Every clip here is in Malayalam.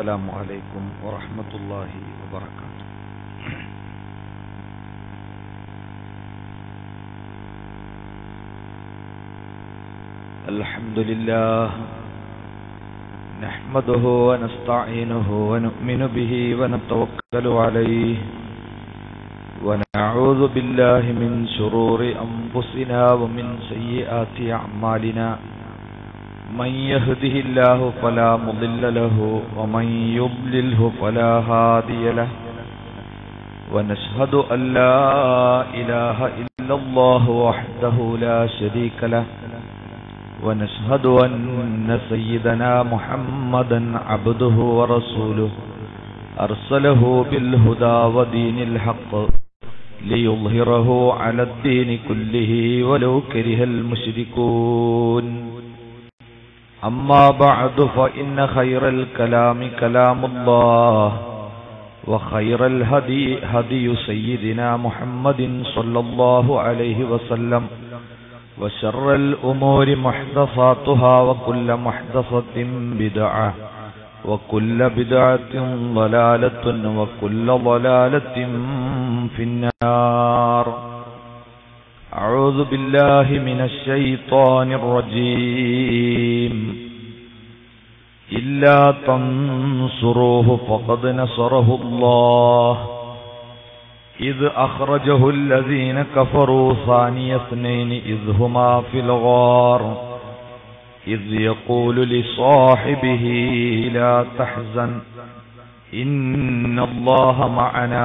السلام عليكم ورحمة الله وبركاته الحمد لله نحمده ونستعينه ونؤمن به ونتوكل عليه ونعوذ بالله من شرور أنفسنا ومن سيئات أعمالنا من يهده الله فلا مضل له ومن يضلله فلا هادي له ونشهد أن لا إله إلا الله وحده لا شريك له ونشهد أن سيدنا محمدا عبده ورسوله أرسله بالهدى ودين الحق ليظهره على الدين كله ولو كره المشركون أما بعد فإن خير الكلام كلام الله وخير الهدي هدي سيدنا محمد صلى الله عليه وسلم وشر الأمور محدثاتها وكل محدثة بدعة وكل بدعة ضلالة وكل ضلالة في النار أعوذ بالله من الشيطان الرجيم إلا تنصروه فقد نصره الله إذ أخرجه الذين كفروا ثاني اثنين إذ هما في الغار إذ يقول لصاحبه لا تحزن إن الله معنا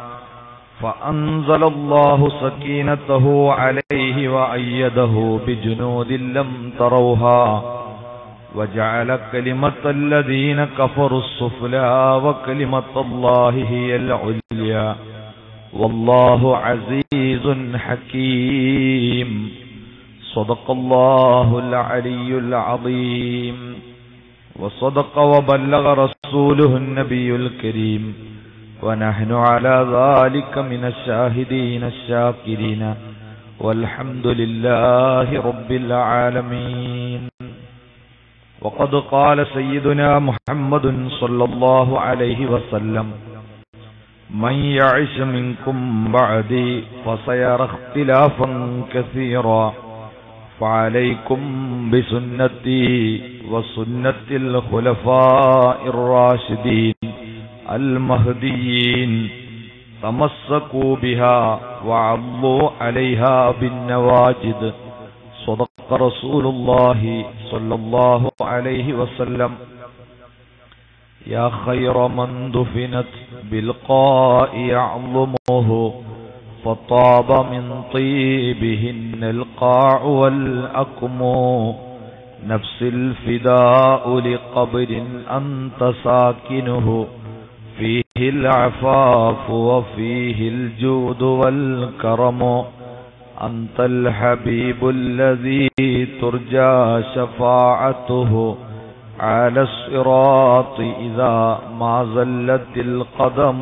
فأنزل الله سكينته عليه وأيده بجنود لم تروها وجعل كلمة الذين كفروا السفلى وكلمة الله هي العليا والله عزيز حكيم صدق الله العلي العظيم وصدق وبلغ رسوله النبي الكريم ونحن على ذلك من الشاهدين الشاكرين والحمد لله رب العالمين وقد قال سيدنا محمد صلى الله عليه وسلم من يعش منكم بعدي فسيرى اختلافا كثيرا فعليكم بسنتي وسنة الخلفاء الراشدين المهديين تمسكوا بها وعضوا عليها بالنواجد صدق رسول الله صلى الله عليه وسلم يا خير من دفنت بالقاء يعظمه فطاب من طيبهن القاع والأكم نفس الفداء لقبر أنت ساكنه فيه العفاف وفيه الجود والكرم أنت الحبيب الذي ترجى شفاعته على الصراط إذا ما زلت القدم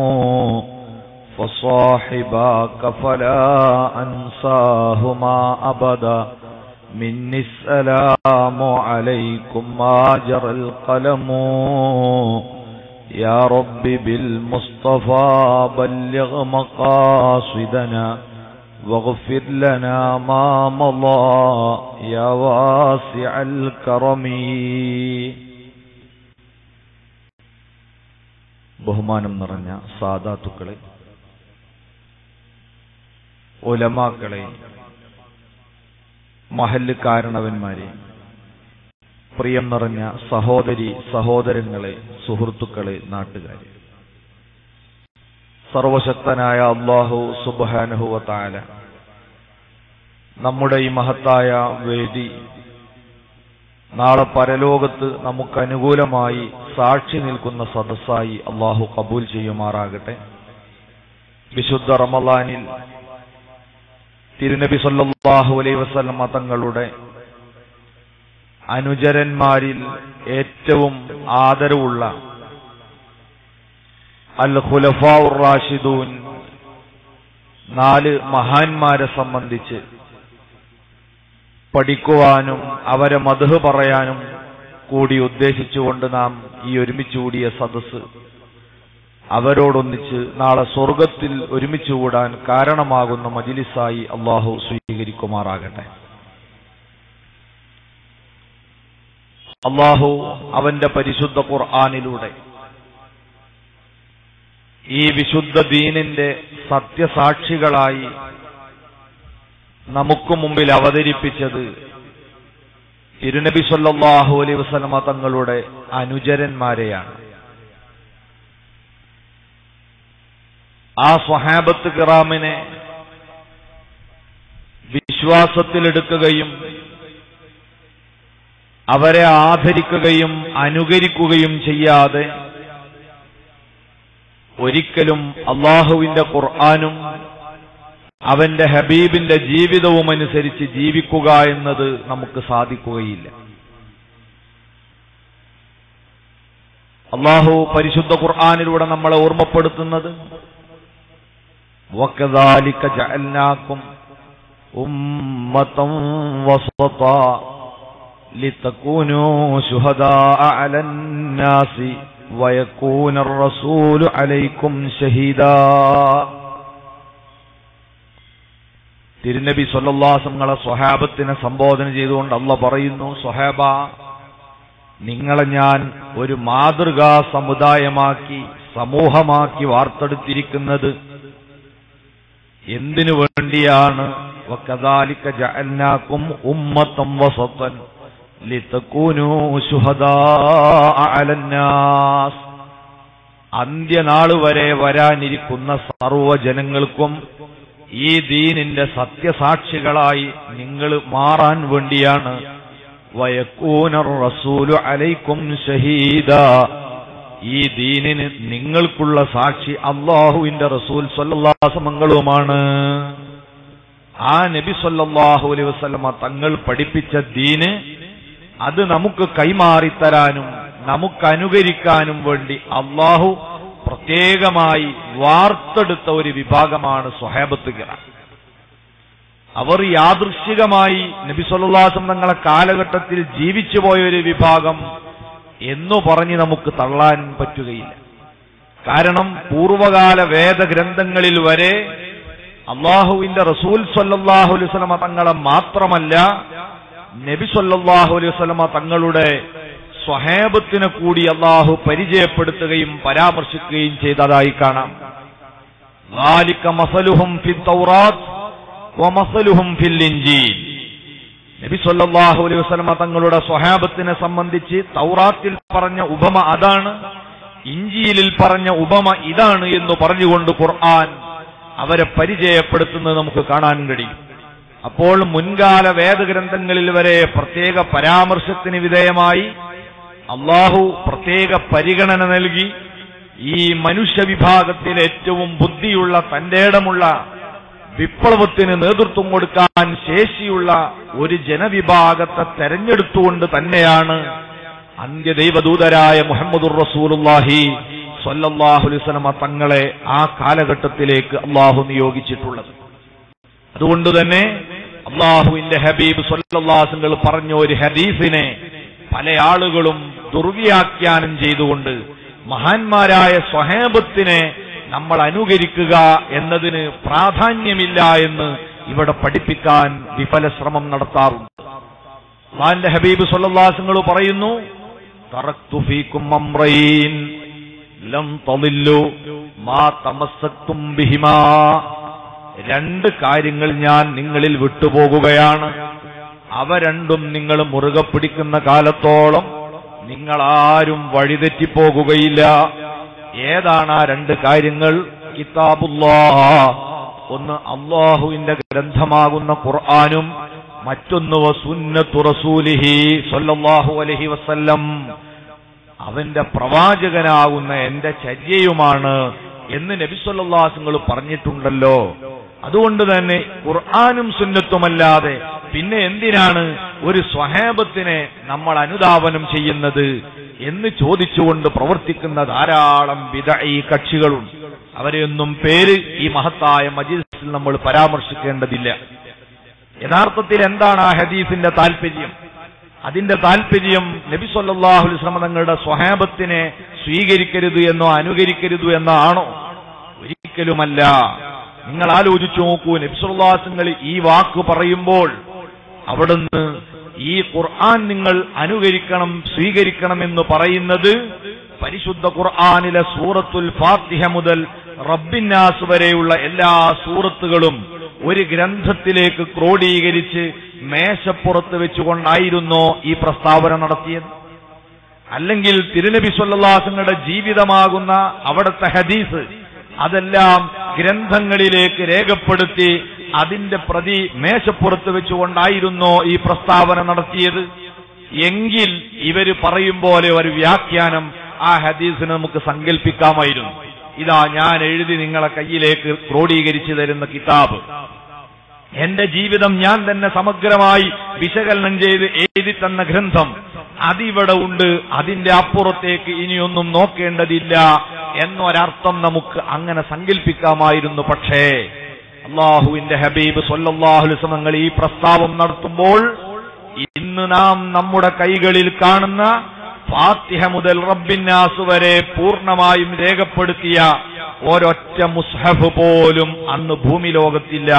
فصاحباك فلا أنساهما أبدا مني السلام عليكم ما جرى القلم يا رب بالمصطفى بلغ مقاصدنا واغفر لنا ما مضى يا واسع الكرم ബഹുമാനം നിറഞ്ഞ സാദാത്തുക്കളെ ഒലമാക്കളെ മഹല്ല് കാരണവന്മാരെ പ്രിയം നിറഞ്ഞ സഹോദരി സഹോദരങ്ങളെ സുഹൃത്തുക്കളെ നാട്ടുകാരെ സർവശക്തനായ അള്ളാഹു സുബാനുഹുവ താല നമ്മുടെ ഈ മഹത്തായ വേദി നാളെ പരലോകത്ത് നമുക്ക് അനുകൂലമായി സാക്ഷി നിൽക്കുന്ന സദസ്സായി അള്ളാഹു കബൂൽ ചെയ്യുമാറാകട്ടെ വിശുദ്ധ റമലാനിൽ തിരുനബി സല്ലാഹു അലൈ വസല്ലമ തങ്ങളുടെ അനുചരന്മാരിൽ ഏറ്റവും ആദരവുള്ള അൽ ഖുലഫാഉർ റാഷിദൂൻ നാല് മഹാന്മാരെ സംബന്ധിച്ച് പഠിക്കുവാനും അവരെ മധു പറയാനും കൂടി ഉദ്ദേശിച്ചുകൊണ്ട് നാം ഈ ഒരുമിച്ച് കൂടിയ സദസ്സ് അവരോടൊന്നിച്ച് നാളെ സ്വർഗത്തിൽ ഒരുമിച്ച് കൂടാൻ കാരണമാകുന്ന മജിലിസായി അള്ളാഹു സ്വീകരിക്കുമാറാകട്ടെ അള്ളാഹു അവന്റെ പരിശുദ്ധ ഖുർആാനിലൂടെ ഈ വിശുദ്ധ ദീനിന്റെ സത്യസാക്ഷികളായി നമുക്ക് മുമ്പിൽ അവതരിപ്പിച്ചത് തിരുനബി സല്ലല്ലാഹു അലൈഹി വസല്ലമ തങ്ങളുടെ അനുചരന്മാരെയാണ് ആ സ്വഹാബത്ത് കിറാമിനെ വിശ്വാസത്തിലെടുക്കുകയും അവരെ ആദരിക്കുകയും അനുകരിക്കുകയും ചെയ്യാതെ ഒരിക്കലും അള്ളാഹുവിന്റെ ഖുർആാനും അവന്റെ ഹബീബിന്റെ ജീവിതവും അനുസരിച്ച് ജീവിക്കുക എന്നത് നമുക്ക് സാധിക്കുകയില്ല അള്ളാഹു പരിശുദ്ധ ഖുർആാനിലൂടെ നമ്മളെ ഓർമ്മപ്പെടുത്തുന്നത് وَكَذَلِكَ جَعَلْنَاكُمْ أُمَّةً وَسَطًا لِتَكُونُوا شُهَدَاءَ عَلَى النَّاسِ وَيَكُونَ الرَّسُولُ عَلَيْكُمْ شَهِيدًا തിരുനബി സൊല്ലാസങ്ങളെ സ്വഹാബത്തിനെ സംബോധന ചെയ്തുകൊണ്ട് അല്ല പറയുന്നു സ്വഹാബ നിങ്ങളെ ഞാൻ ഒരു മാതൃകാ സമുദായമാക്കി സമൂഹമാക്കി വാർത്തെടുത്തിരിക്കുന്നത് എന്തിനു വേണ്ടിയാണ് വക്കദാലിക ജഅൽനാകും ഉമ്മത്തം വസത്തൻ ലിതകൂനൂ ശുഹദാഅ അലന്നാസ് അന്ത്യനാൾ വരെ വരാനിരിക്കുന്ന സർവ്വജനങ്ങൾക്കും ഈ ദീനിന്റെ സത്യസാക്ഷികളായി നിങ്ങൾ മാറാൻ വേണ്ടിയാണ് വയക്കൂനർ റസൂലു അലൈക്കും ഷഹീദ ഈ ദീനിന് നിങ്ങൾക്കുള്ള സാക്ഷി അള്ളാഹുവിന്റെ റസൂൽ സല്ലാസമങ്ങളുമാണ് ആ നബി സല്ലല്ലാഹു അലൈഹി വസല്ലമ തങ്ങൾ പഠിപ്പിച്ച ദീന് അത് നമുക്ക് കൈമാറിത്തരാനും നമുക്ക് അനുകരിക്കാനും വേണ്ടി അള്ളാഹു പ്രത്യേകമായി വാർത്തെടുത്ത ഒരു വിഭാഗമാണ് സ്വഹേബത്ത് കിറ അവർ യാദൃശികമായി നബി സല്ലാസം തങ്ങളെ കാലഘട്ടത്തിൽ ജീവിച്ചു പോയ ഒരു വിഭാഗം എന്നു പറഞ്ഞ് നമുക്ക് തള്ളാൻ പറ്റുകയില്ല കാരണം പൂർവകാല വേദഗ്രന്ഥങ്ങളിൽ വരെ അള്ളാഹുവിന്റെ റസൂൽ സല്ലാഹു അലൈവലമ തങ്ങളെ മാത്രമല്ല നബി സല്ലാഹു അലൈഹി വസല്ലമ തങ്ങളുടെ സ്വഹേബത്തിനെ കൂടി അള്ളാഹു പരിചയപ്പെടുത്തുകയും പരാമർശിക്കുകയും ചെയ്തതായി കാണാം ذَلِكَ مَثَلُهُمْ فِي التَّوْرَاةِ وَمَثَلُهُمْ فِي الْإِنْجِيلِ നബി സല്ലല്ലാഹു അലൈഹി വസല്ലമ തങ്ങളുടെ സ്വഹാബത്തിനെ സംബന്ധിച്ച് തൗറാത്തിൽ പറഞ്ഞ ഉപമ അതാണ് ഇഞ്ചിയിലിൽ പറഞ്ഞ ഉപമ ഇതാണ് എന്ന് പറഞ്ഞുകൊണ്ട് ഖുർആൻ അവരെ പരിചയപ്പെടുത്തുന്നത് നമുക്ക് കാണാൻ കഴിയും അപ്പോൾ മുൻകാല വേദഗ്രന്ഥങ്ങളിൽ വരെ പ്രത്യേക പരാമർശത്തിന് വിധേയമായി അള്ളാഹു പ്രത്യേക പരിഗണന നൽകി ഈ മനുഷ്യ വിഭാഗത്തിൽ ഏറ്റവും ബുദ്ധിയുള്ള തന്റേടമുള്ള വിപ്ലവത്തിന് നേതൃത്വം കൊടുക്കാൻ ശേഷിയുള്ള ഒരു ജനവിഭാഗത്തെ തെരഞ്ഞെടുത്തുകൊണ്ട് തന്നെയാണ് അന്ത്യദൈവദൂതരായ മുഹമ്മദുർ റസൂലുള്ളാഹി സ്വല്ലല്ലാഹു അലൈഹി വസല്ലമ തങ്ങളെ ആ കാലഘട്ടത്തിലേക്ക് അള്ളാഹു നിയോഗിച്ചിട്ടുള്ളത് അതുകൊണ്ട് തന്നെ അള്ളാഹുവിന്റെ ഹബീബ് സ്വല്ലാസുകൾ പറഞ്ഞ ഒരു ഹദീസിനെ പല ആളുകളും ദുർവ്യാഖ്യാനം ചെയ്തുകൊണ്ട് മഹാന്മാരായ സ്വഹേബത്തിനെ നമ്മൾ അനുകരിക്കുക എന്നതിന് പ്രാധാന്യമില്ല എന്ന് ഇവിടെ പഠിപ്പിക്കാൻ വിഫല ശ്രമം നടത്താറുണ്ട് അള്ളാന്റെ ഹബീബ് സ്വല്ലാസുകൾ പറയുന്നു തറക്തു ഫീക്കും അമ്രയീൻ ലം തളില്ലു മാ തമസ്സക്തും ബിഹിമാ രണ്ട് കാര്യങ്ങൾ ഞാൻ നിങ്ങളിൽ വിട്ടുപോകുകയാണ് അവ രണ്ടും നിങ്ങൾ മുറുകെ പിടിക്കുന്ന കാലത്തോളം നിങ്ങളാരും വഴിതെറ്റിപ്പോകുകയില്ല ഏതാണ് ആ രണ്ട് കാര്യങ്ങൾ കിതാബുല്ലാ ഒന്ന് അള്ളാഹുവിന്റെ ഗ്രന്ഥമാകുന്ന ഖുർആാനും മറ്റൊന്ന് വസുന്നത്തു റസൂലിഹി സല്ലല്ലാഹു അലൈഹി വസല്ലം അവന്റെ പ്രവാചകനാകുന്ന എന്റെ ചര്യയുമാണ് എന്ന് നബിസ്വല്ലാസുങ്ങൾ പറഞ്ഞിട്ടുണ്ടല്ലോ അതുകൊണ്ട് തന്നെ ഖുർആാനും സുന്നത്തുമല്ലാതെ പിന്നെ എന്തിനാണ് ഒരു സ്വഹേബത്തിനെ നമ്മൾ അനുധാവനം ചെയ്യുന്നത് എന്ന് ചോദിച്ചുകൊണ്ട് പ്രവർത്തിക്കുന്ന ധാരാളം വിദഈ കക്ഷികളുണ്ട് അവരെയൊന്നും പേര് ഈ മഹത്തായ മജിൽസിൽ നമ്മൾ പരാമർശിക്കേണ്ടതില്ല യഥാർത്ഥത്തിൽ എന്താണ് ആ ഹദീസിന്റെ താല്പര്യം അതിന്റെ താല്പര്യം നബി സല്ലല്ലാഹു അലൈഹി വസല്ലം തങ്ങളുടെ സ്വഹാബത്തിനെ സ്വീകരിക്കരുത് എന്നോ അനുകരിക്കരുത് എന്നോ ആണോ ഒരിക്കലുമല്ല നിങ്ങൾ ആലോചിച്ചു നോക്കൂ നബി സല്ലല്ലാഹു അലൈഹി വസല്ലം ഈ വാക്ക് പറയുമ്പോൾ അവിടുന്ന് ഈ ഖുർആൻ നിങ്ങൾ അനുകരിക്കണം സ്വീകരിക്കണം എന്ന് പറയുന്നത് പരിശുദ്ധ ഖുർആനിലെ സൂറത്തുൽ ഫാത്തിഹ മുതൽ റബ്ബിന്നാസ് വരെയുള്ള എല്ലാ സൂറത്തുകളും ഒരു ഗ്രന്ഥത്തിലേക്ക് ക്രോഡീകരിച്ച് മേശപ്പുറത്ത് വെച്ചുകൊണ്ടായിരുന്നോ ഈ പ്രസ്താവന നടത്തിയത് അല്ലെങ്കിൽ തിരുനബി സ്വല്ലാസങ്ങളുടെ ജീവിതമാകുന്ന അവിടുത്തെ ഹദീസ് അതെല്ലാം ഗ്രന്ഥങ്ങളിലേക്ക് രേഖപ്പെടുത്തി അതിന്റെ പ്രതി മേശപ്പുറത്ത് വെച്ചുകൊണ്ടായിരുന്നോ ഈ പ്രസ്താവന നടത്തിയത് എങ്കിൽ ഇവര് പറയും പോലെ ഒരു വ്യാഖ്യാനം ആ ഹദീസിന് നമുക്ക് സങ്കല്പിക്കാമായിരുന്നു ഇതാ ഞാൻ എഴുതി നിങ്ങളെ കയ്യിലേക്ക് ക്രോഡീകരിച്ചു തരുന്ന കിതാബ് എന്റെ ജീവിതം ഞാൻ തന്നെ സമഗ്രമായി വിശകലനം ചെയ്ത് എഴുതി തന്ന ഗ്രന്ഥം അതിവിടെ ഉണ്ട് അതിന്റെ അപ്പുറത്തേക്ക് ഇനിയൊന്നും നോക്കേണ്ടതില്ല എന്നൊരർത്ഥം നമുക്ക് അങ്ങനെ സങ്കല്പിക്കാമായിരുന്നു പക്ഷേ അള്ളാഹുവിന്റെ ഹബീബ് സൊല്ലാഹുലിസമങ്ങൾ ഈ പ്രസ്താവം നടത്തുമ്പോൾ ഇന്ന് നാം നമ്മുടെ കൈകളിൽ കാണുന്ന ഫാത്തിഹ മുതൽ റബ്ബിന്നാസ് വരെ പൂർണ്ണമായും രേഖപ്പെടുത്തിയ ഒരൊറ്റ മുസ്ഹഫ് പോലും അന്ന് ഭൂമി ലോകത്തില്ല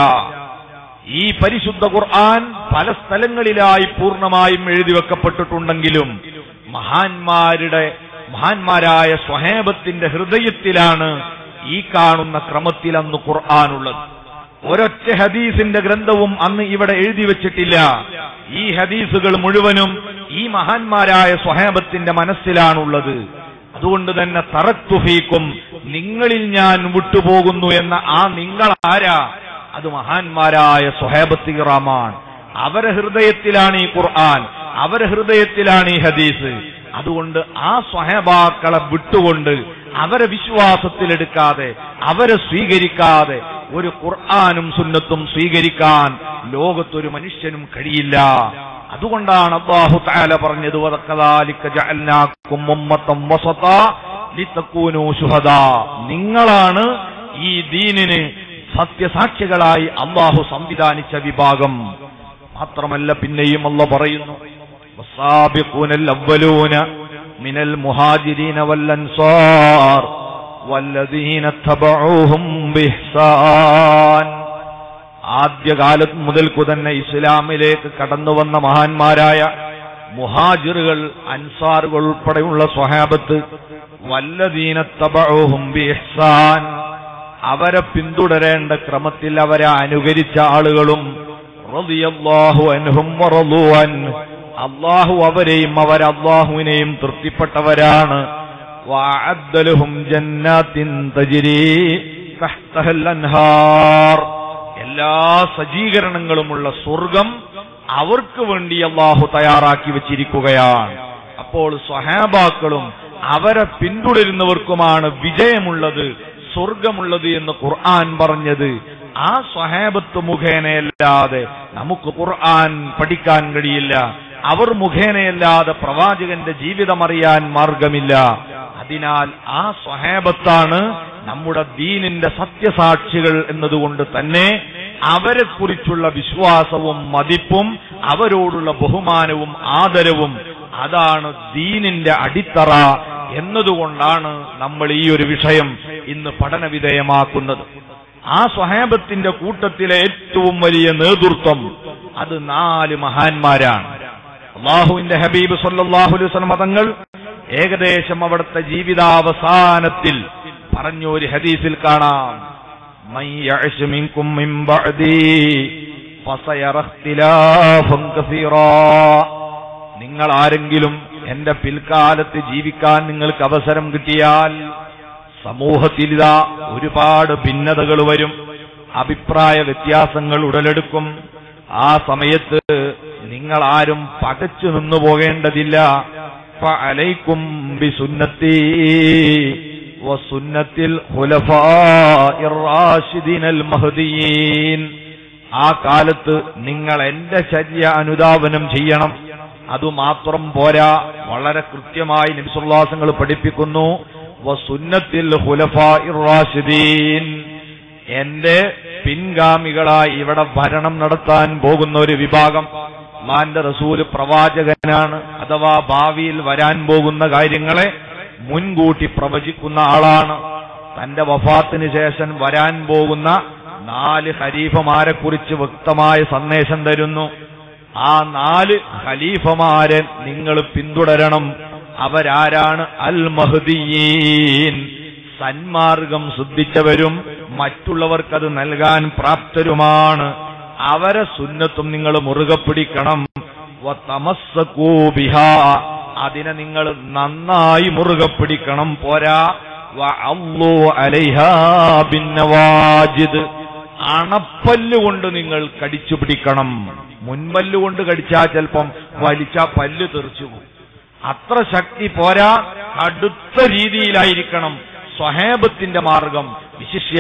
ഈ പരിശുദ്ധ ഖുർആൻ പല സ്ഥലങ്ങളിലായി പൂർണ്ണമായും എഴുതി വെക്കപ്പെട്ടിട്ടുണ്ടെങ്കിലും മഹാന്മാരുടെ മഹാന്മാരായ സ്വഹേബത്തിന്റെ ഹൃദയത്തിലാണ് ഈ കാണുന്ന ക്രമത്തിൽ അന്ന് ഖുർആാനുള്ളത് ഒരൊറ്റ ഹദീസിന്റെ ഗ്രന്ഥവും അന്ന് ഇവിടെ എഴുതി വെച്ചിട്ടില്ല ഈ ഹദീസുകൾ മുഴുവനും ഈ മഹാന്മാരായ സ്വഹേബത്തിന്റെ മനസ്സിലാണുള്ളത് അതുകൊണ്ട് തന്നെ തറത്തുഫീക്കും നിങ്ങളിൽ ഞാൻ വിട്ടുപോകുന്നു എന്ന ആ നിങ്ങൾ ആരാ അത് മഹാന്മാരായ സ്വഹേബത്തി റാമാണ് അവരെ ഹൃദയത്തിലാണ് ഈ ഖുർആൻ അവരെ ഹൃദയത്തിലാണ് ഈ ഹദീസ് അതുകൊണ്ട് ആ സ്വഹേബാക്കളെ വിട്ടുകൊണ്ട് അവരെ വിശ്വാസത്തിലെടുക്കാതെ അവരെ സ്വീകരിക്കാതെ ഒരു ഖുർആാനും സുന്നത്തും സ്വീകരിക്കാൻ ലോകത്തൊരു മനുഷ്യനും കഴിയില്ല അതുകൊണ്ടാണ് അള്ളാഹു താല പറഞ്ഞത് വദക്കദാലിക ജഅൽനാകും ഉമ്മത്തം വസതാ ലിതകൂനൂ ശുഹദാ നിങ്ങളാണ് ഈ ദീനിന് സത്യസാക്ഷികളായി അള്ളാഹു സംവിധാനിച്ച വിഭാഗം മാത്രമല്ല പിന്നെയും അല്ല പറയുന്നു വസാബിഖൂനൽ അവ്വലൂന മിനൽ മുഹാജിരീന വല്ലൻസാർ والذين اتبعوهم بإحسان ആദ്യകാലത്ത് മുതൽക്കു തന്നെ ഇസ്ലാമിലേക്ക് കടന്നു വന്ന മഹാന്മാരായ മുഹാജിറുകൾ അൻസാറുകൾ ഉൾപ്പെടെയുള്ള സ്വഹാബത്ത് വല്ലദീന തബഊഹും ബിഇഹ്സാൻ അവരെ പിന്തുടരേണ്ട ക്രമത്തിൽ അവരെ അനുകരിച്ച ആളുകളും റളിയല്ലാഹു അൻഹും വറളൂ അൻ അള്ളാഹു അവരെയും അവർ അള്ളാഹുവിനെയും തൃപ്തിപ്പെട്ടവരാണ് وأعد لهم جنات تجري تحتها الأنهار എല്ലാ സജ്ജീകരണങ്ങളുമുള്ള സ്വർഗം അവർക്ക് വേണ്ടി അള്ളാഹു തയ്യാറാക്കി വെച്ചിരിക്കുകയാണ് അപ്പോൾ സ്വഹാബാക്കളും അവരെ പിന്തുടരുന്നവർക്കുമാണ് വിജയമുള്ളത് സ്വർഗമുള്ളത് എന്ന് ഖുർആൻ പറഞ്ഞത് ആ സ്വഹാബത്ത് മുഖേനയല്ലാതെ നമുക്ക് ഖുർആൻ പഠിക്കാൻ കഴിയില്ല അവർ മുഖേനയല്ലാതെ പ്രവാചകന്റെ ജീവിതം അറിയാൻ മാർഗമില്ല അതിനാൽ ആ സ്വഹേബത്താണ് നമ്മുടെ ദീനിന്റെ സത്യസാക്ഷികൾ എന്നതുകൊണ്ട് തന്നെ അവരെ കുറിച്ചുള്ള വിശ്വാസവും മതിപ്പും അവരോടുള്ള ബഹുമാനവും ആദരവും അതാണ് ദീനിന്റെ അടിത്തറ എന്നതുകൊണ്ടാണ് നമ്മൾ ഈ ഒരു വിഷയം ഇന്ന് പഠന വിധേയമാക്കുന്നത് ആ സ്വഹേബത്തിന്റെ കൂട്ടത്തിലെ ഏറ്റവും വലിയ നേതൃത്വം അത് നാല് മഹാന്മാരാണ് അള്ളാഹുവിന്റെ ഹബീബ് സല്ലാഹു അലൈഹി മതങ്ങൾ ഏകദേശം അവിടുത്തെ ജീവിതാവസാനത്തിൽ പറഞ്ഞു ഒരു ഹദീസിൽ കാണാം മൻ യഅ്ശ് മിൻകും മിൻ ബഅദി ഫസയറ ഇഖ്തിലാഫൻ കസീറാ നിങ്ങൾ ആരെങ്കിലും എന്റെ പിൽക്കാലത്ത് ജീവിക്കാൻ നിങ്ങൾക്ക് അവസരം കിട്ടിയാൽ സമൂഹത്തിൽ ഇതാ ഒരുപാട് ഭിന്നതകൾ വരും അഭിപ്രായ വ്യത്യാസങ്ങൾ ഉടലെടുക്കും ആ സമയത്ത് നിങ്ങൾ ആരും പകച്ചു നിന്നു പോകേണ്ടതില്ല ഫഅലൈക്കും ബിസുന്നത്തി വസുന്നത്തിൽ ഖുലഫാഇർ റാഷിദീനൽ മഹ്ദിയീൻ ആ കാലത്ത് നിങ്ങൾ എന്റെ ചര്യ അനുധാവനം ചെയ്യണം അതുമാത്രം പോരാ വളരെ കൃത്യമായി നിമിസുല്ലാസങ്ങൾ പഠിപ്പിക്കുന്നു വസുന്നത്തിൽ ഖുലഫാഇർ റാഷിദീൻ എന്റെ പിൻഗാമികളായി ഇവിടെ ഭരണം നടത്താൻ പോകുന്ന ഒരു വിഭാഗം അള്ളാന്റെ റസൂല് പ്രവാചകനാണ് അഥവാ ഭാവിയിൽ വരാൻ പോകുന്ന കാര്യങ്ങളെ മുൻകൂട്ടി പ്രവചിക്കുന്ന ആളാണ് തന്റെ വഫാത്തിന് ശേഷം വരാൻ പോകുന്ന നാല് ഖലീഫമാരെ കുറിച്ച് വ്യക്തമായ സന്ദേശം തരുന്നു ആ നാല് ഖലീഫമാരെ നിങ്ങൾ പിന്തുടരണം അവരാരാണ് അൽ മഹ്ദിയീൻ സന്മാർഗം ശ്രദ്ധിച്ചവരും മറ്റുള്ളവർക്കത് നൽകാൻ പ്രാപ്തരുമാണ് അവരെ സുന്നത്തും നിങ്ങൾ മുറുകെ പിടിക്കണം വതമസ്സകൂ ബിഹാ. അതിനെ നിങ്ങൾ നന്നായി മുറുകെ പിടിക്കണം പോരാ വഅള്ളൂ അലൈഹാ ബിന്നവാജിദ്. അണപ്പല്ല് കൊണ്ട് നിങ്ങൾ കടിച്ചു പിടിക്കണം മുൻപല്ല് കൊണ്ട് കടിച്ചാൽ ചിലപ്പം വലിച്ചാ പല്ല് തെറിച്ചു പോകും അത്ര ശക്തി പോരാ അടുത്ത രീതിയിലായിരിക്കണം സ്വഹേബത്തിന്റെ മാർഗം വിശിഷ്യ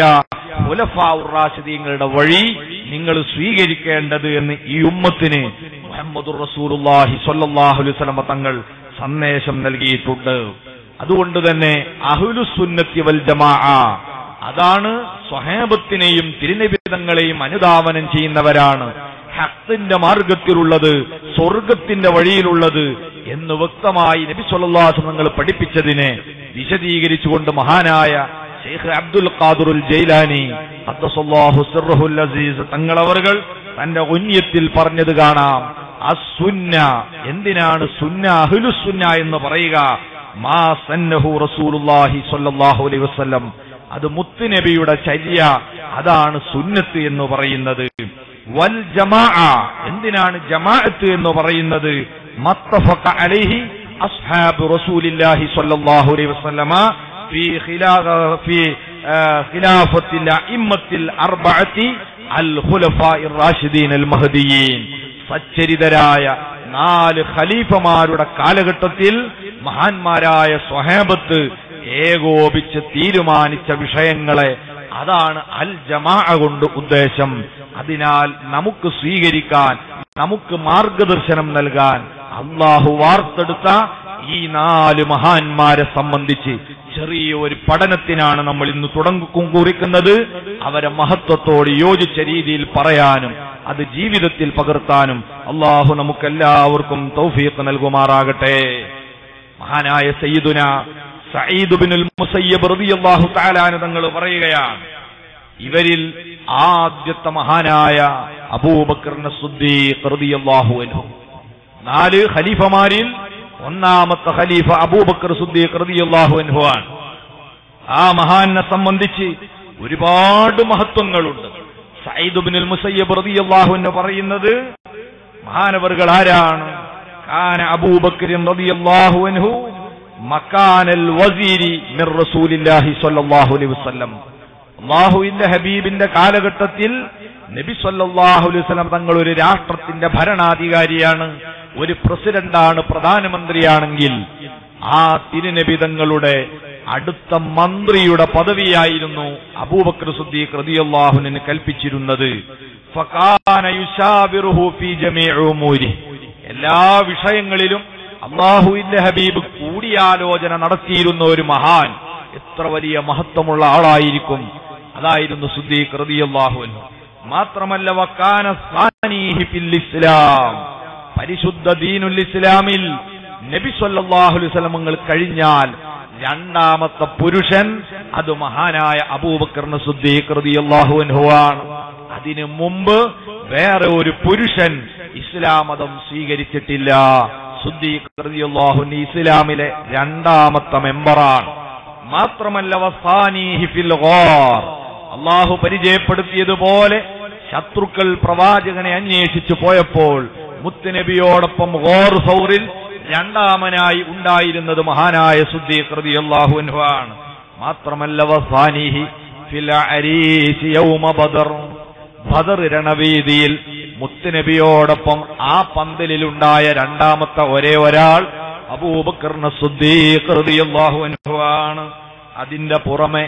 റാഷിദീങ്ങളുടെ വഴി നിങ്ങൾ സ്വീകരിക്കേണ്ടത് എന്ന് ഈ ഉമ്മത്തിന് മുഹമ്മദ് റസൂലുള്ളാഹി സ്വല്ലല്ലാഹു അലൈഹി വസല്ലമ തങ്ങൾ സന്ദേശം നൽകിയിട്ടുണ്ട് അതുകൊണ്ട് തന്നെ അഹ്ലുസുന്നത്തി വൽ ജമാ അതാണ് സ്വഹേബത്തിനെയും തിരുനിബിതങ്ങളെയും അനുധാവനം ചെയ്യുന്നവരാണ് ഹത്തിന്റെ മാർഗത്തിലുള്ളത് സ്വർഗത്തിന്റെ വഴിയിലുള്ളത് എന്ന് വ്യക്തമായി നബി സല്ലല്ലാഹു നിങ്ങൾ പഠിപ്പിച്ചതിനെ വിശദീകരിച്ചുകൊണ്ട് മഹാനായ ഷെയ്ഖ് അബ്ദുൽ ഖാദുറുൽ ജൈലാനി ഖദ്ദസല്ലാഹു സിർറുൽ അസീസ് തങ്ങളവറുകൾ തന്റെ ഉന്യത്തിൽ പറഞ്ഞത് കാണാം അസുന്ന എന്തിനാണ് സുന്ന അഹ്ലുസുന്ന എന്ന് പറയുക മാ സന്നഹു റസൂലുള്ളാഹി സ്വല്ലല്ലാഹു അലൈഹി വസല്ലം അത് മുത്തുനബിയുടെ ചര്യ അതാണ് സുന്നത്ത് എന്ന് പറയുന്നത് വൽ ജമാ എന്തിനാണ് ജമാഅത്ത് എന്ന് പറയുന്നത് മത്തഫഖ അലൈഹി അസ്ഹാബ് റസൂലില്ലാഹി സ്വല്ലല്ലാഹു അലൈഹി വസല്ലമ في خلاف في خلافة الأئمة الأربعة الخلفاء الراشدين المهديين സച്ചരിതരായ നാല് ഖലീഫമാരുടെ കാലഘട്ടത്തിൽ മഹാന്മാരായ സ്വഹേബത്ത് ഏകോപിച്ച് തീരുമാനിച്ച വിഷയങ്ങളെ അതാണ് അൽ ജമാ കൊണ്ട് ഉദ്ദേശം അതിനാൽ നമുക്ക് സ്വീകരിക്കാൻ നമുക്ക് മാർഗദർശനം നൽകാൻ അള്ളാഹു വാർത്തെടുത്ത ഈ നാല് മഹാന്മാരെ സംബന്ധിച്ച് ചെറിയ ഒരു പഠനത്തിനാണ് നമ്മൾ ഇന്ന് തുടങ്ങും കുറിക്കുന്നത് അവരെ മഹത്വത്തോട് യോജിച്ച രീതിയിൽ പറയാനും അത് ജീവിതത്തിൽ പകർത്താനും അള്ളാഹു നമുക്കെല്ലാവർക്കും തൗഫീഖ് നൽകുമാറാകട്ടെ മഹാനായ സയ്യിദുന സയ്യിദ് ബിനുൽ മുസയ്യബ് റളിയല്ലാഹു തആല തങ്ങൾ പറയുകയാണ് ഇവരിൽ ആദ്യത്തെ മഹാനായ അബൂബക്കറിന് സുദ്ദീഖ് റളിയല്ലാഹു അൻഹു നാല് ഖലീഫമാരിൽ ഒന്നാമത്തെ ഖലീഫ അബൂബക്കർ സുദ്ദീഖ് റളിയല്ലാഹു അൻഹു ആണ് ആ മഹാനെ സംബന്ധിച്ച് ഒരുപാട് മഹത്വങ്ങളുണ്ട് സയ്യിദ് ബിനുൽ മുസയ്യബ് റളിയല്ലാഹു അൻഹു പറയുന്നത് മഹാനവറുകൾ ആരാണ് കാന അബൂബക്കർ റളിയല്ലാഹു അൻഹു മക്കാനൽ വസീരി മിർ റസൂലില്ലാഹി സ്വല്ലല്ലാഹു അലൈഹി വസല്ലം അള്ളാഹുവിന്റെ ഹബീബിന്റെ കാലഘട്ടത്തിൽ നബി സല്ലല്ലാഹു അലൈഹി വസല്ലം തങ്ങൾ ഒരു രാഷ്ട്രത്തിന്റെ ഭരണാധികാരിയാണ് ഒരു പ്രസിഡന്റാണ് പ്രധാനമന്ത്രിയാണെങ്കിൽ ആ തിരുനബി തങ്ങളുടെ അടുത്ത മന്ത്രിയുടെ പദവിയായിരുന്നു അബൂബക്കർ സുദ്ദീഖ് റളിയല്ലാഹുവിന് കൽപ്പിച്ചിരുന്നത് ഫകാന യുശാവിറുഹു ഫീ ജമീഇ ഉമൂരി എല്ലാ വിഷയങ്ങളിലും അള്ളാഹുവിന്റെ ഹബീബ് കൂടിയാലോചന നടത്തിയിരുന്ന ഒരു മഹാൻ എത്ര വലിയ മഹത്വമുള്ള ആളായിരിക്കും അതായിരുന്നു സുദ്ദീഖ് റളിയല്ലാഹു അൻഹു മാത്രമല്ല വക്കാന സാനീഹി ഫിൽ ഇസ്ലാം പരിശുദ്ധ ദീനുൽ ഇസ്ലാമിൽ നബി സല്ലല്ലാഹു അലൈഹി വസല്ലമങ്ങൾ കഴിഞ്ഞാൽ രണ്ടാമത്തെ പുരുഷൻ അത് മഹാനായ അബൂബക്കറിന് സുദ്ദീഖ് റളിയല്ലാഹു അൻഹു ആണ് അതിനു മുമ്പ് വേറെ ഒരു പുരുഷൻ ഇസ്ലാം മതം സ്വീകരിച്ചിട്ടില്ല സുദ്ദീഖ് റളിയല്ലാഹു അൻഹു ഇസ്ലാമിലെ രണ്ടാമത്തെ മെമ്പറാണ് മാത്രമല്ല വസാനീഹി ഫിൽ ഗാർ അള്ളാഹു പരിചയപ്പെടുത്തിയതുപോലെ ശത്രുക്കൾ പ്രവാചകനെ അന്വേഷിച്ചു പോയപ്പോൾ മുത്തുനബിയോടൊപ്പം ഗോർ സൗറിൽ രണ്ടാമനായി ഉണ്ടായിരുന്നത് മഹാനായ സുദ്ദീഖ് റളിയല്ലാഹു അൻഹു ആണ് മാത്രമല്ല വസാനിഹി ഫിൽ അരീശി യൗമ ബദർ ബദർ രണവേദിയിൽ മുത്തുനബിയോടൊപ്പം ആ പന്തലിലുണ്ടായ രണ്ടാമത്തെ ഒരേ ഒരാൾ അബൂബക്കറിന് സുദ്ദീഖ് റളിയല്ലാഹു അൻഹു ആണ് അതിന്റെ പുറമെ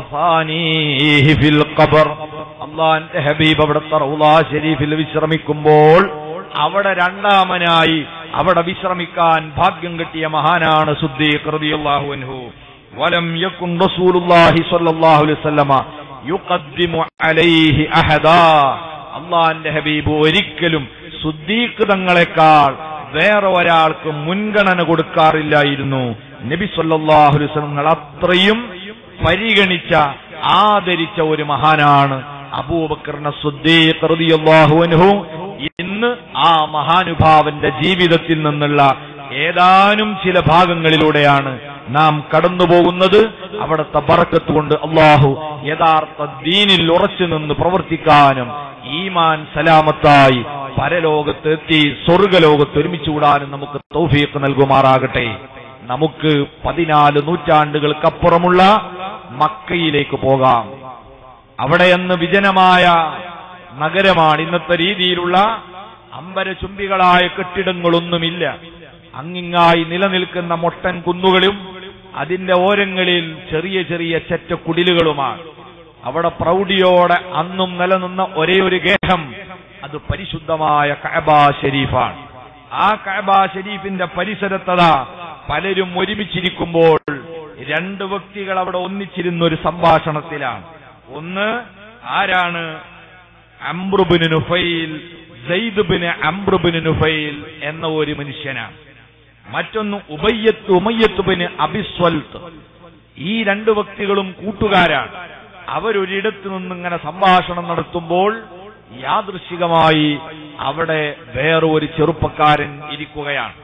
വസാനീഹി ഫിൽ ഖബർ അള്ളാന്റെ ഹബീബ് അവിടുത്തെ റൗളാ ഷരീഫിൽ വിശ്രമിക്കുമ്പോൾ അവിടെ രണ്ടാമനായി അവിടെ വിശ്രമിക്കാൻ ഭാഗ്യം കിട്ടിയ മഹാനാണ് സുദ്ദീഖ് റളിയല്ലാഹു അൻഹു വലം യകുൻ റസൂലുള്ളാഹി സ്വല്ലല്ലാഹു അലൈഹി വസല്ലമ യുഖദ്ദിമു അലൈഹി അഹദാ അള്ളാന്റെ ഹബീബ് ഒരിക്കലും സുദ്ദീഖ് തങ്ങളെക്കാൾ വേറെ ഒരാൾക്ക് മുൻഗണന കൊടുക്കാറില്ലായിരുന്നു നബി സല്ലല്ലാഹു അലൈഹി വസല്ലം അത്രയും പരിഗണിച്ച ആദരിച്ച ഒരു മഹാനാണ് അബൂബക്കറിന സുദ്ദീഖ് റളിയല്ലാഹു അൻഹു ഇന്ന് ആ മഹാനുഭാവന്റെ ജീവിതത്തിൽ നിന്നുള്ള ഏതാനും ചില ഭാഗങ്ങളിലൂടെയാണ് നാം കടന്നു പോകുന്നത് അവിടുത്തെ ബറക്കത്ത് കൊണ്ട് അള്ളാഹു യഥാർത്ഥ ദീനിൽ ഉറച്ചു നിന്ന് പ്രവർത്തിക്കാനും ഈമാൻ സലാമത്തായി പരലോകത്ത് എത്തി സ്വർഗലോകത്ത് ഒരുമിച്ച് കൂടാനും നമുക്ക് തൗഫീഖ് നൽകുമാറാകട്ടെ നമുക്ക് പതിനാല് നൂറ്റാണ്ടുകൾക്കപ്പുറമുള്ള മക്കയിലേക്ക് പോകാം അവിടെയെന്ന് വിജനമായ നഗരമാണ് ഇന്നത്തെ രീതിയിലുള്ള അമ്പരചുംബികളായ കെട്ടിടങ്ങളൊന്നുമില്ല അങ്ങിങ്ങായി നിലനിൽക്കുന്ന മൊട്ടൻ കുന്നുകളും അതിന്റെ ഓരങ്ങളിൽ ചെറിയ ചെറിയ ചെറ്റ കുടിലുകളുമാണ് അവിടെ പ്രൗഢിയോടെ അന്നും നിലനിന്ന ഒരേ ഒരു ഗേഹം അത് പരിശുദ്ധമായ കഅബ ഷരീഫാണ് ആ കഅബ ഷരീഫിന്റെ പരിസരത്തത പലരും ഒരുമിച്ചിരിക്കുമ്പോൾ രണ്ട് വ്യക്തികൾ അവിടെ ഒന്നിച്ചിരുന്ന ഒരു സംഭാഷണത്തിലാണ് ഒന്ന് ആരാണ് അംബ്രുബിന് നുഫൈൽ സെയ്ദുബിന് അംബ്രുബിന് നുഫൈൽ എന്ന ഒരു മനുഷ്യനാണ് മറ്റൊന്ന് ഉബയ്യത്ത് ഉമയ്യത്തുബിന് അബിസ്വൽത്ത് ഈ രണ്ട് വ്യക്തികളും കൂട്ടുകാരാണ് അവരൊരിടത്തു നിന്നിങ്ങനെ സംഭാഷണം നടത്തുമ്പോൾ യാദൃശികമായി അവിടെ വേറെ ഒരു ചെറുപ്പക്കാരൻ ഇരിക്കുകയാണ്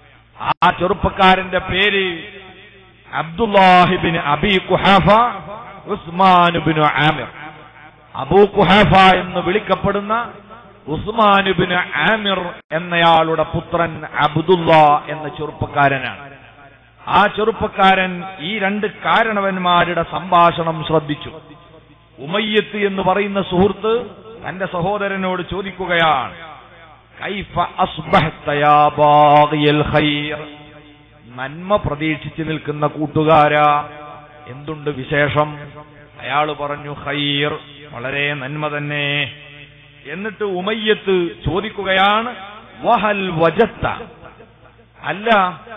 ആ ചെറുപ്പക്കാരന്റെ പേര് അബ്ദുല്ലാഹിബിന് അബി കുഹാഫ ഉസ്മാനുബിന് ആമിർ അബൂ കുഹാഫ എന്ന് വിളിക്കപ്പെടുന്ന ഉസ്മാനുബിന് ആമിർ എന്നയാളുടെ പുത്രൻ അബ്ദുല്ല എന്ന ചെറുപ്പക്കാരനാണ് ആ ചെറുപ്പക്കാരൻ ഈ രണ്ട് കാരണവന്മാരുടെ സംഭാഷണം ശ്രദ്ധിച്ചു ഉമയ്യത്ത് എന്ന് പറയുന്ന സുഹൃത്ത് തന്റെ സഹോദരനോട് ചോദിക്കുകയാണ് കൈഫ അസ്ബഹ്ത യാ ബാഗിയൽ ഖൈർ നന്മ പ്രതീക്ഷിച്ചു നിൽക്കുന്ന കൂട്ടുകാരാ എന്തുണ്ട് വിശേഷം അയാൾ പറഞ്ഞു ഖൈർ വളരെ നന്മ തന്നെ എന്നിട്ട് ഉമയ്യത്ത് ചോദിക്കുകയാണ് വഹൽ വജത്ത അല്ല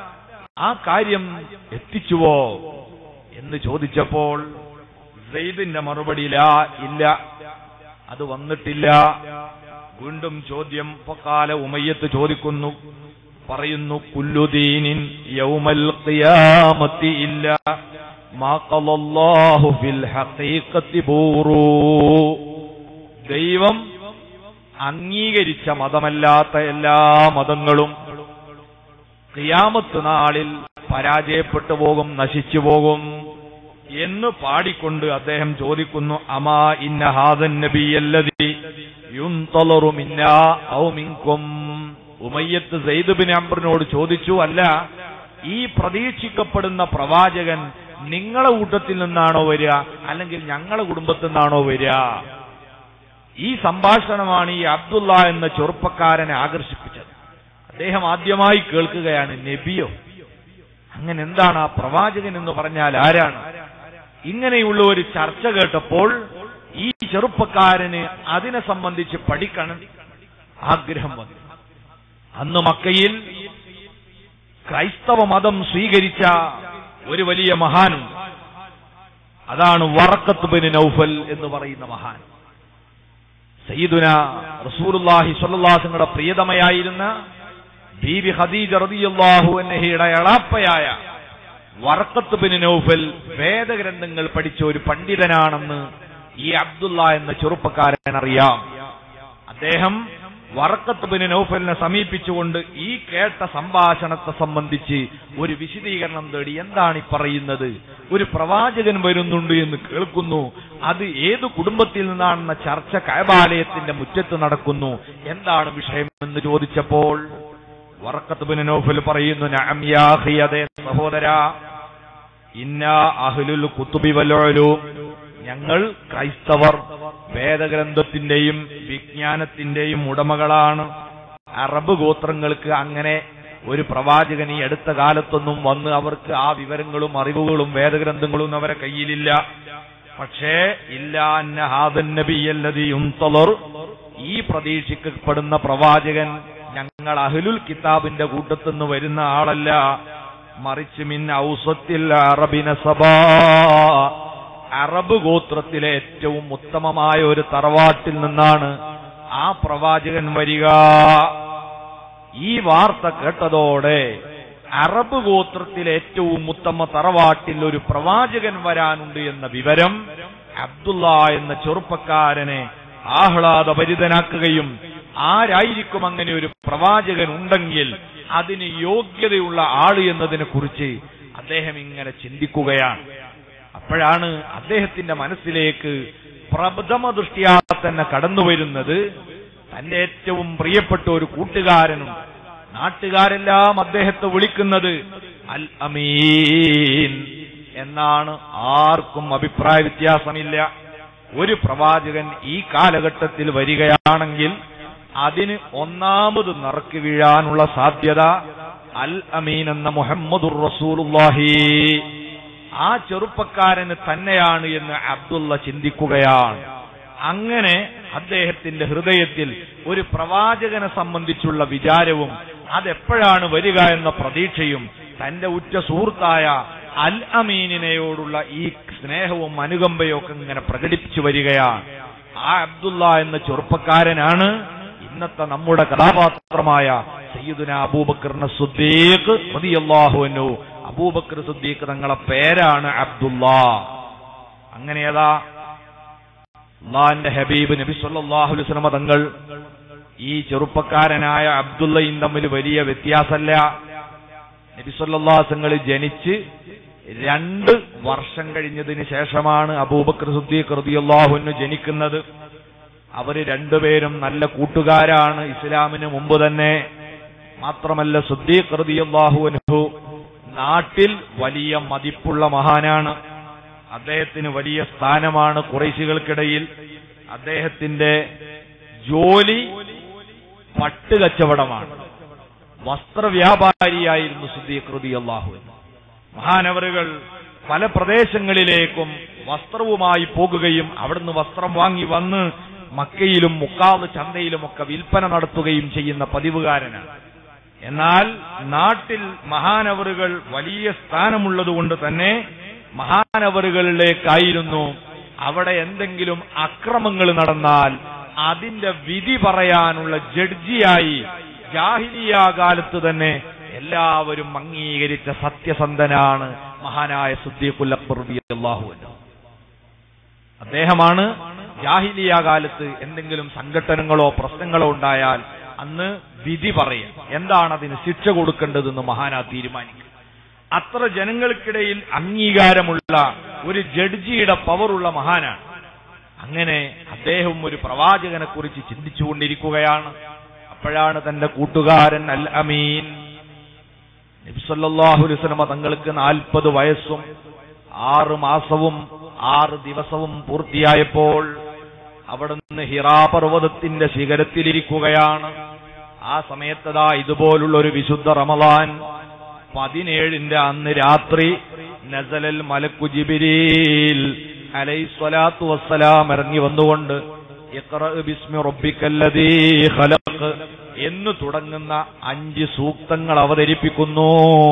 ആ കാര്യം എത്തിച്ചുവോ എന്ന് ചോദിച്ചപ്പോൾ സെയ്ദിന്റെ മറുപടി ലാ ഇല്ല അത് വന്നിട്ടില്ല വീണ്ടും ചോദ്യം പൊക്കാല ഉമയ്യത്ത് ചോദിക്കുന്നു പറയുന്നു കുല്ലുദീനിൻ യൗമൽ ഖിയാമത്തി ഇല്ല മാ ഖലല്ലാഹു ഫിൽ ഹഖീഖത്തി ബൂറു ദൈവം അംഗീകരിച്ച മതമല്ലാത്ത എല്ലാ മതങ്ങളും ഖിയാമത്ത് നാളിൽ പരാജയപ്പെട്ടു പോകും നശിച്ചു പോകും എന്ന് പാടിക്കൊണ്ട് അദ്ദേഹം ചോദിക്കുന്നു അമാ ഇന്ന ഹാദൻ നബിയല്ലതി യുൻതളറു മിന്നാ ഔ മിൻകും ഉമയ്യത്ത് സെയ്ദ് ബിൻ അംബറിനോട് ചോദിച്ചു അല്ല ഈ പ്രതീക്ഷിക്കപ്പെടുന്ന പ്രവാചകൻ നിങ്ങളെ കൂട്ടത്തിൽ നിന്നാണോ വരിക അല്ലെങ്കിൽ ഞങ്ങളെ കുടുംബത്തിൽ നിന്നാണോ വരിക ഈ സംഭാഷണമാണ് ഈ അബ്ദുള്ള എന്ന ചെറുപ്പക്കാരനെ ആകർഷിപ്പിച്ചത് അദ്ദേഹം ആദ്യമായി കേൾക്കുകയാണ് നബിയോ അങ്ങനെ എന്താണ് ആ പ്രവാചകൻ എന്ന് പറഞ്ഞാൽ ആരാണ് ഇങ്ങനെയുള്ള ഒരു ചർച്ച കേട്ടപ്പോൾ ഈ ചെറുപ്പക്കാരന് അതിനെ സംബന്ധിച്ച് പഠിക്കണം ആഗ്രഹം വന്നു അന്ന് മക്കയിൽ ക്രൈസ്തവ മതം സ്വീകരിച്ച ഒരു വലിയ മഹാനുണ്ട് അതാണ് വറക്കത്ത് ബിൻ നൗഫൽ എന്ന് പറയുന്ന മഹാൻ സയ്യിദുന റസൂലുള്ളാഹി സ്വല്ലല്ലാഹുങ്ങളുടെ പ്രിയതമയായിരുന്ന ബീബി ഖദീജ റളിയല്ലാഹു അൻഹയുടെ എളാപ്പയായ വർക്കത്ത് ബിൻ നൗഫൽ വേദഗ്രന്ഥങ്ങൾ പഠിച്ച ഒരു പണ്ഡിതനാണെന്ന് ഈ അബ്ദുള്ള എന്ന ചെറുപ്പക്കാരൻ അറിയാം അദ്ദേഹം വർക്കത്ത് ബിൻ നൗഫലിനെ സമീപിച്ചുകൊണ്ട് ഈ കേട്ട സംഭാഷണത്തെ സംബന്ധിച്ച് ഒരു വിശദീകരണം തേടി എന്താണ് ഈ പറയുന്നത് ഒരു പ്രവാചകൻ വരുന്നുണ്ട് എന്ന് കേൾക്കുന്നു അത് ഏത് കുടുംബത്തിൽ നിന്നാണെന്ന ചർച്ച കയബാലയത്തിന്റെ മുറ്റത്ത് നടക്കുന്നു എന്താണ് വിഷയം എന്ന് ചോദിച്ചപ്പോൾ വർക്കത്ത് ബിൻ നൗഫൽ പറയുന്നു നഅം യാ അഖി, അതേ സഹോദര ഇന്ന അഹ്ലുൽ കുത്തുബി വല്ലുലൂം ഞങ്ങൾ ക്രൈസ്തവർ വേദഗ്രന്ഥത്തിന്റെയും വിജ്ഞാനത്തിന്റെയും ഉടമകളാണ് അറബ് ഗോത്രങ്ങൾക്ക് അങ്ങനെ ഒരു പ്രവാചകൻ ഈ അടുത്ത കാലത്തൊന്നും വന്ന് അവർക്ക് ആ വിവരങ്ങളും അറിവുകളും വേദഗ്രന്ഥങ്ങളും അവരെ കയ്യിലില്ല പക്ഷേ ഇല്ല അന്ന ഹാദൻ നബിയല്ലതി യുൻതളർ ഈ പ്രതീക്ഷിക്കപ്പെടുന്ന പ്രവാചകൻ ഞങ്ങൾ അഹ്ലുൽ കിതാബിന്റെ കൂട്ടത്തുനിന്ന് വരുന്ന ആളല്ല മറിച്ച് മിൻ ഔസത്തിൽ അറബിന സഭാ അറബ് ഗോത്രത്തിലെ ഏറ്റവും ഉത്തമമായ ഒരു തറവാട്ടിൽ നിന്നാണ് ആ പ്രവാചകൻ വരിക ഈ വാർത്ത കേട്ടതോടെ അറബ് ഗോത്രത്തിലെ ഏറ്റവും ഉത്തമ തറവാട്ടിൽ ഒരു പ്രവാചകൻ വരാനുണ്ട് എന്ന വിവരം അബ്ദുള്ള എന്ന ചെറുപ്പക്കാരനെ ആഹ്ലാദഭരിതനാക്കുകയും ആരായിരിക്കും അങ്ങനെ ഒരു പ്രവാചകൻ ഉണ്ടെങ്കിൽ അതിന് യോഗ്യതയുള്ള ആള് എന്നതിനെ കുറിച്ച് അദ്ദേഹം ഇങ്ങനെ ചിന്തിക്കുകയാണ് അപ്പോഴാണ് അദ്ദേഹത്തിന്റെ മനസ്സിലേക്ക് പ്രഥമ ദൃഷ്ടിയാ തന്നെ കടന്നു വരുന്നത് തന്റെ ഏറ്റവും പ്രിയപ്പെട്ട ഒരു കൂട്ടുകാരനുണ്ട് നാട്ടുകാരെല്ലാം അദ്ദേഹത്തെ വിളിക്കുന്നത് അൽ അമീൻ എന്നാണ് ആർക്കും അഭിപ്രായ വ്യത്യാസമില്ല ഒരു പ്രവാചകൻ ഈ കാലഘട്ടത്തിൽ വരികയാണെങ്കിൽ അതിന് ഒന്നാമത് നറുക്ക് വീഴാനുള്ള സാധ്യത അൽ അമീൻ എന്ന മുഹമ്മദുർ റസൂലുള്ളാഹി ആ ചെറുപ്പക്കാരന് തന്നെയാണ് എന്ന് അബ്ദുള്ള ചിന്തിക്കുകയാണ് അങ്ങനെ അദ്ദേഹത്തിന്റെ ഹൃദയത്തിൽ ഒരു പ്രവാചകനെ സംബന്ധിച്ചുള്ള വിചാരവും അതെപ്പോഴാണ് വരിക എന്ന പ്രതീക്ഷയും തന്റെ ഉറ്റ സുഹൃത്തായ അൽ അമീനിനെയോടുള്ള ഈ സ്നേഹവും അനുകമ്പയും ഒക്കെ ഇങ്ങനെ പ്രകടിപ്പിച്ചു വരികയാണ് ആ അബ്ദുള്ള എന്ന ചെറുപ്പക്കാരനാണ് ഇന്നത്തെ നമ്മുടെ കഥാപാത്രമായ സയ്യിദുന അബൂബക്കറിന് സുദ്ദീഖ് റളിയല്ലാഹുവിനു അബൂബക്കർ സുദ്ദീഖ് തങ്ങളെ പേരാണ് അബ്ദുള്ള അങ്ങനെ ഏതാ അള്ളാന്റെ ഹബീബ് നബി സല്ലല്ലാഹു അലൈഹി വസല്ലമ തങ്ങൾ ഈ ചെറുപ്പക്കാരനായ അബ്ദുള്ളയും തമ്മിൽ വലിയ വ്യത്യാസമല്ല നബി സല്ലല്ലാഹു തങ്ങൾ ജനിച്ച് രണ്ട് വർഷം കഴിഞ്ഞതിന് ശേഷമാണ് അബൂബക്കർ സുദ്ദീഖ് റളിയല്ലാഹുവിന് ജനിക്കുന്നത് അവര് രണ്ടുപേരും നല്ല കൂട്ടുകാരാണ് ഇസ്ലാമിന് മുമ്പ് തന്നെ മാത്രമല്ല സുദ്ദീഖ് റളിയല്ലാഹുവിനു നാട്ടിൽ വലിയ മതിപ്പുള്ള മഹാനാണ് അദ്ദേഹത്തിന് വലിയ സ്ഥാനമാണ് കുറേശികൾക്കിടയിൽ അദ്ദേഹത്തിന്റെ ജോലി പട്ട് കച്ചവടമാണ് വസ്ത്രവ്യാപാരിയായിരുന്നു സുദ്ദീഖ് റളിയല്ലാഹു മഹാനവറുകൾ പല പ്രദേശങ്ങളിലേക്കും വസ്ത്രവുമായി പോകുകയും അവിടുന്ന് വസ്ത്രം വാങ്ങി വന്ന് മക്കയിലും മുക്കാവ് ചന്തയിലുമൊക്കെ വിൽപ്പന നടത്തുകയും ചെയ്യുന്ന പതിവുകാരനാണ് എന്നാൽ നാട്ടിൽ മഹാനവറുകൾ വലിയ സ്ഥാനമുള്ളതുകൊണ്ട് തന്നെ മഹാനവറുകളിലേക്കായിരുന്നു അവിടെ എന്തെങ്കിലും അക്രമങ്ങൾ നടന്നാൽ അതിന്റെ വിധി പറയാനുള്ള ജഡ്ജിയായി ജാഹിലിയ കാലത്ത് തന്നെ എല്ലാവരും അംഗീകരിച്ച സത്യസന്ധനാണ് മഹാനായ സുദ്ദീഖുൽ അക്ബർ റളിയല്ലാഹു അൻഹു അദ്ദേഹമാണ് ജാഹിലിയ കാലത്ത് എന്തെങ്കിലും സംഘടനകളോ പ്രശ്നങ്ങളോ ഉണ്ടായാൽ അന്ന് വിധി പറയും എന്താണ് അതിന് ശിക്ഷ കൊടുക്കേണ്ടതെന്ന് മഹാനാ തീരുമാനിക്കും അത്ര ജനങ്ങൾക്കിടയിൽ അംഗീകാരമുള്ള ഒരു ജഡ്ജിയുടെ പവറുള്ള മഹാനാണ് അങ്ങനെ അദ്ദേഹം ഒരു പ്രവാചകനെ കുറിച്ച് ചിന്തിച്ചുകൊണ്ടിരിക്കുകയാണ് അപ്പോഴാണ് തന്റെ കൂട്ടുകാരൻ അൽ അമീൻ നബിസല്ലാഹു അലൈവലമ തങ്ങൾക്ക് നാൽപ്പത് വയസ്സും ആറ് മാസവും ആറ് ദിവസവും പൂർത്തിയായപ്പോൾ അവിടുന്ന് ഹിറാ പർവ്വതത്തിന്റെ ശിഖരത്തിലിരിക്കുകയാണ് ആ സമയത്തതാ ഇതുപോലുള്ള ഒരു വിശുദ്ധ റമദാൻ പതിനേഴിന്റെ അന്ന് രാത്രി നസലൽ മലക്കു ജിബിരീൽ അലൈസ്വലാത്തു വസ്സലാം ഇറങ്ങി വന്നുകൊണ്ട് ഇഖ്റ ബിസ്മി റബ്ബിക്കല്ലദീ ഖലഖ് എന്ന് തുടങ്ങുന്ന അഞ്ച് സൂക്തങ്ങൾ അവതരിപ്പിക്കുന്നു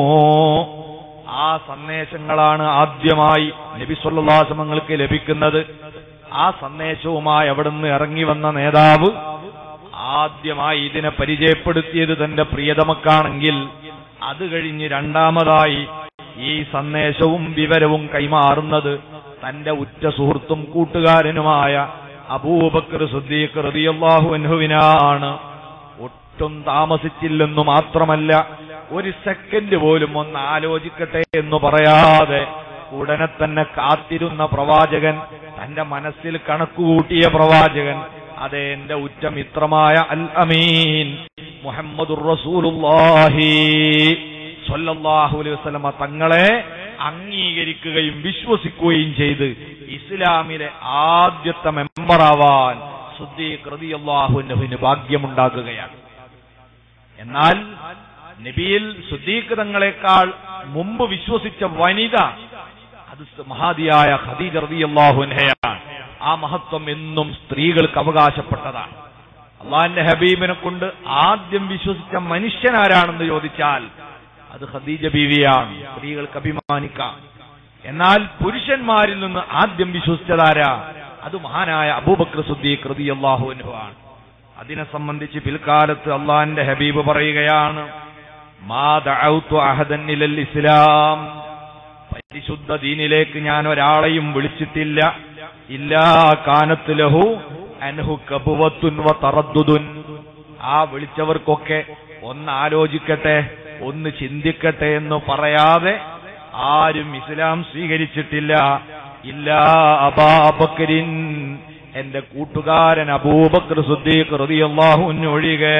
ആ സന്ദേശങ്ങളാണ് ആദ്യമായി നബി സല്ലാസമങ്ങൾക്ക് ലഭിക്കുന്നത് ആ സന്ദേശവുമായി അവിടുന്ന് ഇറങ്ങി വന്ന നേതാവ് ആദ്യമായി ഇതിനെ പരിചയപ്പെടുത്തിയത് തന്റെ പ്രിയതമക്കാണെങ്കിൽ അത് കഴിഞ്ഞ് രണ്ടാമതായി ഈ സന്ദേശവും വിവരവും കൈമാറുന്നത് തന്റെ ഉറ്റ സുഹൃത്തും കൂട്ടുകാരനുമായ അബൂബക്കർ സുദ്ദീഖ് റളിയല്ലാഹു അൻഹുവിനാണ് ഒട്ടും താമസിച്ചില്ലെന്നു മാത്രമല്ല ഒരു സെക്കൻഡ് പോലും ഒന്ന് ആലോചിക്കട്ടെ എന്ന് പറയാതെ ഉടനെ തന്നെ കാത്തിരുന്ന പ്രവാചകൻ തന്റെ മനസ്സിൽ കണക്കുകൂട്ടിയ പ്രവാചകൻ അതെ എന്റെ ഉറ്റ മിത്രമായ അൽ അമീൻ മുഹമ്മദുർ റസൂലുള്ളാഹി സ്വല്ലല്ലാഹു അലൈഹി വസല്ലമ തങ്ങളെ അംഗീകരിക്കുകയും വിശ്വസിക്കുകയും ചെയ്ത് ഇസ്ലാമിലെ ആദ്യത്തെ മെമ്പറാവാൻ സുദ്ദീഖ് റളിയല്ലാഹുവിന് ഭാഗ്യമുണ്ടാകുകയാണ് എന്നാൽ നബിയിൽ സുദ്ദീഖ് തങ്ങളെക്കാൾ മുമ്പ് വിശ്വസിച്ച വനിത അത് മഹാദിയായ ഖദീജ റളിയല്ലാഹുൻഹയാണ് ആ മഹത്വം എന്നും സ്ത്രീകൾക്ക് അവകാശപ്പെട്ടതാണ് അള്ളാഹിന്റെ ഹബീബിനെ കൊണ്ട് ആദ്യം വിശ്വസിച്ച മനുഷ്യനാരാണെന്ന് ചോദിച്ചാൽ അത് ഖദീജ ബീവിയാണ് സ്ത്രീകൾക്ക് അഭിമാനിക്കാം എന്നാൽ പുരുഷന്മാരിൽ നിന്ന് ആദ്യം വിശ്വസിച്ചതാരാ അത് മഹാനായ അബൂബക്കർ സുദ്ദീഖ് റളിയല്ലാഹു അൻഹു ആണ് അതിനെ സംബന്ധിച്ച് പിൽക്കാലത്ത് അള്ളാന്റെ ഹബീബ് പറയുകയാണ് മാ ദഅൗതു അഹദൻ ഇലൽ ഇസ്ലാം പരിശുദ്ധ ദീനിലേക്ക് ഞാൻ ഒരാളെയും വിളിച്ചിട്ടില്ല ഇല്ലാ കാനത്ത് ലഹു അൻഹു കബുവത്തുൻ വ തറദ്ദുദുൻ ആ വിളിച്ചവർക്കൊക്കെ ഒന്ന് ആലോചിക്കട്ടെ ഒന്ന് ചിന്തിക്കട്ടെ എന്ന് പറയാതെ ആരും ഇസ്ലാം സ്വീകരിച്ചിട്ടില്ല ഇല്ലാ അബാബക്കരിൻ എന്റെ കൂട്ടുകാരൻ അബൂബക്കർ സുദ്ദീഖ് റളിയല്ലാഹു അൻഹു ഒഴികെ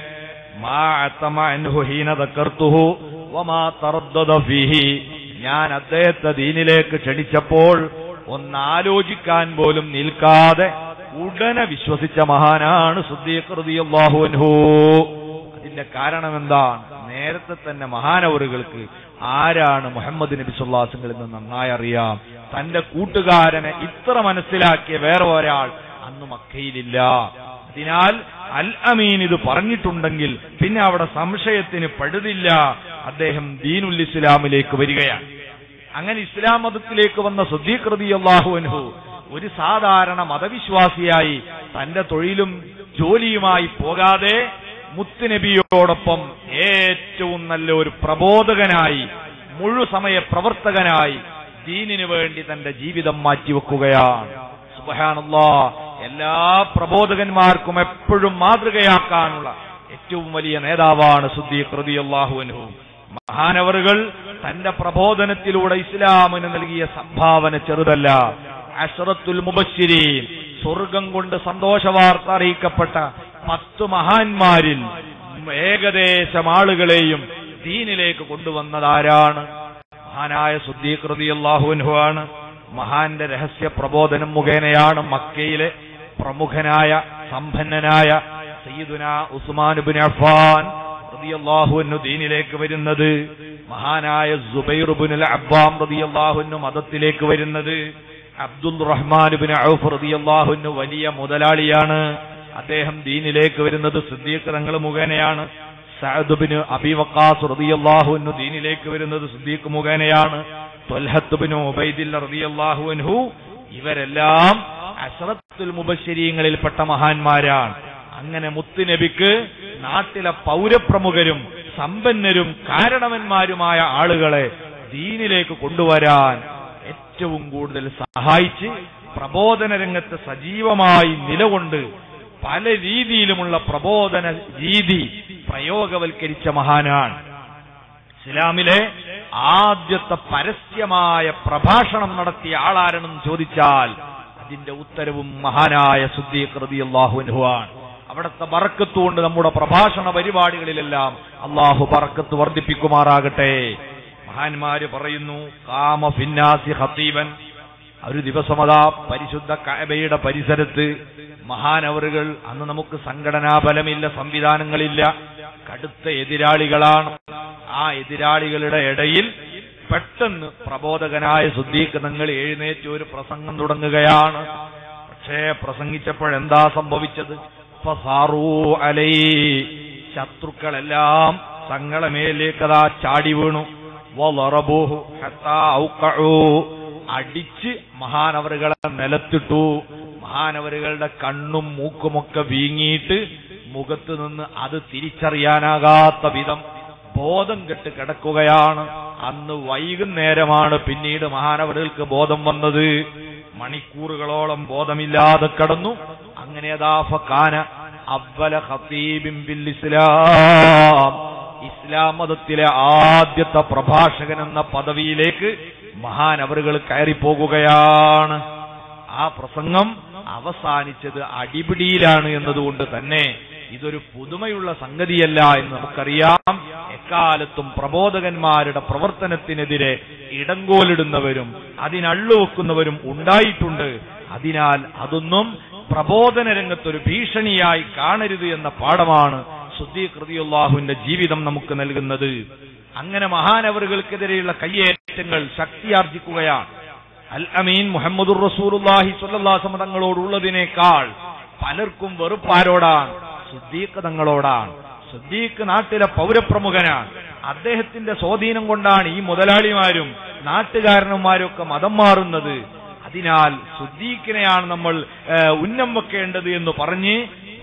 മാ അത്തമ അൻഹു ഹീന ദക്കർത്തുഹു വമാ തറദ്ദദ ഫീഹി ഞാൻ അദ്ദേഹത്തെ ദീനിലേക്ക് ക്ഷണിച്ചപ്പോൾ ഒന്നാലോചിക്കാൻ പോലും നിൽക്കാതെ ഉടനെ വിശ്വസിച്ച മഹാനാണ് സുദ്ദീഖ് റളിയല്ലാഹു അൻഹു അതിന്റെ കാരണം എന്താണ് നേരത്തെ തന്നെ മഹാനവറുകൾക്ക് ആരാണ് മുഹമ്മദ് നബി സുല്ലാസങ്ങളിൽ നിന്ന് നന്നായി അറിയാം തന്റെ കൂട്ടുകാരനെ ഇത്ര മനസ്സിലാക്കിയ വേറെ ഒരാൾ അന്ന് മക്കയിലില്ല അതിനാൽ അൽ അമീൻ ഇത് പറഞ്ഞിട്ടുണ്ടെങ്കിൽ പിന്നെ അവിടെ സംശയത്തിന് പഴുതില്ല അദ്ദേഹം ദീനുൽ ഇസ്ലാമിലേക്ക് വരികയാണ് അങ്ങനെ ഇസ്ലാം മതത്തിലേക്ക് വന്ന സുദ്ദീഖ്റതി അള്ളാഹു അൻഹു ഒരു സാധാരണ മതവിശ്വാസിയായി തന്റെ തൊഴിലും ജോലിയുമായി പോകാതെ മുത്തുനബിയോടൊപ്പം ഏറ്റവും നല്ല ഒരു പ്രബോധകനായി മുഴുസമയ പ്രവർത്തകനായി ദീനിനു വേണ്ടി തന്റെ ജീവിതം മാറ്റിവെക്കുകയാണ് സുബഹാനല്ലാ എല്ലാ പ്രബോധകന്മാർക്കും എപ്പോഴും മാതൃകയാക്കാനുള്ള ഏറ്റവും വലിയ നേതാവാണ് സുദ്ദീഖ് റളിയല്ലാഹു അൻഹു മഹാനവറുകൾ തന്റെ പ്രബോധനത്തിലൂടെ ഇസ്ലാമിന് നൽകിയ സംഭാവന ചെറുതല്ല അഷറത്തുൽ മുബശ്ശിരീൻ സ്വർഗം കൊണ്ട് സന്തോഷവാർത്ത അറിയിക്കപ്പെട്ട പത്ത് മഹാന്മാരിൽ ഏകദേശം ആളുകളെയും ദീനിലേക്ക് കൊണ്ടുവന്നതാരാണ് മഹാനായ സുദ്ദീഖ് റളിയല്ലാഹു അൻഹു ആണ് മഹാന്റെ രഹസ്യ പ്രബോധനം മുഖേനയാണ് മക്കയിലെ പ്രമുഖനായ സമ്പന്നനായ സയ്യിദുന ഉസ്മാൻ ബിൻ അഫ്ഫാൻ റളിയല്ലാഹു അൻഹു ദീനിലേക്ക് വരുന്നത് മഹാനായ സുബൈർ ബിൻ അബ്ബാം റളിയല്ലാഹു അൻഹു മതത്തിലേക്ക് വരുന്നത് അബ്ദുൽ റഹ്മാൻ ബിൻ ഔഫ് റളിയല്ലാഹു അൻഹു വലിയ മുതലാളിയാണ് അദ്ദേഹം ദീനിലേക്ക് വരുന്നത് സിദ്ദീഖ് തങ്ങൾ മുഖേനയാണ് സഅദ് ബിൻ അബി വഖാസ് റളിയല്ലാഹു അൻഹു ദീനിലേക്ക് വരുന്നത് സിദ്ദീഖ് മുഖേനയാണ് ത്വൽഹത്ത് ബിൻ ഉബൈദില്ല റളിയല്ലാഹു അൻഹു ഇവരെല്ലാം അശ്റത്തുൽ മുബശ്ശരീങ്ങളിൽപ്പെട്ട മഹാന്മാരാണ് അങ്ങനെ മുത്തുനബിക്ക് നാട്ടിലെ പൗരപ്രമുഖരും സമ്പന്നരും കാരണവന്മാരുമായ ആളുകളെ ദീനിലേക്ക് കൊണ്ടുവരാൻ ഏറ്റവും കൂടുതൽ സഹായിച്ച് പ്രബോധന രംഗത്ത് സജീവമായി നിലകൊണ്ട് പല രീതിയിലുമുള്ള പ്രബോധന രീതി പ്രയോഗവൽക്കരിച്ച മഹാനാണ് ഇസ്ലാമിലെ ആദ്യത്തെ പരസ്യമായ പ്രഭാഷണം നടത്തിയ ആളാരെന്നും ചോദിച്ചാൽ അതിന്റെ ഉത്തരവും മഹാനായ സുദ്ദീഖ് റളിയല്ലാഹു അൻഹു ആണ് അവിടുത്തെ ബറക്കത്ത് കൊണ്ട് നമ്മുടെ പ്രഭാഷണ പരിപാടികളിലെല്ലാം അള്ളാഹു ബറക്കത്ത് വർദ്ധിപ്പിക്കുമാറാകട്ടെ മഹാന്മാര് പറയുന്നു കാമ ഫിന്നാസി ഹത്തീബൻ ഒരു ദിവസമതാ പരിശുദ്ധ കഅബയുടെ പരിസരത്ത് മഹാനവറുകൾ അന്ന് നമുക്ക് സംഘടനാ ബലമില്ല സംവിധാനങ്ങളില്ല കടുത്ത എതിരാളികളാണ് ആ എതിരാളികളുടെ ഇടയിൽ പെട്ടെന്ന് പ്രബോധകനായ സുദ്ദീഖ് നിങ്ങൾ എഴുന്നേറ്റ് ഒരു പ്രസംഗം തുടങ്ങുകയാണ് പക്ഷേ പ്രസംഗിച്ചപ്പോഴെന്താ സംഭവിച്ചത് ഫസാറൂ അലൈ ശത്രുക്കളെല്ലാം തങ്ങളെ മേലേക്കതാ ചാടി വീണു വളറബൂഹു ഹത്താ ഔഖഉ അടിച്ച് മഹാനവറുകളെ നിലത്തിട്ടു മഹാനവറുകളുടെ കണ്ണും മൂക്കുമൊക്കെ വീങ്ങിയിട്ട് മുഖത്ത് നിന്ന് അത് തിരിച്ചറിയാനാകാത്ത വിധം ബോധം കെട്ട് കിടക്കുകയാണ് അന്ന് വൈകുന്നേരമാണ് പിന്നീട് മഹാനവറുകൾക്ക് ബോധം വന്നത് മണിക്കൂറുകളോളം ബോധമില്ലാതെ കടന്നു അങ്ങനെ അതാ ഫക്കാന അവല ഖതീബിൻ ബിൽ ഇസ്ലാം ഇസ്ലാം മതത്തിലെ ആദ്യത്തെ പ്രഭാഷകൻ എന്ന പദവിയിലേക്ക് മഹാനവറുകൾ കയറിപ്പോകുകയാണ് ആ പ്രസംഗം അവസാനിച്ചത് അടിപിടിയിലാണ് എന്നതുകൊണ്ട് തന്നെ ഇതൊരു പുതുമയുള്ള സംഗതിയല്ല എന്ന് നമുക്കറിയാം എക്കാലത്തും പ്രബോധകന്മാരുടെ പ്രവർത്തനത്തിനെതിരെ ഇടങ്കോലിടുന്നവരും അതിനള്ളുവെക്കുന്നവരും ഉണ്ടായിട്ടുണ്ട് അതിനാൽ അതൊന്നും പ്രബോധന രംഗത്തൊരു ഭീഷണിയായി കാണരുത് എന്ന പാഠമാണ് ശുദ്ധീകൃതിയുള്ളാഹുവിന്റെ ജീവിതം നമുക്ക് നൽകുന്നത് അങ്ങനെ മഹാനവറുകൾക്കെതിരെയുള്ള കയ്യേറ്റങ്ങൾ ശക്തിയാർജിക്കുകയാണ് അൽ അമീൻ മുഹമ്മദുർ റസൂലുള്ളാഹി സ്വല്ലല്ലാഹു തങ്ങളോടുള്ളതിനേക്കാൾ പലർക്കും വെറുപ്പാരോടാണ് സുദ്ദീഖ് തങ്ങളോടാണ് സുദ്ദീഖ് നാട്ടിലെ പൗരപ്രമുഖനാണ് അദ്ദേഹത്തിന്റെ സ്വാധീനം കൊണ്ടാണ് ഈ മുതലാളിമാരും നാട്ടുകാരന്മാരും ഒക്കെ മതം മാറുന്നത് അതിനാൽ സുദ്ദീഖിനെയാണ് നമ്മൾ ഏഹ്, ഉന്നം വെക്കേണ്ടത് എന്ന് പറഞ്ഞ്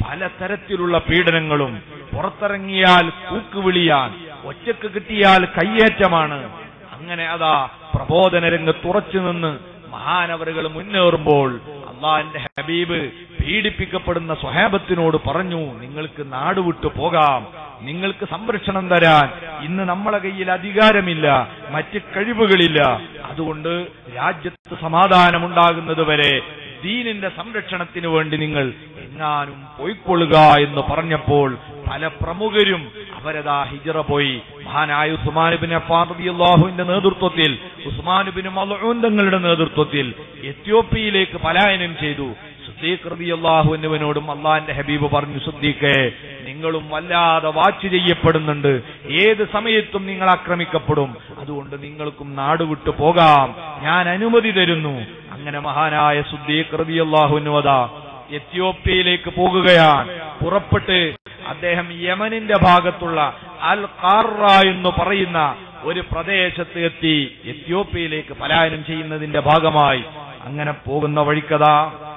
പലതരത്തിലുള്ള പീഡനങ്ങളും പുറത്തിറങ്ങിയാൽ കൂക്കുവിളിയാൻ ഒറ്റക്ക് കിട്ടിയാൽ കയ്യേറ്റമാണ് അങ്ങനെ അതാ പ്രബോധന രംഗത്ത് ഉറച്ചു നിന്ന് മഹാനവറുകൾ മുന്നേറുമ്പോൾ അള്ളാന്റെ ഹബീബ് പീഡിപ്പിക്കപ്പെടുന്ന സ്വഹാബത്തിനോട് പറഞ്ഞു നിങ്ങൾക്ക് നാട് വിട്ടു പോകാം നിങ്ങൾക്ക് സംരക്ഷണം തരാൻ ഇന്ന് നമ്മളെ കയ്യിൽ അധികാരമില്ല മറ്റ് കഴിവുകളില്ല അതുകൊണ്ട് രാജ്യത്ത് സമാധാനമുണ്ടാകുന്നത് വരെ ദീനിന്റെ സംരക്ഷണത്തിന് വേണ്ടി നിങ്ങൾ എങ്ങാനും പോയിക്കൊള്ളുക എന്ന് പറഞ്ഞപ്പോൾ പല പ്രമുഖരും അവരതാ ഹിജറ പോയി മഹാനായ ഉസ്മാനുബിൻ അള്ളാഹുവിന്റെ നേതൃത്വത്തിൽ ഉസ്മാനുബിൻ മലൂൻ തങ്ങളുടെ നേതൃത്വത്തിൽ എത്യോപ്യയിലേക്ക് പലായനം ചെയ്തു സുദ്ദീഖ് റളിയല്ലാഹുവിനോടും അള്ളാന്റെ ഹബീബ് പറഞ്ഞു സുദ്ദീഖെ നിങ്ങളും വല്ലാതെ വാച്ച് ചെയ്യപ്പെടുന്നുണ്ട് ഏത് സമയത്തും നിങ്ങൾ ആക്രമിക്കപ്പെടും അതുകൊണ്ട് നിങ്ങൾക്കും നാട് വിട്ടു പോകാം ഞാൻ അനുമതി തരുന്നു അങ്ങനെ മഹാനായ സുദ്ദീഖ് റളിയല്ലാഹുവിനുവതാ എത്യോപ്യയിലേക്ക് പോകുകയാണ് പുറപ്പെട്ട് അദ്ദേഹം യമനിന്റെ ഭാഗത്തുള്ള അൽ ഖാറ എന്ന് പറയുന്ന ഒരു പ്രദേശത്ത് എത്തി എത്യോപ്യയിലേക്ക് പലായനം ചെയ്യുന്നതിന്റെ ഭാഗമായി അങ്ങനെ പോകുന്ന വഴിക്കതാ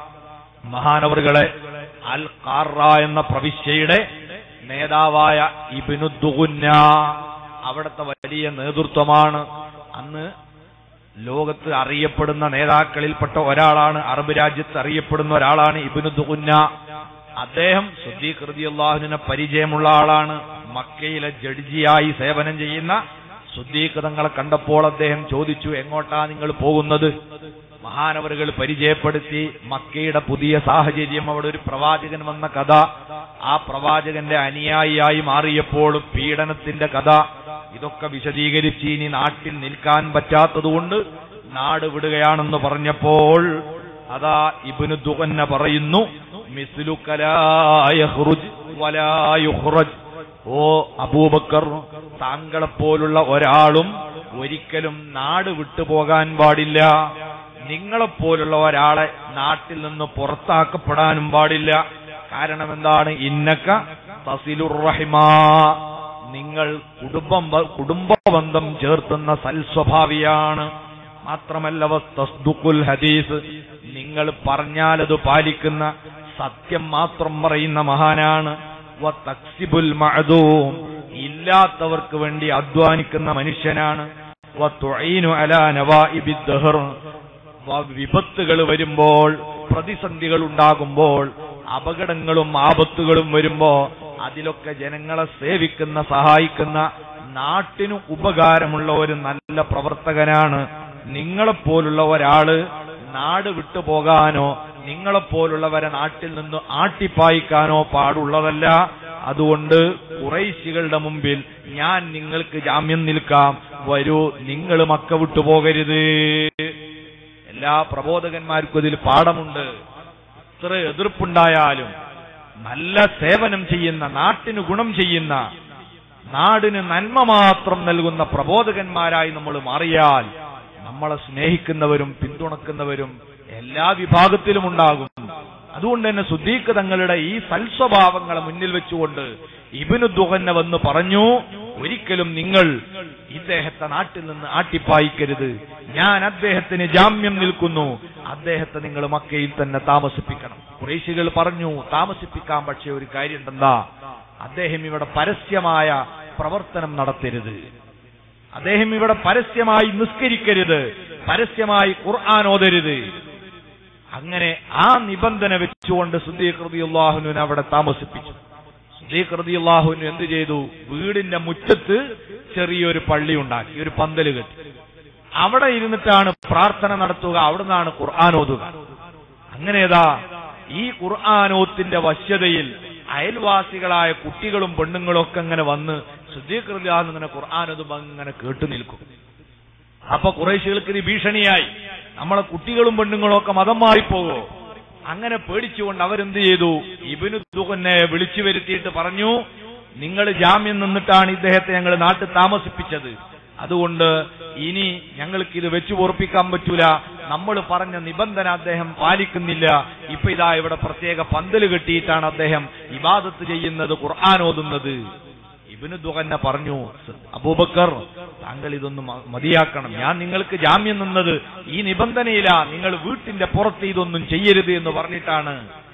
മഹാനവറുകളെ അൽ ഖാറ എന്ന പ്രവിശ്യയുടെ നേതാവായ ഇബിനു ദുഗുന്ന അവിടുത്തെ വലിയ നേതൃത്വമാണ് അന്ന് ലോകത്ത് അറിയപ്പെടുന്ന നേതാക്കളിൽപ്പെട്ട ഒരാളാണ് അറബ് രാജ്യത്ത് അറിയപ്പെടുന്ന ഒരാളാണ് ഇബിനു ദുഗുന്ന അദ്ദേഹം സുദ്ദീഖ് റളിയല്ലാഹുവിനെ പരിചയമുള്ള ആളാണ് മക്കയിലെ ജഡ്ജിയായി സേവനം ചെയ്യുന്ന സുദ്ദീഖ് തങ്ങളെ കണ്ടപ്പോൾ അദ്ദേഹം ചോദിച്ചു എങ്ങോട്ടാ നിങ്ങൾ പോകുന്നത് മഹാനവറുകൾ പരിചയപ്പെടുത്തി മക്കയുടെ പുതിയ സാഹചര്യം അവിടെ ഒരു പ്രവാചകൻ വന്ന കഥ ആ പ്രവാചകന്റെ അനുയായിയായി മാറിയപ്പോൾ പീഡനത്തിന്റെ കഥ ഇതൊക്കെ വിശദീകരിച്ച് ഇനി നാട്ടിൽ നിൽക്കാൻ പറ്റാത്തതുകൊണ്ട് നാട് വിടുകയാണെന്ന് പറഞ്ഞപ്പോൾ അതാ ഇബിനു ദുഗന്ന പറയുന്നു മിസ്ലുക ലാ യഖ്റുജ് വലാ യുഖ്റജ് ഓ അബൂബക്കർ താങ്കളെപ്പോലുള്ള ഒരാളും ഒരിക്കലും നാട് വിട്ടുപോകാൻ പാടില്ല നിങ്ങളെപ്പോലുള്ള ഒരാളെ നാട്ടിൽ നിന്ന് പുറത്താക്കപ്പെടാനും പാടില്ല കാരണം എന്താണ് ഇന്നക്ക തസിലുറഹിമാ നിങ്ങൾ കുടുംബം കുടുംബബന്ധം ചേർത്തുന്ന സൽസ്വഭാവിയാണ് മാത്രമല്ല വസ്തസ്ദുഖുൽ ഹദീസ് നിങ്ങൾ പറഞ്ഞാലത് പാലിക്കുന്ന സത്യം മാത്രം പറയുന്ന മഹാനാണ് വതക്സിബുൽ മഅദൂം ഇല്ലാത്തവർക്ക് വേണ്ടി അധ്വാനിക്കുന്ന മനുഷ്യനാണ് വതുഈനു അലാ നവാഇബിദ് ദഹർ വിപത്തുകൾ വരുമ്പോൾ പ്രതിസന്ധികൾ ഉണ്ടാകുമ്പോൾ അപകടങ്ങളും ആപത്തുകളും വരുമ്പോ അതിലൊക്കെ ജനങ്ങളെ സേവിക്കുന്ന സഹായിക്കുന്ന നാട്ടിനു ഉപകാരമുള്ള ഒരു നല്ല പ്രവർത്തകനാണ് നിങ്ങളെപ്പോലുള്ള ഒരാള് നാട് വിട്ടുപോകാനോ നിങ്ങളെപ്പോലുള്ളവരെ നാട്ടിൽ നിന്ന് ആട്ടിപ്പായിക്കാനോ പാടുള്ളതല്ല അതുകൊണ്ട് കുറൈശികളുടെ മുമ്പിൽ ഞാൻ നിങ്ങൾക്ക് ജാമ്യം നിൽക്കാം വരൂ നിങ്ങൾ മക്ക വിട്ടുപോകരുത് എല്ലാ പ്രബോധകന്മാർക്കും ഇതിൽ പാഠമുണ്ട് എത്ര എതിർപ്പുണ്ടായാലും നല്ല സേവനം ചെയ്യുന്ന നാട്ടിന് ഗുണം ചെയ്യുന്ന നാടിന് നന്മ മാത്രം നൽകുന്ന പ്രബോധകന്മാരായി നമ്മൾ മാറിയാൽ നമ്മളെ സ്നേഹിക്കുന്നവരും പിന്തുണക്കുന്നവരും എല്ലാ വിഭാഗത്തിലും ഉണ്ടാകും അതുകൊണ്ട് തന്നെ സുദ്ദീഖ് തങ്ങളുടെ ഈ സൽസ്വഭാവങ്ങളെ മുന്നിൽ വെച്ചുകൊണ്ട് ഇബിനു ദുഹന്നെ വന്ന് പറഞ്ഞു ഒരിക്കലും നിങ്ങൾ ഇദ്ദേഹത്തെ നാട്ടിൽ നിന്ന് ആട്ടിപ്പായിക്കരുത് ഞാൻ അദ്ദേഹത്തിന് ജാമ്യം നിൽക്കുന്നു അദ്ദേഹത്തെ നിങ്ങൾ മക്കയിൽ തന്നെ താമസിപ്പിക്കണം കുറേശികൾ പറഞ്ഞു താമസിപ്പിക്കാൻ പക്ഷേ ഒരു കാര്യം എന്താ അദ്ദേഹം ഇവിടെ പരസ്യമായ പ്രവർത്തനം നടത്തരുത് അദ്ദേഹം ഇവിടെ പരസ്യമായി നിസ്കരിക്കരുത് പരസ്യമായി ഖുർആൻ ഓതരുത് അങ്ങനെ ആ നിബന്ധന വെച്ചുകൊണ്ട് സുദ്ദീഖ്റദിയുള്ളാഹുവിനെ അവിടെ താമസിപ്പിച്ചു സുദ്ദീഖ്റദിയുള്ളാഹുവിന് എന്ത് ചെയ്തു വീടിന്റെ മുറ്റത്ത് ചെറിയൊരു പള്ളി ഉണ്ടാക്കി ഒരു പന്തല് കെട്ടി അവിടെ ഇരുന്നിട്ടാണ് പ്രാർത്ഥന നടത്തുക അവിടുന്നാണ് ഖുർആൻ ഓതുക അങ്ങനെതാ ഈ ഖുർആാനോത്തിന്റെ വശ്യതയിൽ അയൽവാസികളായ കുട്ടികളും പെണ്ണുങ്ങളും ഒക്കെ അങ്ങനെ വന്ന് ശുദ്ധീകൃതിയാന്ന് ഇങ്ങനെ ഖുർആാനതും അങ്ങനെ കേട്ടു നിൽക്കും അപ്പൊ കുറേശികൾക്ക് ഇത് ഭീഷണിയായി നമ്മളെ കുട്ടികളും പെണ്ണുങ്ങളും ഒക്കെ മതം മാറിപ്പോകോ അങ്ങനെ പേടിച്ചുകൊണ്ട് അവരെന്ത് ചെയ്തു ഇബിനു ദുഹന്നെ വിളിച്ചു വരുത്തിയിട്ട് പറഞ്ഞു നിങ്ങൾ ജാമ്യം നിന്നിട്ടാണ് ഇദ്ദേഹത്തെ ഞങ്ങൾ നാട്ടിൽ താമസിപ്പിച്ചത് അതുകൊണ്ട് ഇനി ഞങ്ങൾക്ക് ഇത് വെച്ചു പൊറപ്പിക്കാൻ പറ്റൂല നമ്മൾ പറഞ്ഞ നിബന്ധന അദ്ദേഹം പാലിക്കുന്നില്ല ഇപ്പൊ ഇതാ ഇവിടെ പ്രത്യേക പന്തല് കെട്ടിയിട്ടാണ് അദ്ദേഹം ഇബാദത്ത് ചെയ്യുന്നത് ഖുർആൻ ഓതുന്നത് ഇബിന് ദുഹന്ന പറഞ്ഞു അബൂബക്കർ താങ്കൾ ഇതൊന്ന് മ- മതിയാക്കണം ഞാൻ നിങ്ങൾക്ക് ജാമ്യം നിന്നത് ഈ നിബന്ധനയില നിങ്ങൾ വീട്ടിന്റെ പുറത്ത് ഇതൊന്നും ചെയ്യരുത് എന്ന് പറഞ്ഞിട്ടാണ്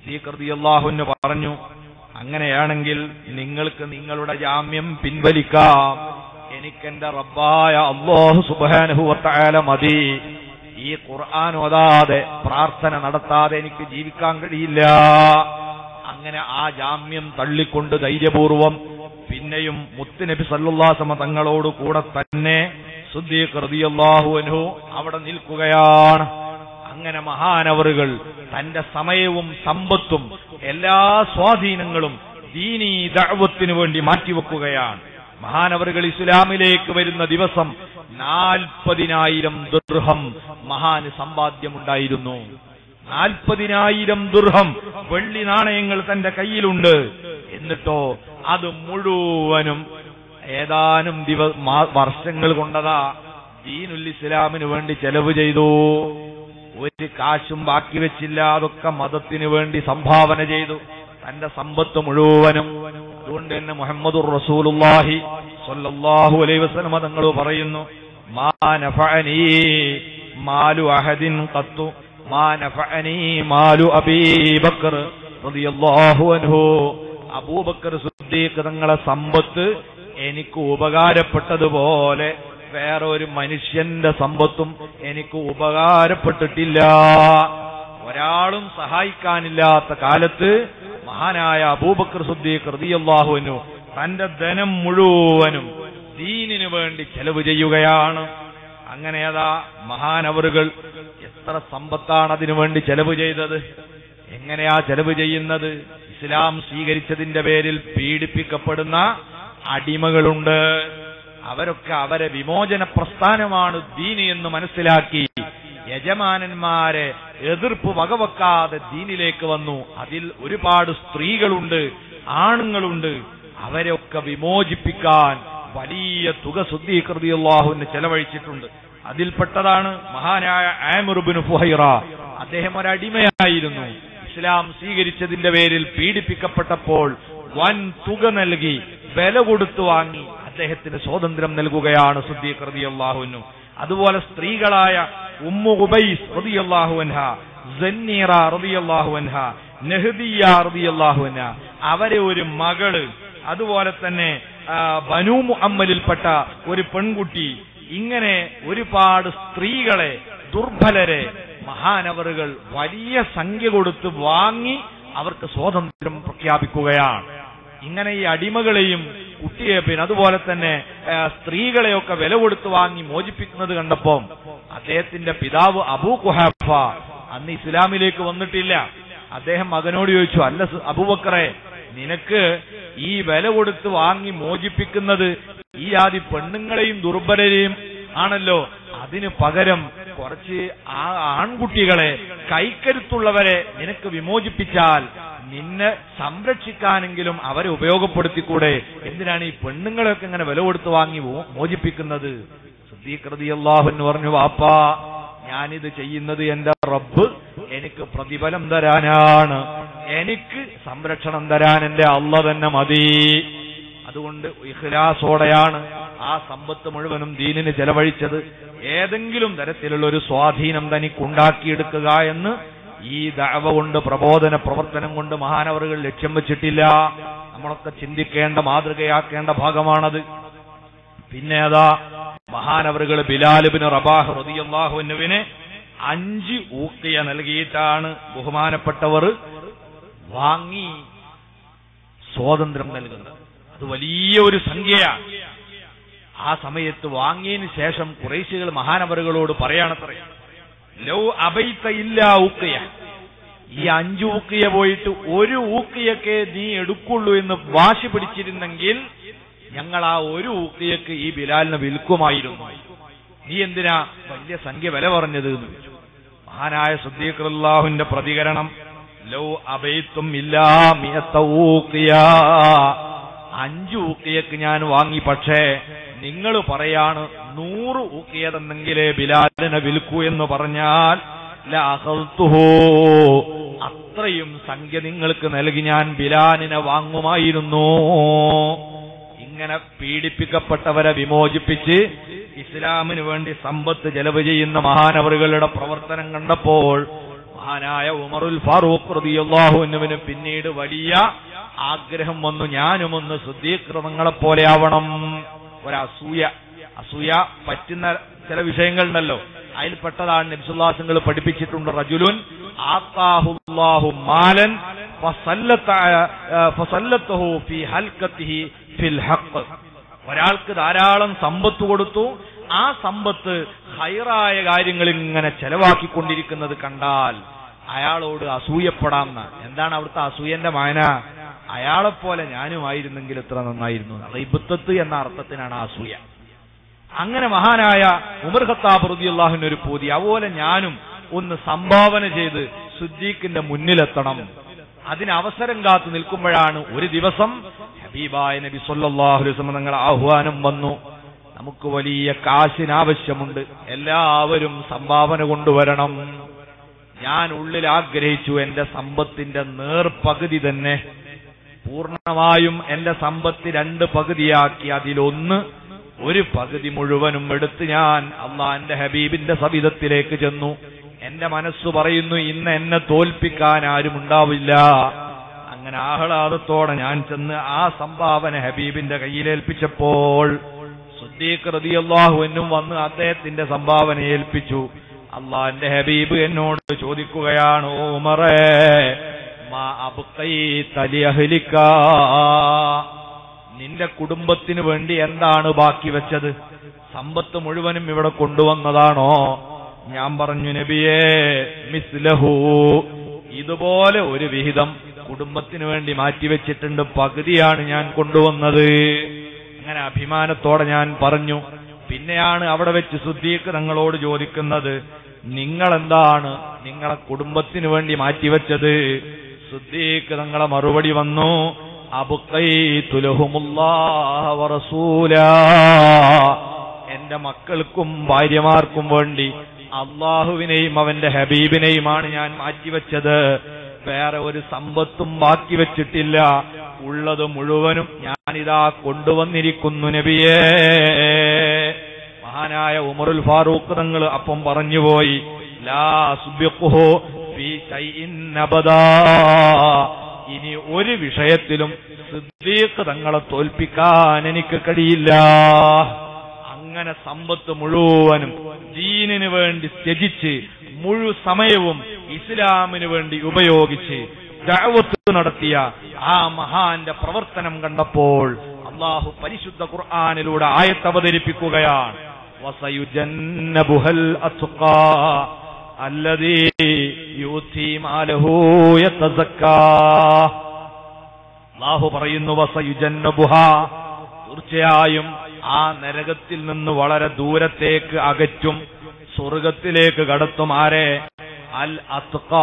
സിദ്ദീഖ്റദിയല്ലാഹുവിന് പറഞ്ഞു അങ്ങനെയാണെങ്കിൽ നിങ്ങൾക്ക് നിങ്ങളുടെ ജാമ്യം പിൻവലിക്കാം എനിക്കെന്റെ റബ്ബായ അള്ളാഹു സുബാനുഹുവത്തായാല മതി ഈ ഖുർആൻ ഓതാതെ പ്രാർത്ഥന നടത്താതെ എനിക്ക് ജീവിക്കാൻ കഴിയില്ല അങ്ങനെ ആ ജാമ്യം തള്ളിക്കൊണ്ട് ധൈര്യപൂർവം പിന്നെയും മുത്തുനബി സല്ലുല്ലാസമ തങ്ങളോട് കൂടെ തന്നെ സുദ്ദീഖ് റളിയല്ലാഹു അൻഹു അവിടെ നിൽക്കുകയാണ് അങ്ങനെ മഹാനവറുകൾ തന്റെ സമയവും സമ്പത്തും എല്ലാ സ്വാധീനങ്ങളും ദീനീ ദഅവത്തിന് വേണ്ടി മാറ്റിവെക്കുകയാണ് മഹാനവറുകൾ ഇസ്ലാമിലേക്ക് വരുന്ന ദിവസം നാൽപ്പതിനായിരം ദുർഹം മഹാന് സമ്പാദ്യമുണ്ടായിരുന്നു നാൽപ്പതിനായിരം ദുർഹം വെള്ളി നാണയങ്ങൾ തന്റെ കയ്യിലുണ്ട് എന്നിട്ടോ അത് മുഴുവനും ഏതാനും ദിവ മാ- വർഷങ്ങൾ കൊണ്ടതാ ദീനുൽ ഇസ്ലാമിന് വേണ്ടി ചെലവ് ചെയ്തു ഒരു കാശും ബാക്കി വെച്ചില്ല അതൊക്കെ മതത്തിന് വേണ്ടി സംഭാവന ചെയ്തു തന്റെ സമ്പത്ത് മുഴുവനും അതുകൊണ്ട് തന്നെ മുഹമ്മദുർ റസൂലുള്ളാഹി സ്വല്ലല്ലാഹു അലൈഹി വസല്ലം തങ്ങൾ പറയുന്നു മാ നഫഅനീ മാലു അഹദിൻ ഖത്തു മാ നഫഅനീ മാലു അബീ ബക്കർ റളിയല്ലാഹു അൻഹു അബൂബക്കർ സിദ്ദീഖ് തങ്ങളെ സമ്പത്ത് എനിക്ക് ഉപകാരപ്പെട്ടതുപോലെ വേറെ ഒരു മനുഷ്യന്റെ സമ്പത്തും എനിക്ക് ഉപകാരപ്പെട്ടിട്ടില്ല ഒരാളും സഹായിക്കാനില്ലാത്ത കാലത്ത് മഹാനായ അബൂബക്കർ സുദ്ദീഖ് റളിയല്ലാഹുവിനു തന്റെ ധനം മുഴുവനും ദീനിനു വേണ്ടി ചെലവ് ചെയ്യുകയാണ് അങ്ങനെ അതാ മഹാനവറുകൾ എത്ര സമ്പത്താണ് അതിനു വേണ്ടി ചെലവ് ചെയ്തത് എങ്ങനെയാ ചെലവ് ചെയ്യുന്നത് ഇസ്ലാം സ്വീകരിച്ചതിന്റെ പേരിൽ പീഡിപ്പിക്കപ്പെടുന്ന അടിമകളുണ്ട് അവരൊക്കെ അവരെ വിമോചന പ്രസ്ഥാനമാണ് ദീനി എന്ന് മനസ്സിലാക്കി യജമാനന്മാരെ എതിർപ്പ് വകവെക്കാതെ ദീനിലേക്ക് വന്നു അതിൽ ഒരുപാട് സ്ത്രീകളുണ്ട് ആണുങ്ങളുണ്ട് അവരെയൊക്കെ വിമോചിപ്പിക്കാൻ വലിയ തുക ശുദ്ധീകൃതിയുള്ളാഹുവിന് ചെലവഴിച്ചിട്ടുണ്ട് അതിൽപ്പെട്ടതാണ് മഹാനായ ആമിറുബിന് ഫുഹൈറ അദ്ദേഹം ഒരടിമയായിരുന്നു ഇസ്ലാം സ്വീകരിച്ചതിന്റെ പേരിൽ പീഡിപ്പിക്കപ്പെട്ടപ്പോൾ വൻ തുക നൽകി വില കൊടുത്തു വാങ്ങി അദ്ദേഹത്തിന് സ്വാതന്ത്ര്യം നൽകുകയാണ് സുദ്ദീഖ് റളിയല്ലാഹുവിനു അതുപോലെ സ്ത്രീകളായ ഉമ്മു ഉബൈസ് റളിയല്ലാഹു അൻഹ സന്നീറ റളിയല്ലാഹു അൻഹ നെഹ്ദിയ റളിയല്ലാഹു അൻഹ അവരെ ഒരു മകള് അതുപോലെ തന്നെ ആ, ബനു മുഅമ്മലിൽപ്പെട്ട ഒരു പെൺകുട്ടി ഇങ്ങനെ ഒരുപാട് സ്ത്രീകളെ ദുർബലരെ മഹാനവറുകൾ വലിയ സംഖ്യ കൊടുത്ത് വാങ്ങി അവർക്ക് സ്വാതന്ത്ര്യം പ്രഖ്യാപിക്കുകയാണ് ഇങ്ങനെ ഈ അടിമകളെയും കുട്ടിയെ പിന്നെ അതുപോലെ തന്നെ ആ, സ്ത്രീകളെയൊക്കെ വില കൊടുത്ത് വാങ്ങി മോചിപ്പിക്കുന്നത് കണ്ടപ്പോ അദ്ദേഹത്തിന്റെ പിതാവ് അബൂ കുഹാഫ അന്ന് ഇസ്ലാമിലേക്ക് വന്നിട്ടില്ല അദ്ദേഹം മകനോട് ചോദിച്ചു അല്ല സു- അബൂബക്കറെ നിനക്ക് ഈ വില കൊടുത്ത് വാങ്ങി മോചിപ്പിക്കുന്നത് ഈ ആദി പെണ്ണുങ്ങളെയും ദുർബലരെയും ആണല്ലോ അതിന് പകരം കുറച്ച് ആ ആൺകുട്ടികളെ കൈക്കരുത്തുള്ളവരെ നിനക്ക് വിമോചിപ്പിച്ചാൽ നിന്നെ സംരക്ഷിക്കാനെങ്കിലും അവരെ ഉപയോഗപ്പെടുത്തിക്കൂടെ എന്തിനാണ് ഈ പെണ്ണുങ്ങളെയൊക്കെ ഇങ്ങനെ വില കൊടുത്ത് വാങ്ങി മോ- മോചിപ്പിക്കുന്നത് സിദ്ദീഖ്റതിയല്ലാഹു എന്ന് പറഞ്ഞു വാപ്പാ ഞാനിത് ചെയ്യുന്നത് എന്റെ റബ്ബ് എനിക്ക് പ്രതിഫലം തരാനാണ് എനിക്ക് സംരക്ഷണം തരാൻ എന്റെ അള്ള തന്നെ മതി അതുകൊണ്ട് ഇഖ്ലാസോടെയാണ് ആ സമ്പത്ത് മുഴുവനും ദീനിന് ചെലവഴിച്ചത് ഏതെങ്കിലും തരത്തിലുള്ള ഒരു സ്വാധീനം തനിക്കുണ്ടാക്കിയെടുക്കുക എന്ന് ഈ ദഅവ കൊണ്ട് പ്രബോധന പ്രവർത്തനം കൊണ്ട് മഹാനവറുകൾ ലക്ഷ്യം വെച്ചിട്ടില്ല നമ്മളൊക്കെ ചിന്തിക്കേണ്ട മാതൃകയാക്കേണ്ട ഭാഗമാണത് പിന്നെ അതാ മഹാനവറുകൾ ബിലാലുബിന് റബാഹ് റതിയല്ലാഹുവിനുവിന് അഞ്ച് ഊക്കിയ നൽകിയിട്ടാണ് ബഹുമാനപ്പെട്ടവർ വാങ്ങി സ്വാതന്ത്ര്യം നൽകുന്നത് അത് വലിയ ഒരു സംഖ്യയാണ് ആ സമയത്ത് വാങ്ങിയതിന് ശേഷം കുറേശികൾ മഹാനവറുകളോട് പറയാണത്രേ ലൗ അബൈത്ത ഇല്ല ഊക്കിയ ഈ അഞ്ചു ഊക്കിയ പോയിട്ട് ഒരു ഊക്കിയൊക്കെ നീ എടുക്കുള്ളൂ എന്ന് വാശി പിടിച്ചിരുന്നെങ്കിൽ ഞങ്ങൾ ആ ഒരു ഊക്കിയക്ക് ഈ ബിലാലിനെ വിൽക്കുമായിരുന്നു നീ എന്തിനാ വലിയ സംഖ്യ വില പറഞ്ഞത് എന്ന് ചോദിച്ചു. മഹാനായ സുദ്ദീഖ്ലാഹുവിന്റെ പ്രതികരണം ലൗ അബൈത്തും ഇല്ലാ മിയത്ത ഊക്കിയ അഞ്ചു ഊക്കിയക്ക് ഞാൻ വാങ്ങി പക്ഷേ നിങ്ങൾ പറയാണ് നൂറ് ഊക്കിയതെന്നെങ്കിലേ ബിലാലിനെ വിൽക്കൂ എന്ന് പറഞ്ഞാൽ ലഅഖൽതുഹു. അത്രയും സംഖ്യ നിങ്ങൾക്ക് നൽകി ഞാൻ ബിലാലിനെ വാങ്ങുമായിരുന്നു ഇങ്ങനെ പീഡിപ്പിക്കപ്പെട്ടവരെ വിമോചിപ്പിച്ച് ഇസ്ലാമിന് വേണ്ടി സമ്പത്ത് ചെലവ് ചെയ്യുന്ന മഹാനവറുകളുടെ പ്രവർത്തനം കണ്ടപ്പോൾ മഹാനായ ഉമറുൽ ഫാറൂഖ് റളിയല്ലാഹുവിന് പിന്നീട് വലിയ ആഗ്രഹം വന്നു ഞാനും ഒന്ന് ശുദ്ധീകൃതങ്ങളെ പോലെ ആവണം ഒരസൂയ അസൂയ പറ്റുന്ന ചില വിഷയങ്ങളുണ്ടല്ലോ അതിൽപ്പെട്ടതാണ് നബ്സുല്ലാസങ്ങൾ പഠിപ്പിച്ചിട്ടുണ്ട് റജുലുൻ ആത്താഹുല്ലാഹു മാലൻ ഫസല്ലത്ത- ആ, ഫസല്ലത്തഹു ഫി ഹൽക്കത്തിഹി ഫിൽ ഹഖ് ഒരാൾക്ക് ധാരാളം സമ്പത്ത് കൊടുത്തു ആ സമ്പത്ത് ഹൈറായ കാര്യങ്ങളിൽ ഇങ്ങനെ ചെലവാക്കിക്കൊണ്ടിരിക്കുന്നത് കണ്ടാൽ അയാളോട് അസൂയപ്പെടാമെന്ന എന്താണ് അവിടുത്തെ അസൂയന്റെ മാന അയാളെപ്പോലെ ഞാനുമായിരുന്നെങ്കിൽ എത്ര നന്നായിരുന്നു റൈബത്തത്ത് എന്ന അർത്ഥത്തിനാണ് ആ അസൂയ അങ്ങനെ മഹാനായ ഉമർ ഖത്താബ് റളിയല്ലാഹുവിന് ഒരു പൂതി അതുപോലെ ഞാനും ഒന്ന് സംഭാവന ചെയ്ത് സുദ്ദീഖിന്റെ മുന്നിലെത്തണം അതിന് അവസരം കാത്തു നിൽക്കുമ്പോഴാണ് ഒരു ദിവസം ഹബീബായ നബി സല്ലല്ലാഹു അലൈഹി വസല്ലം തങ്ങളുടെ ആഹ്വാനം വന്നു നമുക്ക് വലിയ കാശിനാവശ്യമുണ്ട് എല്ലാവരും സംഭാവന കൊണ്ടുവരണം ഞാൻ ഉള്ളിൽ ആഗ്രഹിച്ചു എന്റെ സമ്പത്തിന്റെ നേർപകുതി തന്നെ പൂർണ്ണമായും എന്റെ സമ്പത്ത് രണ്ട് പകുതിയാക്കി അതിലൊന്ന് ഒരു പകുതി മുഴുവനും എടുത്ത് ഞാൻ അള്ളാന്റെ ഹബീബിന്റെ സവിധത്തിലേക്ക് ചെന്നു എന്റെ മനസ്സ് പറയുന്നു ഇന്ന് എന്നെ തോൽപ്പിക്കാൻ ആരും ഉണ്ടാവില്ല അങ്ങനെ ആഹ്ലാദത്തോടെ ഞാൻ ചെന്ന് ആ സംഭാവന ഹബീബിന്റെ കയ്യിലേൽപ്പിച്ചപ്പോൾ സുദ്ദീഖ് റളിയല്ലാഹു എന്നും വന്ന് അദ്ദേഹത്തിന്റെ സംഭാവന ഏൽപ്പിച്ചു അള്ളാന്റെ ഹബീബ് എന്നോട് ചോദിക്കുകയാണ് "ഓ ഉമറേ മാ അബ്ഖൈത ലിഅഹ്ലിക നിന്റെ കുടുംബത്തിന് വേണ്ടി എന്താണ് ബാക്കി വെച്ചത് സമ്പത്ത് മുഴുവനും ഇവിടെ കൊണ്ടുവന്നതാണോ ഞാൻ പറഞ്ഞു നബിയേ മിസ്ലഹു ഇതുപോലെ ഒരു വിഹിതം കുടുംബത്തിന് വേണ്ടി മാറ്റിവെച്ചിട്ടുണ്ട് പകുതിയാണ് ഞാൻ കൊണ്ടുവന്നത് അങ്ങനെ അഭിമാനത്തോടെ ഞാൻ പറഞ്ഞു പിന്നെയാണ് അവിടെ വെച്ച് സുദ്ദീഖ് തങ്ങളോട് ചോദിക്കുന്നത് നിങ്ങൾ എന്താണ് നിങ്ങളെ കുടുംബത്തിന് വേണ്ടി മാറ്റിവെച്ചത് സുദ്ദീഖ് തങ്ങളെ മറുപടി വന്നു അബുക്കൈതു ലഹുമുല്ലാഹ വറസൂലാ എന്റെ മക്കൾക്കും ഭാര്യമാർക്കും വേണ്ടി അള്ളാഹുവിനെയും അവന്റെ ഹബീബിനെയുമാണ് ഞാൻ മാറ്റിവെച്ചത് വേറെ ഒരു സമ്പത്തും ബാക്കി വെച്ചിട്ടില്ല ഉള്ളത് മുഴുവനും ഞാനിതാ കൊണ്ടുവന്നിരിക്കുന്നു നബിയേ മഹാനായ ഉമറുൽ ഫാറൂഖ് തങ്ങൾ അപ്പം പറഞ്ഞുപോയി ലാ സുബ്യഖുഹു ഫീ ശൈഇൻ അബദാ ഇനി ഒരു വിഷയത്തിലും സിദ്ദീഖ് തങ്ങളെ തോൽപ്പിക്കാൻ എനിക്ക് കഴിയില്ല അങ്ങനെ സമ്പത്ത് മുഴുവനും ദീനിന് വേണ്ടി ത്യജിച്ച് മുഴു സമയവും ഇസ്ലാമിന് വേണ്ടി ഉപയോഗിച്ച് ദഅവത്ത് നടത്തിയ ആ മഹാന്റെ പ്രവർത്തനം കണ്ടപ്പോൾ അള്ളാഹു പരിശുദ്ധ ഖുർആാനിലൂടെ ആയത്ത് അവതരിപ്പിക്കുകയാണ് വസയുജന്നബുഹൽ അത്ഖാ അല്ലദീ യൂതി മാലഹു യതസക്കാ അള്ളാഹു പറയുന്നു വസയുജന്നബുഹ തീർച്ചയായും ആ നരകത്തിൽ നിന്ന് വളരെ ദൂരത്തേക്ക് അകറ്റും സ്വർഗത്തിലേക്ക് കടത്തും ആരെ അൽ അത്ഖാ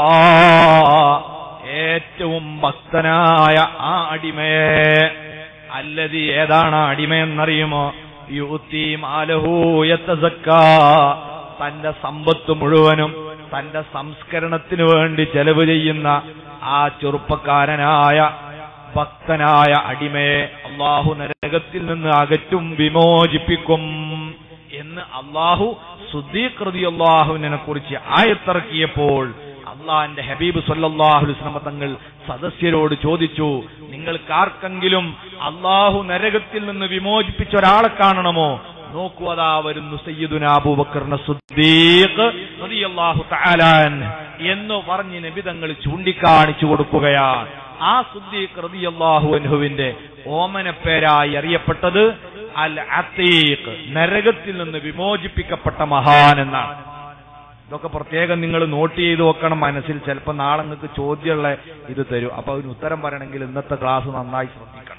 ഏറ്റവും ഭക്തനായ ആ അടിമയെ അല്ലതി ഏതാണ് ആ അടിമയെന്നറിയുമോ യൂത്തി മാലഹൂയത്തസക്ക തന്റെ സമ്പത്ത് മുഴുവനും തന്റെ സംസ്കരണത്തിന് വേണ്ടി ചെലവ് ചെയ്യുന്ന ആ ചെറുപ്പക്കാരനായ ഭക്തനായ അടിമയെ അള്ളാഹു നരകത്തിൽ നിന്ന് അകറ്റും വിമോചിപ്പിക്കും എന്ന് അള്ളാഹു സുദ്ദീഖ്രതി അള്ളാഹുവിനെ കുറിച്ച് ആയത്തിറക്കിയപ്പോൾ അള്ളാഹിന്റെ ഹബീബ് സല്ലല്ലാഹു അലൈഹി വസല്ലം തങ്ങൾ സദസ്യരോട് ചോദിച്ചു നിങ്ങൾക്ക് ആർക്കെങ്കിലും അള്ളാഹു നരകത്തിൽ നിന്ന് വിമോചിപ്പിച്ച ഒരാളെ കാണണമോ നോക്കൂ അതാ വരുന്നു സയ്യിദുന അബൂബക്കറിന് സുദ്ദീഖ് റളിയല്ലാഹു തആല അൻഹു എന്ന് പറഞ്ഞ് നബി തങ്ങൾ ചൂണ്ടിക്കാണിച്ചു കൊടുക്കുകയാണ് ആ സുദ്ദീഖ് റളിയല്ലാഹു അൻഹുവിന്റെ ഓമന പേരായി അറിയപ്പെട്ടത് അൽ അത്തീഖ് നരകത്തിൽ നിന്ന് വിമോചിപ്പിക്കപ്പെട്ട മഹാൻ എന്നാണ് ഇതൊക്കെ പ്രത്യേകം നിങ്ങൾ നോട്ട് ചെയ്ത് വെക്കണം മനസ്സിൽ ചിലപ്പോൾ നാളെ നിങ്ങൾക്ക് ചോദ്യമുള്ള ഇത് തരും അപ്പൊ അതിന് ഉത്തരം പറയണമെങ്കിൽ ഇന്നത്തെ ക്ലാസ് നന്നായി ശ്രദ്ധിക്കണം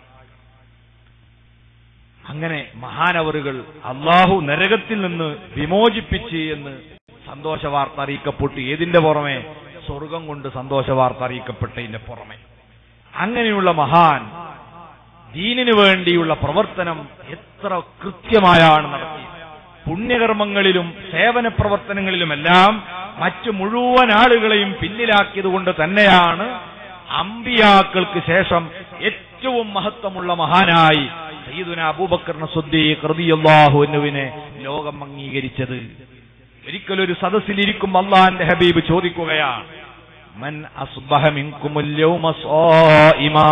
അങ്ങനെ മഹാനവറുകൾ അള്ളാഹു നരകത്തിൽ നിന്ന് വിമോചിപ്പിച്ച് എന്ന് സന്തോഷ വാർത്ത അറിയിക്കപ്പെട്ടു ഏതിന്റെ പുറമെ സ്വർഗം കൊണ്ട് സന്തോഷ വാർത്ത അറിയിക്കപ്പെട്ടതിന്റെ പുറമെ അങ്ങനെയുള്ള മഹാൻ ദീനിനു വേണ്ടിയുള്ള പ്രവർത്തനം എത്ര കൃത്യമായാണ് നടത്തിയത് പുണ്യകർമ്മങ്ങളിലും സേവന പ്രവർത്തനങ്ങളിലുമെല്ലാം മറ്റു മുഴുവൻ ആളുകളെയും പിന്നിലാക്കിയത് കൊണ്ട് തന്നെയാണ് അമ്പിയാക്കൾക്ക് ശേഷം ഏറ്റവും മഹത്വമുള്ള മഹാനായി സയ്യിദുന അബൂബക്കറിന് സുദ്ദീഖ് റളിയല്ലാഹു അൻഹുവിനെ ലോകം അംഗീകരിച്ചത് ഒരിക്കലൊരു സദസ്സിലിരിക്കും അള്ളാന്റെ ഹബീബ് ചോദിക്കുകയാണ് മൻ അസ്ബഹ മിൻകുമുൽ യൗമ സായിമാ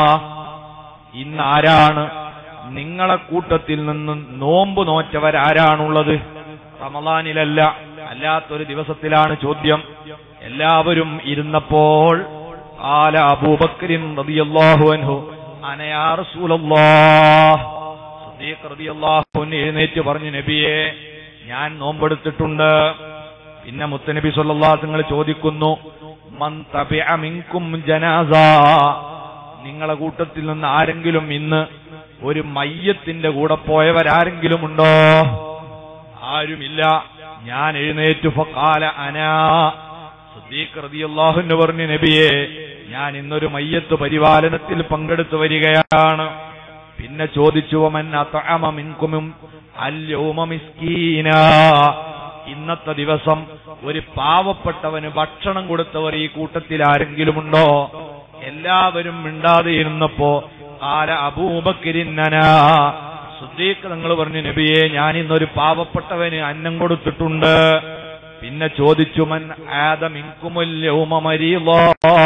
ഇന്ന് ആരാണ് നിങ്ങളെ കൂട്ടത്തിൽ നിന്ന് നോമ്പ് നോറ്റവരാരാണുള്ളത് റമദാനിലല്ല അല്ലാത്തൊരു ദിവസത്തിലാണ് ചോദ്യം എല്ലാവരും ഇരുന്നപ്പോൾ ആല അബൂബക്രിൻ റളിയല്ലാഹു അൻഹു അനയാ റസൂലല്ലാഹ് സിദ്ദീഖ് റളിയല്ലാഹു അൻഹു എഴുന്നേറ്റ് പറഞ്ഞു നബിയെ ഞാൻ നോമ്പെടുത്തിട്ടുണ്ട് പിന്നെ മുത്തനബി സല്ലല്ലാഹു നിങ്ങൾ ചോദിക്കുന്നു മൻ തബിഅ മിൻകും ജനാസ നിങ്ങളെ കൂട്ടത്തിൽ നിന്ന് ആരെങ്കിലും ഇന്ന് ഒരു മയ്യത്തിന്റെ കൂടെ പോയവരാരെങ്കിലും ഉണ്ടോ ആരുമില്ല ഞാൻ എഴുന്നേറ്റു ഫഖാല അനാ സിദ്ദീഖ് റളിയല്ലാഹു അൻഹു പറഞ്ഞു നബിയെ ഞാൻ ഇന്നൊരു മയ്യത്ത് പരിപാലനത്തിൽ പങ്കെടുത്തു വരികയാണ് പിന്നെ ചോദിച്ചു വമൻ അത്അമ മിൻകും അൽയൗമ മിസ്കീന ഇന്നത്തെ ദിവസം ഒരു പാവപ്പെട്ടവന് ഭക്ഷണം കൊടുത്തവർ ഈ കൂട്ടത്തിൽ ആരെങ്കിലുമുണ്ടോ എല്ലാവരും മിണ്ടാതെ ഇരുന്നപ്പോ ആര അബൂബക്കരിന്നന സുദ്ദീഖ് നിങ്ങൾ പറഞ്ഞു നബിയെ ഞാൻ ഇന്നൊരു പാവപ്പെട്ടവന് അന്നം കൊടുത്തിട്ടുണ്ട് പിന്നെ ചോദിച്ചു മൻ ആദമിങ്കുമല്യൗമരീളോ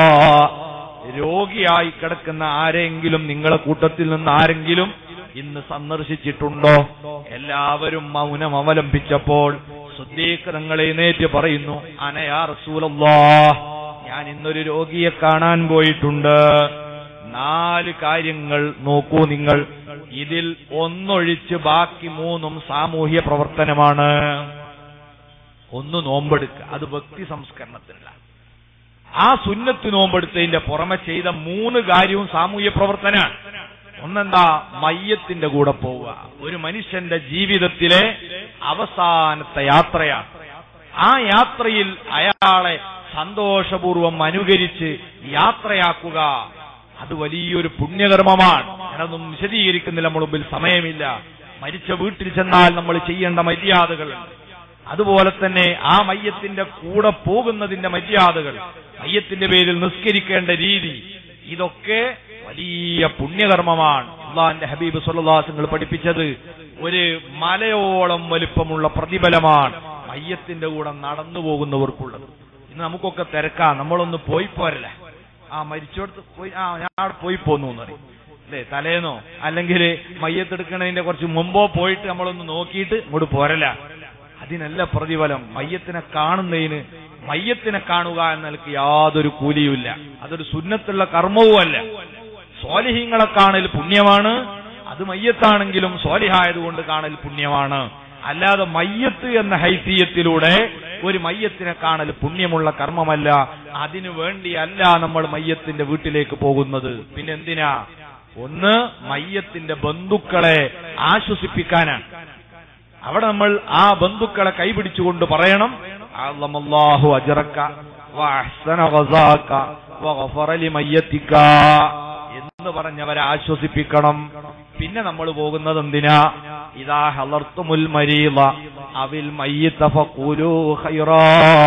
രോഗിയായി കിടക്കുന്ന ആരെങ്കിലും നിങ്ങളെ കൂട്ടത്തിൽ നിന്ന് ആരെങ്കിലും ഇന്ന് സന്ദർശിച്ചിട്ടുണ്ടോ എല്ലാവരും മൗനം അവലംബിച്ചപ്പോൾ സുദ്ദീഖ് നിങ്ങൾ എഴുന്നേറ്റ് പറയുന്നു അനയാ റസൂലല്ലാ ഞാൻ ഇന്നൊരു രോഗിയെ കാണാൻ പോയിട്ടുണ്ട് നാല് കാര്യങ്ങൾ നോക്കൂ നിങ്ങൾ ഇതിൽ ഒന്നൊഴിച്ച് ബാക്കി മൂന്നും സാമൂഹ്യ പ്രവർത്തനമാണ് ഒന്ന് നോമ്പെടുക്കുക അത് ഭക്തി സംസ്കരണത്തിനുള്ള ആ സുന്നത്ത് നോമ്പെടുത്തതിന്റെ പുറമെ ചെയ്ത മൂന്ന് കാര്യവും സാമൂഹ്യ പ്രവർത്തനമാണ് ഒന്നെന്താ മയ്യത്തിന്റെ കൂടെ പോവുക ഒരു മനുഷ്യന്റെ ജീവിതത്തിലെ അവസാനത്തെ യാത്രയാണ് ആ യാത്രയിൽ അയാളെ സന്തോഷപൂർവം അനുകരിച്ച് യാത്രയാക്കുക അത് വലിയൊരു പുണ്യകർമ്മമാണ് ഞാനൊന്നും വിശദീകരിക്കുന്നില്ല നമ്മുടെ മുമ്പിൽ സമയമില്ല മരിച്ച വീട്ടിൽ ചെന്നാൽ നമ്മൾ ചെയ്യേണ്ട മര്യാദകളുണ്ട് അതുപോലെ തന്നെ ആ മയ്യത്തിന്റെ കൂടെ പോകുന്നതിന്റെ മര്യാദകൾ മയ്യത്തിന്റെ പേരിൽ നിസ്കരിക്കേണ്ട രീതി ഇതൊക്കെ വലിയ പുണ്യകർമ്മമാണ് അള്ളാന്റെ ഹബീബ് സുല്ലാസങ്ങൾ പഠിപ്പിച്ചത് ഒരു മലയോളം വലിപ്പമുള്ള പ്രതിഫലമാണ് മയ്യത്തിന്റെ കൂടെ നടന്നു പോകുന്നവർക്കുള്ളത് ഇന്ന് നമുക്കൊക്കെ തിരക്കാം നമ്മളൊന്ന് പോയി പോരല്ല ആ മരിച്ചോടത്ത് പോയി ആ ഞാൻ അവിടെ പോയി പോന്നു എന്ന് പറയും അല്ലേ തലേന്നോ അല്ലെങ്കിൽ മയ്യത്തെടുക്കണതിന്റെ കുറച്ച് മുമ്പോ പോയിട്ട് നമ്മളൊന്ന് നോക്കിയിട്ട് ഇങ്ങോട്ട് പോരല അതിനല്ല പ്രതിഫലം മയ്യത്തിനെ കാണുന്നതിന് മയ്യത്തിനെ കാണുക എന്നൽക്ക് യാതൊരു കൂലിയുമില്ല അതൊരു സുന്നത്തുള്ള കർമ്മവുമല്ല സ്വാലിഹീങ്ങളെ കാണൽ പുണ്യമാണ് അത് മയ്യത്താണെങ്കിലും സ്വാലിഹായതുകൊണ്ട് കാണൽ പുണ്യമാണ് അല്ലാതെ മയ്യത്ത് എന്ന ഹൈസീയത്തിലൂടെ ഒരു മയ്യത്തിനെ കാണൽ പുണ്യമുള്ള കർമ്മമല്ല അതിനു വേണ്ടിയല്ല നമ്മൾ മയ്യത്തിന്റെ വീട്ടിലേക്ക് പോകുന്നത് പിന്നെ എന്തിനാ ഒന്ന് മയ്യത്തിന്റെ ബന്ധുക്കളെ ആശ്വസിപ്പിക്കാനാണ് അവിടെ നമ്മൾ ആ ബന്ധുക്കളെ കൈപിടിച്ചുകൊണ്ട് പറയണം അള്ളാഹു അജറക്ക വഅഹ്സന ഗസാക വഗഫറ ലിമയ്യതിക എന്ന് പറഞ്ഞവരെ ആശ്വസിപ്പിക്കണം പിന്നെ നമ്മൾ പോകുന്നത് എന്തിനാ ഇതാ ഹലർത്തുമുൽ മരീള അവിൽ മയ്യിത്ത ഫഖൂലു ഖൈറാ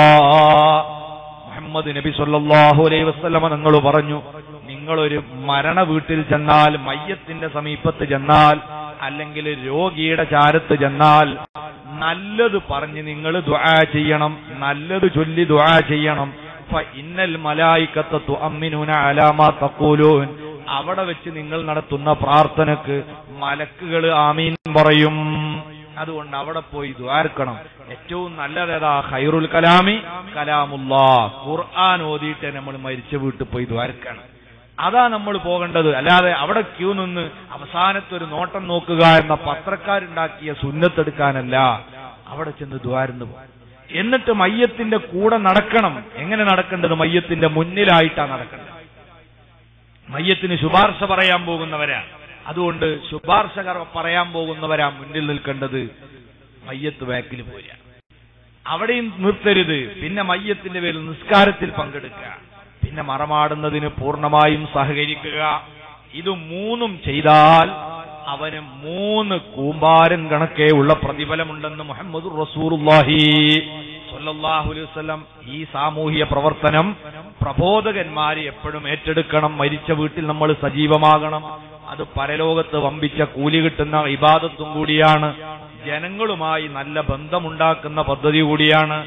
മുഹമ്മദ് നബി സല്ലല്ലാഹു അലൈഹി വസല്ലമ നിങ്ങൾ പറഞ്ഞു നിങ്ങളൊരു മരണ വീട്ടിൽ ചെന്നാൽ മയ്യത്തിന്റെ സമീപത്ത് ചെന്നാൽ അല്ലെങ്കിൽ രോഗിയുടെ ചാരത്ത് ചെന്നാൽ നല്ലത് പറഞ്ഞ് നിങ്ങൾ ദുആ ചെയ്യണം നല്ലത് ചൊല്ലി ദുആ ചെയ്യണം ഫ ഇന്നൽ മലായിക്കത്ത് തുഅമ്മിനൂന അലാ മാ തഖൂലൂൻ അവിടെ വെച്ച് നിങ്ങൾ നടത്തുന്ന പ്രാർത്ഥനക്ക് മലക്കുകൾ ആമീൻ പറയും അതുകൊണ്ട് അവിടെ പോയി ദ്വാർക്കണം ഏറ്റവും നല്ലതേതാ ഖൈറുൽ കലാമി കലാമുല്ലാ ഖുർആൻ ഓതിയിട്ട് നമ്മൾ മരിച്ച വീട്ടിൽ പോയി ദ്വാർക്കണം അതാ നമ്മൾ പോകേണ്ടത് അല്ലാതെ അവിടെ ക്യൂ നിന്ന് അവസാനത്തെ ഒരു നോട്ടം നോക്കുക എന്ന പത്രക്കാരുണ്ടാക്കിയ സുന്നത്തെടുക്കാനല്ല അവിടെ ചെന്ന് ദ്വാരന്ന് പോകും എന്നിട്ട് മയ്യത്തിന്റെ കൂടെ നടക്കണം എങ്ങനെ നടക്കേണ്ടത് മയ്യത്തിന്റെ മുന്നിലായിട്ടാ നടക്കേണ്ടത് മയ്യത്തിന് ശുപാർശ പറയാൻ പോകുന്നവരാ അതുകൊണ്ട് ശുപാർശ കർ- പറയാൻ പോകുന്നവരാ മുന്നിൽ നിൽക്കേണ്ടത് മയ്യത്ത് ബാക്കിൽ പോരാ അവിടെയും നിർത്തരുത് പിന്നെ മയ്യത്തിന്റെ പേരിൽ നിസ്കാരത്തിൽ പങ്കെടുക്കുക പിന്നെ മറമാടുന്നതിന് പൂർണ്ണമായും സഹകരിക്കുക ഇത് മൂന്നും ചെയ്താൽ അവന് മൂന്ന് കൂമ്പാരം കണക്കേ ഉള്ള പ്രതിഫലമുണ്ടെന്ന് മുഹമ്മദ് റസൂറുല്ലാഹി സല്ലല്ലാഹു അലൈഹി വസല്ലം ഈ സാമൂഹിക പ്രവർത്തനം പ്രബോധകന്മാര് എപ്പോഴും ഏറ്റെടുക്കണം മരിച്ച വീട്ടിൽ നമ്മൾ സജീവമാകണം അത് പരലോകത്ത് വമ്പിച്ച കൂലി കിട്ടുന്ന ഇബാദത്തും കൂടിയാണ് ജനങ്ങളുമായി നല്ല ബന്ധമുണ്ടാക്കുന്ന പദ്ധതി കൂടിയാണ്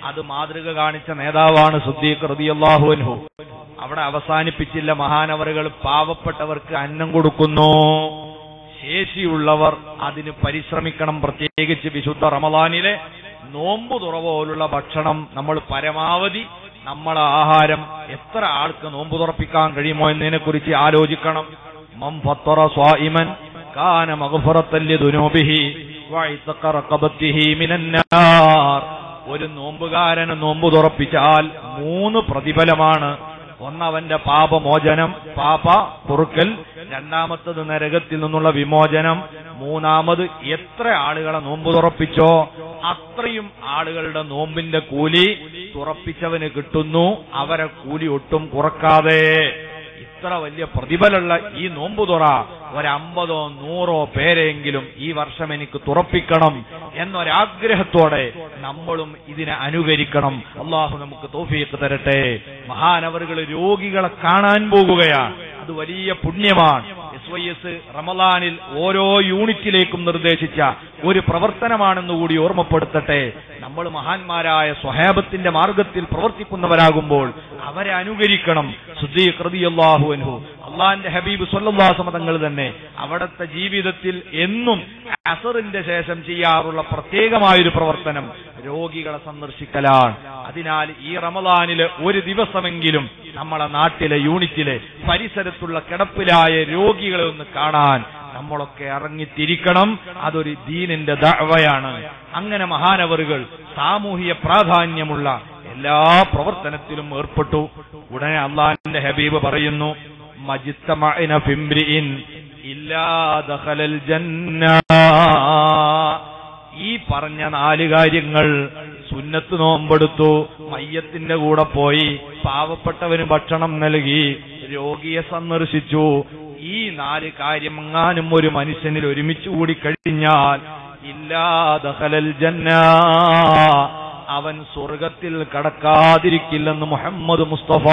അത് മാതൃക കാണിച്ച നേതാവാണ് സുദ്ദീഖ് റളിയല്ലാഹു അൻഹു അവിടെ അവസാനിപ്പിച്ചില്ല മഹാനവറുകൾ പാവപ്പെട്ടവർക്ക് അന്നം കൊടുക്കുന്നു ശേഷിയുള്ളവർ അതിന് പരിശ്രമിക്കണം പ്രത്യേകിച്ച് വിശുദ്ധ റമദാനിലെ നോമ്പു തുറ പോലുള്ള ഭക്ഷണം നമ്മൾ പരമാവധി നമ്മളെ ആഹാരം എത്ര ആൾക്ക് നോമ്പ് തുറപ്പിക്കാൻ കഴിയുമോ എന്നതിനെ കുറിച്ച് ആലോചിക്കണം മം ഫത്തറ സ്വാഇമൻ കാന മഗ്ഫറത്തല്ലി ദുനൂബിഹി വഇതഖ റഖബത്തിഹി മിനന്നാർ ഒരു നോമ്പുകാരന് നോമ്പ് തുറപ്പിച്ചാൽ മൂന്ന് പ്രതിഫലമാണ് ഒന്നവന്റെ പാപമോചനം പാപ പൊറുക്കൽ രണ്ടാമത്തത് നരകത്തിൽ നിന്നുള്ള വിമോചനം മൂന്നാമത് എത്ര ആളുകളെ നോമ്പ് തുറപ്പിച്ചോ അത്രയും ആളുകളുടെ നോമ്പിന്റെ കൂലി തുറപ്പിച്ചവന് കിട്ടുന്നു അവരെ കൂലി ഒട്ടും കുറക്കാതെ ഇത്ര വലിയ പ്രതിഫലമുള്ള ഈ നോമ്പ് തുറ ഒരമ്പതോ നൂറോ പേരെങ്കിലും ഈ വർഷം എനിക്ക് തുറപ്പിക്കണം എന്നൊരാഗ്രഹത്തോടെ നമ്മളും ഇതിനെ അനുകരിക്കണം അള്ളാഹു നമുക്ക് തോഫിയൊക്കെ തരട്ടെ മഹാനവറുകൾ രോഗികളെ കാണാൻ പോകുകയാണ് അത് വലിയ പുണ്യമാണ് എസ് വൈ എസ് റമലാനിൽ ഓരോ യൂണിറ്റിലേക്കും നിർദ്ദേശിച്ച ഒരു പ്രവർത്തനമാണെന്ന് കൂടി ഓർമ്മപ്പെടുത്തട്ടെ നമ്മൾ മഹാന്മാരായ സ്വഹാബത്തിന്റെ മാർഗത്തിൽ പ്രവർത്തിക്കുന്നവരാകുമ്പോൾ അവരെ അനുകരിക്കണം ശുദ്ധീകൃതിയല്ലാഹു അൻഹു അള്ളാന്റെ ഹബീബ് സ്വല്ലാസമ തങ്ങൾ തന്നെ അവിടുത്തെ ജീവിതത്തിൽ എന്നും അസറിന്റെ ശേഷം ചെയ്യാറുള്ള പ്രത്യേകമായൊരു പ്രവർത്തനം രോഗികളെ സന്ദർശിക്കലാണ് അതിനാൽ ഈ റമദാനില് ഒരു ദിവസമെങ്കിലും നമ്മളെ നാട്ടിലെ യൂണിറ്റിലെ പരിസരത്തുള്ള കിടപ്പിലായ രോഗികളെ ഒന്ന് കാണാൻ നമ്മളൊക്കെ ഇറങ്ങിത്തിരിക്കണം അതൊരു ദീനിന്റെ ദഅവയാണ് അങ്ങനെ മഹാനവറുകൾ സാമൂഹിക പ്രാധാന്യമുള്ള എല്ലാ പ്രവർത്തനത്തിലും ഏർപ്പെട്ടു ഉടനെ അള്ളാഹിന്റെ ഹബീബ് പറയുന്നു മജിത്തമഅന ഫിംബ്രിഇൻ ഇല്ലാ ദഖലൽ ജന്ന ഈ പറഞ്ഞ നാല് കാര്യങ്ങൾ സുന്നത്ത് നോമ്പെടുത്തു മയ്യത്തിന്റെ കൂടെ പോയി പാവപ്പെട്ടവന് ഭക്ഷണം നൽകി രോഗിയെ സന്ദർശിച്ചു ഈ നാല് കാര്യം എങ്ങാനും ഒരു മനുഷ്യനിൽ ഒരുമിച്ച് കൂടി കഴിഞ്ഞാൽ ഇല്ലാതഹലൽ ജന്ന അവൻ സ്വർഗത്തിൽ കടക്കാതിരിക്കില്ലെന്ന് മുഹമ്മദ് മുസ്തഫ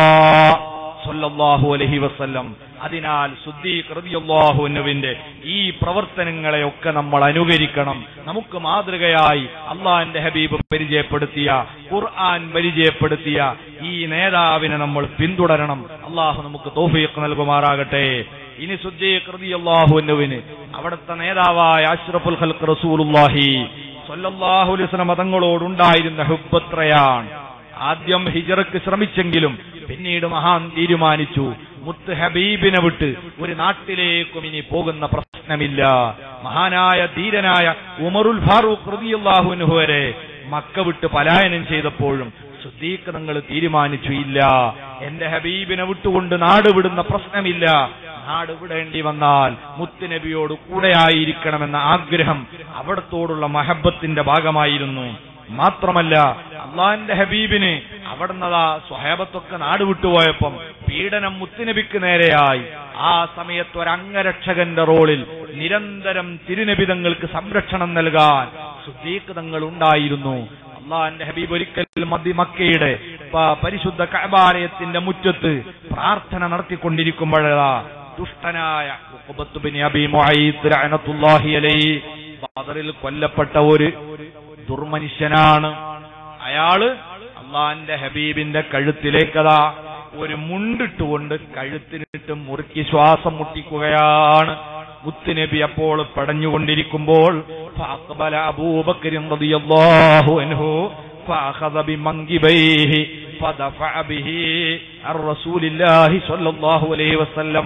സല്ലല്ലാഹു അലൈഹി വസല്ലം അതിനാൽ സുദ്ദീഖ്റദിയല്ലാഹുവിന്റെ ഈ പ്രവർത്തനങ്ങളെയൊക്കെ നമ്മൾ അനുകരിക്കണം നമുക്ക് മാതൃകയായി അള്ളാഹിന്റെ ഹബീബ് പരിചയപ്പെടുത്തിയ ഖുർആൻ പരിചയപ്പെടുത്തിയ ഈ നേതാവിനെ നമ്മൾ പിന്തുടരണം അള്ളാഹു നമുക്ക് തോഫീഖ് നൽകുമാറാകട്ടെ ഇനി സുദ്ദീഖ്റദിയല്ലാഹുവിന് അവിടുത്തെ നേതാവായ അഷ്റഫുൽ ഖൽഖ് റസൂലുള്ളാഹി സല്ലല്ലാഹു അലൈഹി വസല്ലം മതങ്ങളോടുണ്ടായിരുന്ന ഹുബ്ബത്രയാണ് ആദ്യം ഹിജറക്ക് ശ്രമിച്ചെങ്കിലും പിന്നീട് മഹാൻ തീരുമാനിച്ചു മുത്ത് ഹബീബിനെ വിട്ട് ഒരു നാട്ടിലേക്കും ഇനി പോകുന്ന പ്രശ്നമില്ല മഹാനായ ധീരനായ ഉമറുൽ ഫാറൂഖ് റളിയല്ലാഹുവിന് വരെ മക്ക വിട്ട് പലായനം ചെയ്തപ്പോഴും സുദ്ദീഖ് നിങ്ങൾ തീരുമാനിച്ചു ഇല്ല എന്റെ ഹബീബിനെ വിട്ടുകൊണ്ട് നാട് വിടുന്ന പ്രശ്നമില്ല നാട് വിടേണ്ടി വന്നാൽ മുത്തുനബിയോട് കൂടെയായിരിക്കണമെന്ന ആഗ്രഹം അവിടത്തോടുള്ള മഹബത്തിന്റെ ഭാഗമായിരുന്നു മാത്രമല്ല അള്ളാന്റെ ഹബീബിന് അവിടുന്നതാ സ്വഹേബത്തൊക്കെ നാട് വിട്ടുപോയപ്പം പീഡനം മുത്തുനബിക്ക് നേരെയായി ആ സമയത്ത് ഒരംഗരക്ഷകന്റെ റോളിൽ നിരന്തരം തിരുനബിതങ്ങൾക്ക് സംരക്ഷണം നൽകാൻ സുദ്ദീഖ് തങ്ങൾ ഉണ്ടായിരുന്നു അള്ളാന്റെ ഹബീബ് ഒരിക്കൽ മദി മക്കയുടെ പ- പരിശുദ്ധ കഅബാലയത്തിന്റെ മുറ്റത്ത് പ്രാർത്ഥന നടത്തിക്കൊണ്ടിരിക്കുമ്പോഴാ ദുഷ്ടനായ ഉഖബത്ത് ബിൻ അബി മുഅയ്യിദ് ലഅനത്തുല്ലാഹി അലൈഹി ബദറിൽ കൊല്ലപ്പെട്ട ഒരു ദുർമനുഷ്യനാണ് അയാള് അള്ളാന്റെ ഹബീബിന്റെ കഴുത്തിലേക്കതാ ഒരു മുണ്ടിട്ടുകൊണ്ട് കഴുത്തിനിട്ട് മുറുക്കി ശ്വാസം മുട്ടിക്കുകയാണ് മുത്തുനബി അപ്പോൾ പടഞ്ഞുകൊണ്ടിരിക്കുമ്പോൾ ഫഅഖ്ബല അബൂബക്കർ റളിയല്ലാഹു അൻഹു فأخذ بمنكبيه فدفع به عن رسول الله صلى الله عليه وسلم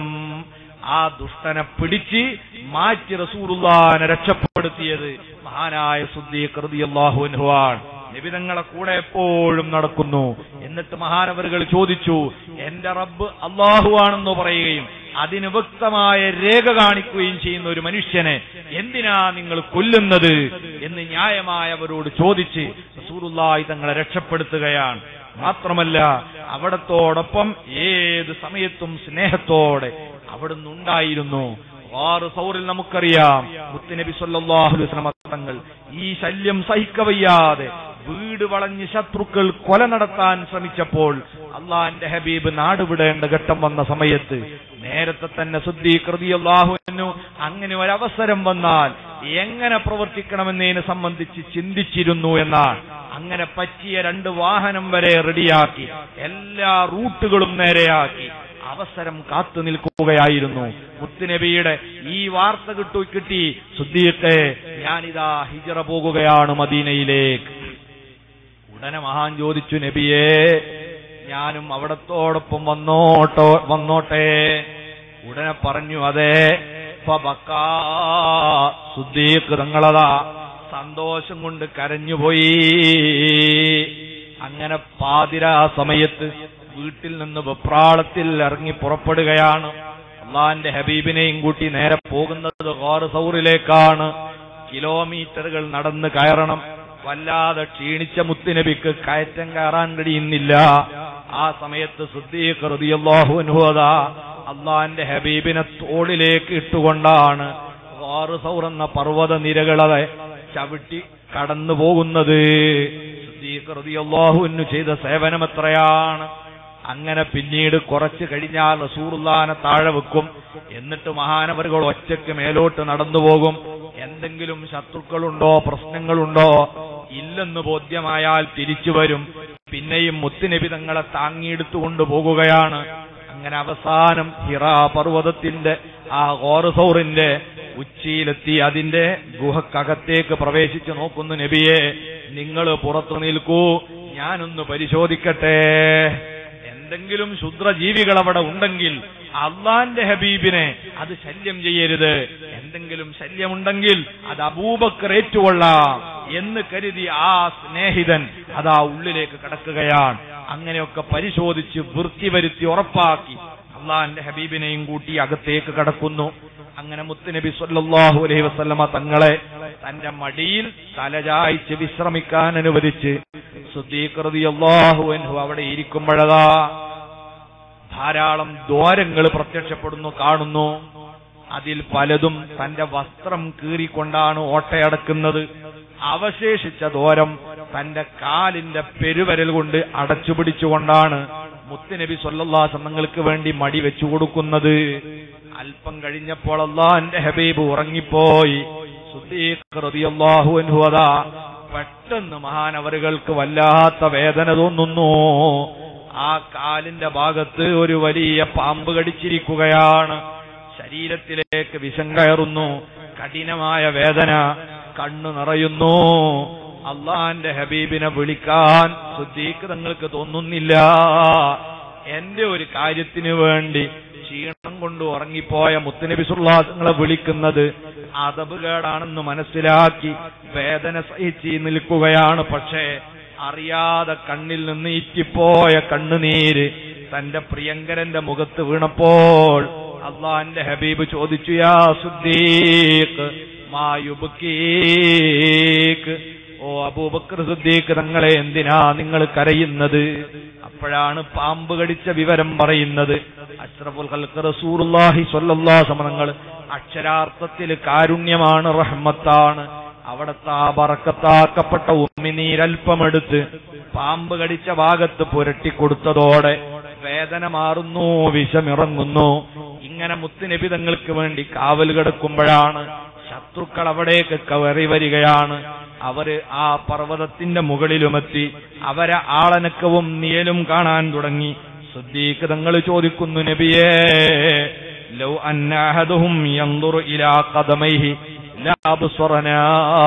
ആ ദുഷ്ടനെ പിടിച്ച് മാറ്റി റസൂലുള്ളാനെ രക്ഷപ്പെടുത്തിയത് മഹാനായ സുദ്ദീഖ് റളിയല്ലാഹു അൻഹുവാണ് നിബിതങ്ങളെ കൂടെ എപ്പോഴും നടക്കുന്നു എന്നിട്ട് മഹാനവറുകൾ ചോദിച്ചു എന്റെ റബ്ബ് അള്ളാഹുവാണെന്ന് പറയുകയും അതിന് വ്യക്തമായ രേഖ കാണിക്കുകയും ചെയ്യുന്ന ഒരു മനുഷ്യനെ എന്തിനാ നിങ്ങൾ കൊല്ലുന്നത് എന്ന് ന്യായമായവരോട് ചോദിച്ച് റസൂലുള്ളാഹി തങ്ങളെ രക്ഷപ്പെടുത്തുകയാണ് മാത്രമല്ല അവിടത്തോടൊപ്പം ഏത് സമയത്തും സ്നേഹത്തോടെ അവിടുന്ന് ഉണ്ടായിരുന്നു ആറ് സൗറിൽ നമുക്കറിയാം മുത്തുനബി സല്ലല്ലാഹു അലൈഹി വസല്ലം തങ്ങൾ ഈ ശല്യം സഹിക്കവയ്യാതെ വീട് വളഞ്ഞ് ശത്രുക്കൾ കൊല നടത്താൻ ശ്രമിച്ചപ്പോൾ അള്ളാന്റെ ഹബീബ് നാടുവിടേണ്ട ഘട്ടം വന്ന സമയത്ത് നേരത്തെ തന്നെ ശുദ്ധീകൃതിയല്ലാഹുവിനു അങ്ങനെ ഒരവസരം വന്നാൽ എങ്ങനെ പ്രവർത്തിക്കണമെന്നതിനെ സംബന്ധിച്ച് ചിന്തിച്ചിരുന്നു എന്നാണ് അങ്ങനെ പറ്റിയ രണ്ട് വാഹനം വരെ റെഡിയാക്കി എല്ലാ റൂട്ടുകളും നേരെയാക്കി അവസരം കാത്തു നിൽക്കുകയായിരുന്നു മുത്തുനബിയുടെ ഈ വാർത്ത കിട്ടു കിട്ടി സുദ്ദീഖെ ഞാനിതാ ഹിജറ പോകുകയാണ് മദീനയിലേക്ക് ഉടനെ മഹാൻ ചോദിച്ചു നബിയേ ഞാനും അവിടത്തോടൊപ്പം വന്നോട്ടോ വന്നോട്ടെ ഉടനെ പറഞ്ഞു അതെ ഫബക്കാ. സുദ്ദീഖ് തങ്ങളതാ സന്തോഷം കൊണ്ട് കരഞ്ഞുപോയി അങ്ങനെ പാതിരാ സമയത്ത് വീട്ടിൽ നിന്ന് വെപ്രാളത്തിൽ ഇറങ്ങി പുറപ്പെടുകയാണ് അള്ളാന്റെ ഹബീബിനെയും കൂട്ടി നേരെ പോകുന്നത് ഗോർ സൗറിലേക്കാണ് കിലോമീറ്ററുകൾ നടന്ന് കയറണം വല്ലാതെ ക്ഷീണിച്ച മുത്തുനബിക്ക് കയറ്റം കയറാൻ കഴിയുന്നില്ല ആ സമയത്ത് സുദ്ദീഖ് റളിയല്ലാഹു അൻഹു അതാ അള്ളാന്റെ ഹബീബിനെ തോളിലേക്ക് ഇട്ടുകൊണ്ടാണ് ഗോർ സൗർ എന്ന പർവ്വത നിരകളെ ചവിട്ടി കടന്നു പോകുന്നത് സുദ്ദീഖ് റളിയല്ലാഹു അൻഹു ചെയ്ത സേവനം എത്രയാണ് അങ്ങനെ പിന്നീട് കുറച്ച് കഴിഞ്ഞാൽ റസൂറുല്ലാനെ താഴെ വെക്കും എന്നിട്ട് മഹാനവരുകൾ ഒറ്റയ്ക്ക് മേലോട്ട് നടന്നു പോകും എന്തെങ്കിലും ശത്രുക്കളുണ്ടോ പ്രശ്നങ്ങളുണ്ടോ ഇല്ലെന്ന് ബോധ്യമായാൽ തിരിച്ചു വരും പിന്നെയും മുത്തുനബി തങ്ങളെ താങ്ങിയെടുത്തുകൊണ്ട് പോകുകയാണ് അങ്ങനെ അവസാനം ഹിറാ പർവ്വതത്തിന്റെ ആ ഗോറസൗറിന്റെ ഉച്ചിയിലെത്തി അതിന്റെ ഗുഹക്കകത്തേക്ക് പ്രവേശിച്ചു നോക്കുന്നു നബിയെ നിങ്ങൾ പുറത്തു നിൽക്കൂ ഞാനൊന്ന് പരിശോധിക്കട്ടെ എന്തെങ്കിലും ക്ഷുദ്രജീവികൾ അവിടെ ഉണ്ടെങ്കിൽ അള്ളാന്റെ ഹബീബിനെ അത് ശല്യം ചെയ്യരുത് എന്തെങ്കിലും ശല്യമുണ്ടെങ്കിൽ അത് അബൂബക്കർ ഏറ്റുകൊള്ളാം എന്ന് കരുതി ആ സ്നേഹിതൻ അതാ ഉള്ളിലേക്ക് കടക്കുകയാണ് അങ്ങനെയൊക്കെ പരിശോധിച്ച് വൃത്തി വരുത്തി ഉറപ്പാക്കി അള്ളാന്റെ ഹബീബിനെയും കൂട്ടി അകത്തേക്ക് കടക്കുന്നു അങ്ങനെ മുത്തുനബി സല്ലല്ലാഹു അലൈഹി വസല്ലമ തങ്ങളെ തന്റെ മടിയിൽ തലചായ്ച്ച് വിശ്രമിക്കാൻ അനുവദിച്ച് സുദ്ദീഖ് റളിയല്ലാഹു അൻഹു അവിടെ ഇരിക്കുമ്പോഴതാ ധാരാളം ദ്വാരങ്ങൾ പ്രത്യക്ഷപ്പെടുന്നു കാണുന്നു അതിൽ പലതും തന്റെ വസ്ത്രം കീറിക്കൊണ്ടാണ് ഓട്ടയടക്കുന്നത് അവശേഷിച്ച ദോരം തന്റെ കാലിന്റെ പെരുവരൽ കൊണ്ട് അടച്ചുപിടിച്ചുകൊണ്ടാണ് മുത്തുനബി സൊല്ലാസം തങ്ങൾക്ക് വേണ്ടി മടി വെച്ചു കൊടുക്കുന്നത് അല്പം കഴിഞ്ഞപ്പോൾ അള്ളാന്റെ ഹബീബ് ഉറങ്ങിപ്പോയി സുദ്ദീഖ് റളിയല്ലാഹു അൻഹു അതാ പെട്ടെന്ന് മഹാനവറുകൾക്ക് വല്ലാത്ത വേദന തോന്നുന്നു ആ കാലിന്റെ ഭാഗത്ത് ഒരു വലിയ പാമ്പ് കടിച്ചിരിക്കുകയാണ് ശരീരത്തിലേക്ക് വിഷം കയറുന്നു കഠിനമായ വേദന കണ്ണു നിറയുന്നു അള്ളാന്റെ ഹബീബിനെ വിളിക്കാൻ സുദ്ദീഖ് തങ്ങൾക്ക് തോന്നുന്നില്ല എന്റെ ഒരു കാര്യത്തിന് വേണ്ടി ക്ഷീണം കൊണ്ട് ഉറങ്ങിപ്പോയ മുത്തുനബി സുല്ലാസങ്ങളെ വിളിക്കുന്നത് അതബുകേടാണെന്ന് മനസ്സിലാക്കി വേദന സഹിച്ച് നിൽക്കുകയാണ് പക്ഷേ അറിയാതെ കണ്ണിൽ നിന്ന് ഇറ്റിപ്പോയ കണ്ണുനീര് തന്റെ പ്രിയങ്കരന്റെ മുഖത്ത് വീണപ്പോൾ അള്ളാന്റെ ഹബീബ് ചോദിച്ചു യാ സുദ്ദീഖ് മായുബുക്കീക്ക് ഓ അബൂബക്കർ സുദ്ദീഖ് തങ്ങളെ എന്തിനാ നിങ്ങൾ കരയുന്നത് അപ്പോഴാണ് പാമ്പ് കടിച്ച വിവരം പറയുന്നത് അഷ്റഫുൽ ഖൽഖ് റസൂലുള്ളാഹി സ്വല്ലല്ലാഹു അലൈഹി വസല്ലം അക്ഷരാർത്ഥത്തിൽ കാരുണ്യമാണ് റഹ്മത്താണ് അവിടുത്തെ ആ ബറക്കത്താക്കപ്പെട്ട ഉമ്മിനീരൽപ്പമെടുത്ത് പാമ്പ് കടിച്ച ഭാഗത്ത് പുരട്ടിക്കൊടുത്തതോടെ വേദന മാറുന്നു വിഷമിറങ്ങുന്നു ഇങ്ങനെ മുത്തുനബി തങ്ങൾക്ക് വേണ്ടി കാവൽ കിടക്കുമ്പോഴാണ് ശത്രുക്കൾ അവിടേക്ക് കയറി വരികയാണ് അവര് ആ പർവ്വതത്തിന്റെ മുകളിലുമെത്തി അവരെ ആളനക്കവും നിയലും കാണാൻ തുടങ്ങി സുദ്ദീഖ് തങ്ങൾ ചോദിക്കുന്നു നബിയേ ലൗ അന്നഹദുഹും യൻദുറു ഇലാ ഖദമൈഹി ലാ അബ്സറനാ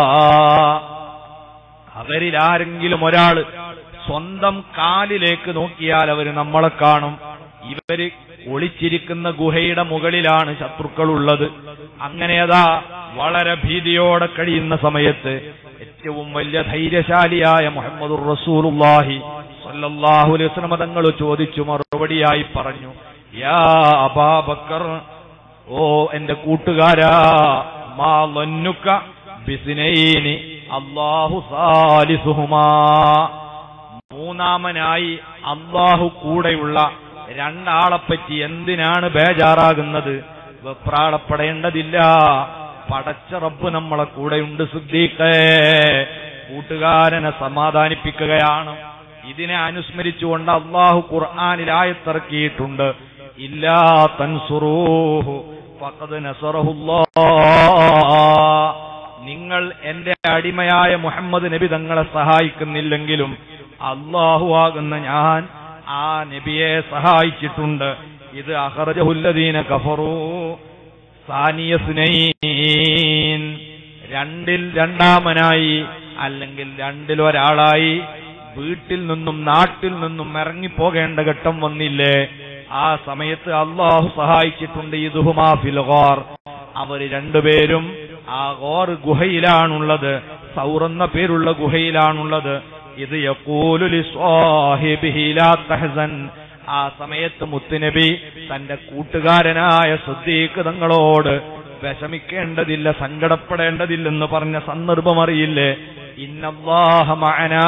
അവരിൽ ആരെങ്കിലും ഒരാള് സ്വന്തം കാലിലേക്ക് നോക്കിയാൽ അവര് നമ്മളെ കാണും ഇവര് ഒളിച്ചിരിക്കുന്ന ഗുഹയുടെ മുകളിലാണ് ശത്രുക്കളുള്ളത് അങ്ങനെയതാ വളരെ ഭീതിയോടെ കഴിയുന്ന സമയത്ത് ഏറ്റവും വലിയ ധൈര്യശാലിയായ മുഹമ്മദുർ റസൂലുള്ളാഹി സല്ലല്ലാഹു അലൈഹി വസല്ലം തങ്ങൾ ചോദിച്ചു മറുപടിയായി പറഞ്ഞു യാ അബാബക്കർ ഓ എന്റെ കൂട്ടുകാരാ മാ ലന്നുക ബിസിനൈനി അല്ലാഹു സാലിസുഹുമാ മൂന്നാമനായി അള്ളാഹു കൂടെയുള്ള രണ്ടാളെപ്പറ്റി എന്തിനാണ് ബേജാറാകുന്നത് വെപ്രാളപ്പെടേണ്ടതില്ല പടച്ച റബ്ബ് നമ്മളെ കൂടെയുണ്ട് സുദ്ദീഖേ കൂട്ടുകാരനെ സമാധാനിപ്പിക്കുകയാണ് ഇതിനെ അനുസ്മരിച്ചുകൊണ്ട് അള്ളാഹു ഖുർആാനിലായത്തിറക്കിയിട്ടുണ്ട് ഇല്ലാ തൻസുറൂഹു ഫഖദ് നസറഹുല്ലാ നിങ്ങൾ നിങ്ങൾ എന്റെ അടിമയായ മുഹമ്മദ് നബി തങ്ങളെ സഹായിക്കുന്നില്ലെങ്കിലും അള്ളാഹു ആകുന്ന ഞാൻ ആ നബിയെ സഹായിച്ചിട്ടുണ്ട് ഇത് അഹറജഹുല്ലദീന കഫറൂ സാനിയസ്നൈൻ രണ്ടിൽ രണ്ടാമനായി അല്ലെങ്കിൽ രണ്ടിൽ ഒരാളായി വീട്ടിൽ നിന്നും നാട്ടിൽ നിന്നും ഇറങ്ങിപ്പോകേണ്ട ഘട്ടം വന്നില്ലേ ആ സമയത്ത് അള്ളാഹു സഹായിച്ചിട്ടുണ്ട് ഇതുഹുമാ ഫിൽഗോർ അവര് രണ്ടുപേരും ആ ഗോർ ഗുഹയിലാണുള്ളത് സൗറെന്ന പേരുള്ള ഗുഹയിലാണുള്ളത് ഇത് യക്കൂലുലി സ്വാഹിബിഹി ലാ തഹ്സൻ ആ സമയത്ത് മുത്തുനബി തന്റെ കൂട്ടുകാരനായ സുദ്ദീഖ് തങ്ങളോട് വിഷമിക്കേണ്ടതില്ല സങ്കടപ്പെടേണ്ടതില്ലെന്ന് പറഞ്ഞ സന്ദർഭം അറിയില്ലേ ഇന്നല്ലാഹ മഅനാ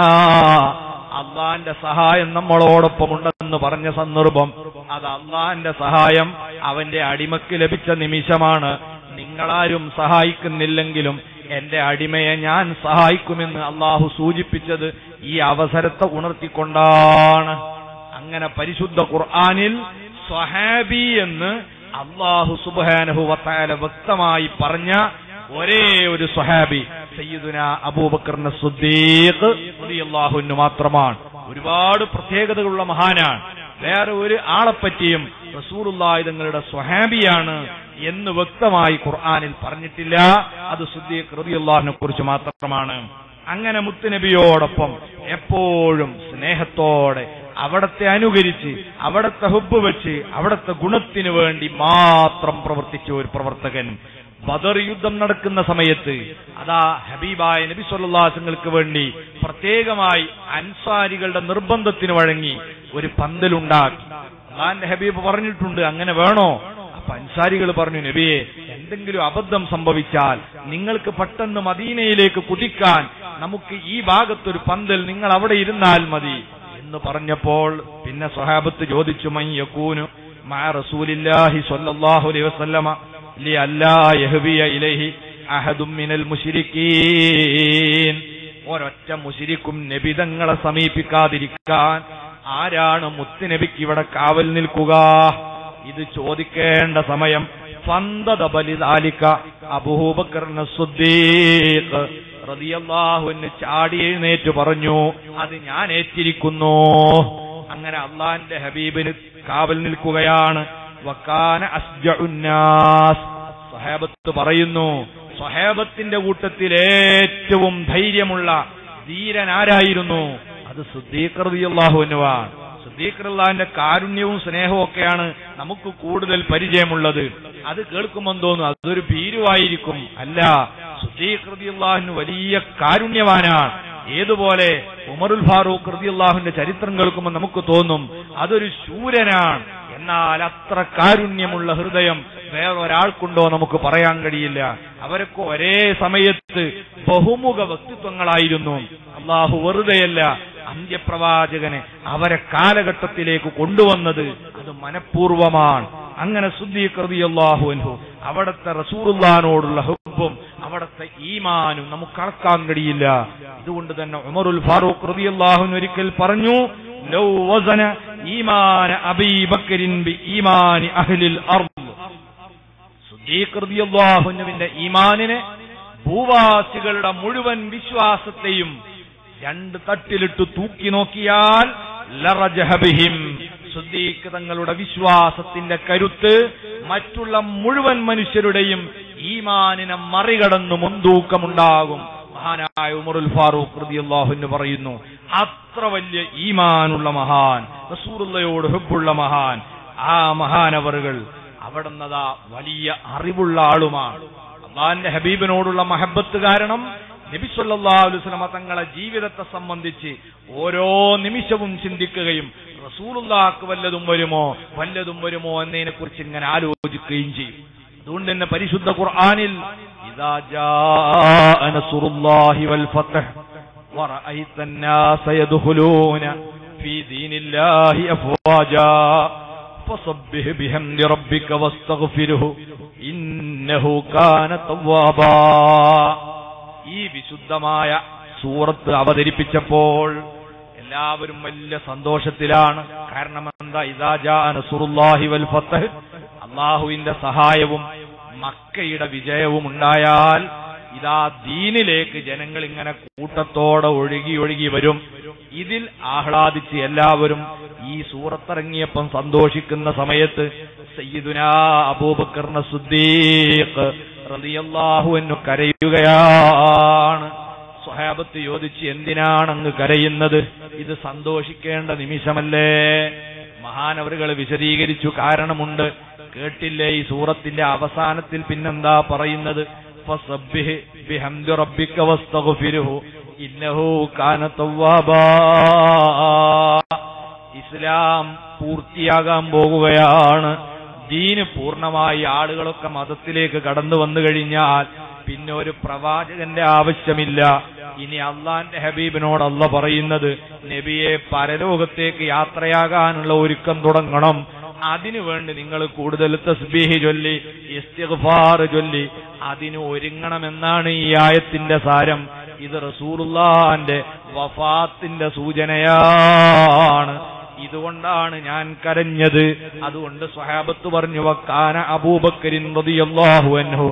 അള്ളാന്റെ സഹായം നമ്മളോടൊപ്പം ഉണ്ടെന്ന് പറഞ്ഞ സന്ദർഭം അത് അള്ളാന്റെ സഹായം അവന്റെ അടിമക്ക് ലഭിച്ച നിമിഷമാണ് നിങ്ങളാരും സഹായിക്കുന്നില്ലെങ്കിലും എന്റെ അടിമയെ ഞാൻ സഹായിക്കുമെന്ന് അള്ളാഹു സൂചിപ്പിച്ചത് ഈ അവസരത്തെ ഉണർത്തിക്കൊണ്ടാണ് അങ്ങനെ പരിശുദ്ധ ഖുർആനിൽ സ്വഹാബി എന്ന് അള്ളാഹു സുബാനഹു വത്താല വ്യക്തമായി പറഞ്ഞ ഒരേ ഒരു സ്വഹാബി സയ്യിദുന അബൂബക്കറിന് സുദ്ദീഖ് അള്ളാഹുവിന് മാത്രമാണ് ഒരുപാട് പ്രത്യേകതകളുള്ള മഹാനാണ് വേറെ ഒരു ആളെപ്പറ്റിയും റസൂറുല്ലാഹി തങ്ങളുടെ സ്വഹാബിയാണ് എന്ന് വ്യക്തമായി ഖുർആനിൽ പറഞ്ഞിട്ടില്ല അത് സുദ്ദീഖ് റളിയല്ലാഹുവിനെ കുറിച്ച് മാത്രമാണ് അങ്ങനെ മുത്തുനബിയോടൊപ്പം എപ്പോഴും സ്നേഹത്തോടെ അവിടത്തെ അനുകരിച്ച് അവിടത്തെ ഹുബ് വെച്ച് അവിടത്തെ ഗുണത്തിന് വേണ്ടി മാത്രം പ്രവർത്തിച്ച ഒരു പ്രവർത്തകൻ ബദർ യുദ്ധം നടക്കുന്ന സമയത്ത് അതാ ഹബീബായ നബി സല്ലാസങ്ങൾക്ക് വേണ്ടി പ്രത്യേകമായി അൻസാരികളുടെ നിർബന്ധത്തിന് വഴങ്ങി ഒരു പന്തലുണ്ടാക്കി അള്ളാന്റെ ഹബീബ് പറഞ്ഞിട്ടുണ്ട് അങ്ങനെ വേണോ അപ്പൊ അൻസാരികൾ പറഞ്ഞു നബിയെ എന്തെങ്കിലും അബദ്ധം സംഭവിച്ചാൽ നിങ്ങൾക്ക് പെട്ടെന്ന് മദീനയിലേക്ക് കുതിക്കാൻ നമുക്ക് ഈ ഭാഗത്തൊരു പന്തൽ നിങ്ങൾ അവിടെ ഇരുന്നാൽ മതി എന്ന് പറഞ്ഞപ്പോൾ പിന്നെ സ്വഹാബത്ത് ചോദിച്ചു മയ്യക്കൂനു മാ റസൂലില്ലാഹി സ്വല്ലല്ലാഹു അലൈഹി വസല്ലമ ലി അല്ലാ യഹ്വിയ ഇലൈഹി അഹദും മിനൽ മുശ്രിക്കീൻ ഒരൊറ്റ മുശിരിക്കും നബിതങ്ങളെ സമീപിക്കാതിരിക്കാൻ ആരാണ് മുത്തുനബിക്ക് ഇവിടെ കാവൽ നിൽക്കുക ഇത് ചോദിക്കേണ്ട സമയം ഫന്തതബലിതാലിക്ക അബൂബക്കറിന് സുദ്ദീഖ് റളിയല്ലാഹുവിന് ചാടി എഴുന്നേറ്റ് പറഞ്ഞു അത് ഞാൻ ഏറ്റിരിക്കുന്നു അങ്ങനെ അള്ളാന്റെ ഹബീബിന് കാവൽ നിൽക്കുകയാണ് വക്കാന അസ്ജഉന്നാസ് സ്വഹാബത്ത് പറയുന്നു സ്വഹാബത്തിന്റെ കൂട്ടത്തിൽ ഏറ്റവും ധൈര്യമുള്ള ധീരനാരായിരുന്നു അത് സുദ്ദീഖ്റദിയല്ലാഹുവിനുവാണ് സുദ്ദീഖ്റല്ലാന്റെ കാരുണ്യവും സ്നേഹവും ഒക്കെയാണ് നമുക്ക് കൂടുതൽ പരിചയമുള്ളത് അത് കേൾക്കുമ്പോൾ തോന്നും അതൊരു ഭീരുവായിരിക്കും അല്ല സുദ്ദീഖ്റദിയല്ലാഹുവിന് വലിയ കാരുണ്യവാനാണ് ഏതുപോലെ ഉമറുൽ ഫാറൂഖ് റദിയല്ലാഹുവിന്റെ ചരിത്രം കേൾക്കുമ്പോൾ നമുക്ക് തോന്നും അതൊരു ശൂരനാണ് എന്നാൽ അത്ര കാരുണ്യമുള്ള ഹൃദയം വേറൊരാൾക്കുണ്ടോ നമുക്ക് പറയാൻ കഴിയില്ല അവരൊക്കെ ഒരേ സമയത്ത് ബഹുമുഖ വ്യക്തിത്വങ്ങളായിരുന്നു അള്ളാഹു വെറുതെയല്ല അന്ത്യപ്രവാചകനെ അവരെ കാലഘട്ടത്തിലേക്ക് കൊണ്ടുവന്നത് അത് മനഃപൂർവമാണ് അങ്ങനെ സുദ്ദീഖ്റദിയല്ലാഹു അൻഹു അവിടുത്തെ റസൂറുല്ലാനോടുള്ള ഹുബും അവിടുത്തെ ഈമാനും നമുക്ക് അളക്കാൻ കഴിയില്ല ഇതുകൊണ്ട് തന്നെ ഉമറുൽ ഫാറൂഖ് റളിയല്ലാഹു ഒരിക്കൽ പറഞ്ഞു ലൗ വസന ഈമാന അബീ ബക്കരിൻ ബി ഈമാനി അഹ്ലിൽ അർദ് സുദ്ദീഖ് റളിയല്ലാഹുവിന്റെ ഈമാനിനെ ഭൂവാസികളുടെ മുഴുവൻ വിശ്വാസത്തെയും രണ്ട് തട്ടിലിട്ട് തൂക്കി നോക്കിയാൽ ലറജഹബിഹിം സുദ്ദീഖ് തങ്ങളുടെ വിശ്വാസത്തിന്റെ കരുത്ത് മറ്റുള്ള മുഴുവൻ മനുഷ്യരുടെയും ഈമാനിനെ മറികടന്നു മുൻതൂക്കമുണ്ടാകും മഹാനായ ഉമറുൽ ഫാറൂഖ് റളിയല്ലാഹു പറയുന്നു അത്ര വലിയ ഈമാനുള്ള മഹാൻ റസൂറുള്ളയോട് ഹുബുള്ള മഹാൻ ആ മഹാനവറുകൾ അവിടുന്നതാ വലിയ അറിവുള്ള ആളുമാണ് അള്ളാന്റെ ഹബീബിനോടുള്ള മഹബത്ത് കാരണം നബി സല്ലല്ലാഹു അലൈഹി വസല്ലമ തങ്ങളെ ജീവിതത്തെ സംബന്ധിച്ച് ഓരോ നിമിഷവും ചിന്തിക്കുകയും റസൂലുള്ളാഹ്ക്ക് വല്ലതും വരുമോ വല്ലതും വരുമോ എന്നതിനെ കുറിച്ച് ഇങ്ങനെ ആലോചിക്കുകയും ചെയ്യും അതുകൊണ്ട് തന്നെ പരിശുദ്ധ ഖുർആനിൽ ഇദാ ജാഅ നസ്റുല്ലാഹി വൽ ഫത്ഹ് വറഅയ്ത الناس يدخلون في دين الله أفواجا فصبح بحمد ربك واستغفره إنه كان توابا ഈ വിശുദ്ധമായ സൂറത്ത് അവതരിപ്പിച്ചപ്പോൾ എല്ലാവരും വലിയ സന്തോഷത്തിലാണ് കാരണം എന്താ ഇതാജാ നസുറുല്ലാഹി വൽ ഫത്തഹ് അള്ളാഹുവിന്റെ സഹായവും മക്കയുടെ വിജയവും ഉണ്ടായാൽ ഇതാ ദീനിലേക്ക് ജനങ്ങൾ ഇങ്ങനെ കൂട്ടത്തോടെ ഒഴുകി ഒഴുകി വരും ഇതിൽ ആഹ്ലാദിച്ച് എല്ലാവരും ഈ സൂറത്തിറങ്ങിയപ്പം സന്തോഷിക്കുന്ന സമയത്ത് സയ്യിദുനാ അബൂബക്കറിന സുദ്ദീഖ് റളിയല്ലാഹു അൻഹു കരയുകയാണ് സ്വഹാബത്ത് ചോദിച്ച് എന്തിനാണ് അങ്ങ് കരയുന്നത് ഇത് സന്തോഷിക്കേണ്ട നിമിഷമല്ലേ മഹാനവറുകൾ വിശദീകരിച്ചു കാരണമുണ്ട് കേട്ടില്ലേ ഈ സൂറത്തിന്റെ അവസാനത്തിൽ പിന്നെന്താ പറയുന്നത് ഫസബ്ബിഹ് ബിഹംദി റബ്ബിക വസ്തഗ്ഫിർഹു ഇന്നഹു കാന തവ്വാബാ ഇസ്ലാം പൂർത്തിയാകാൻ പോകുകയാണ് ദീന് പൂർണ്ണമായി ആളുകളൊക്കെ മതത്തിലേക്ക് കടന്നു വന്നു കഴിഞ്ഞാൽ പിന്നെ ഒരു പ്രവാചകന്റെ ആവശ്യമില്ല ഇനി അള്ളാന്റെ ഹബീബിനോട് അല്ല പറയുന്നത് നബിയെ പരലോകത്തേക്ക് യാത്രയാകാനുള്ള ഒരുക്കം തുടങ്ങണം അതിനു വേണ്ടി നിങ്ങൾ കൂടുതൽ തസ്ബീഹ് ചൊല്ലി ഇസ്തിഗ്ഫാർ ചൊല്ലി അതിന് ഒരുങ്ങണമെന്നാണ് ഈ ആയത്തിന്റെ സാരം ഇത് റസൂലുള്ളാന്റെ വഫാത്തിന്റെ സൂചനയാണ് ഇതുകൊണ്ടാണ് ഞാൻ കരഞ്ഞത് അതുകൊണ്ട് സ്വഹാബത്ത് പറഞ്ഞു വക്കാന അബൂബക്കരിൻ റളിയല്ലാഹു അൻഹു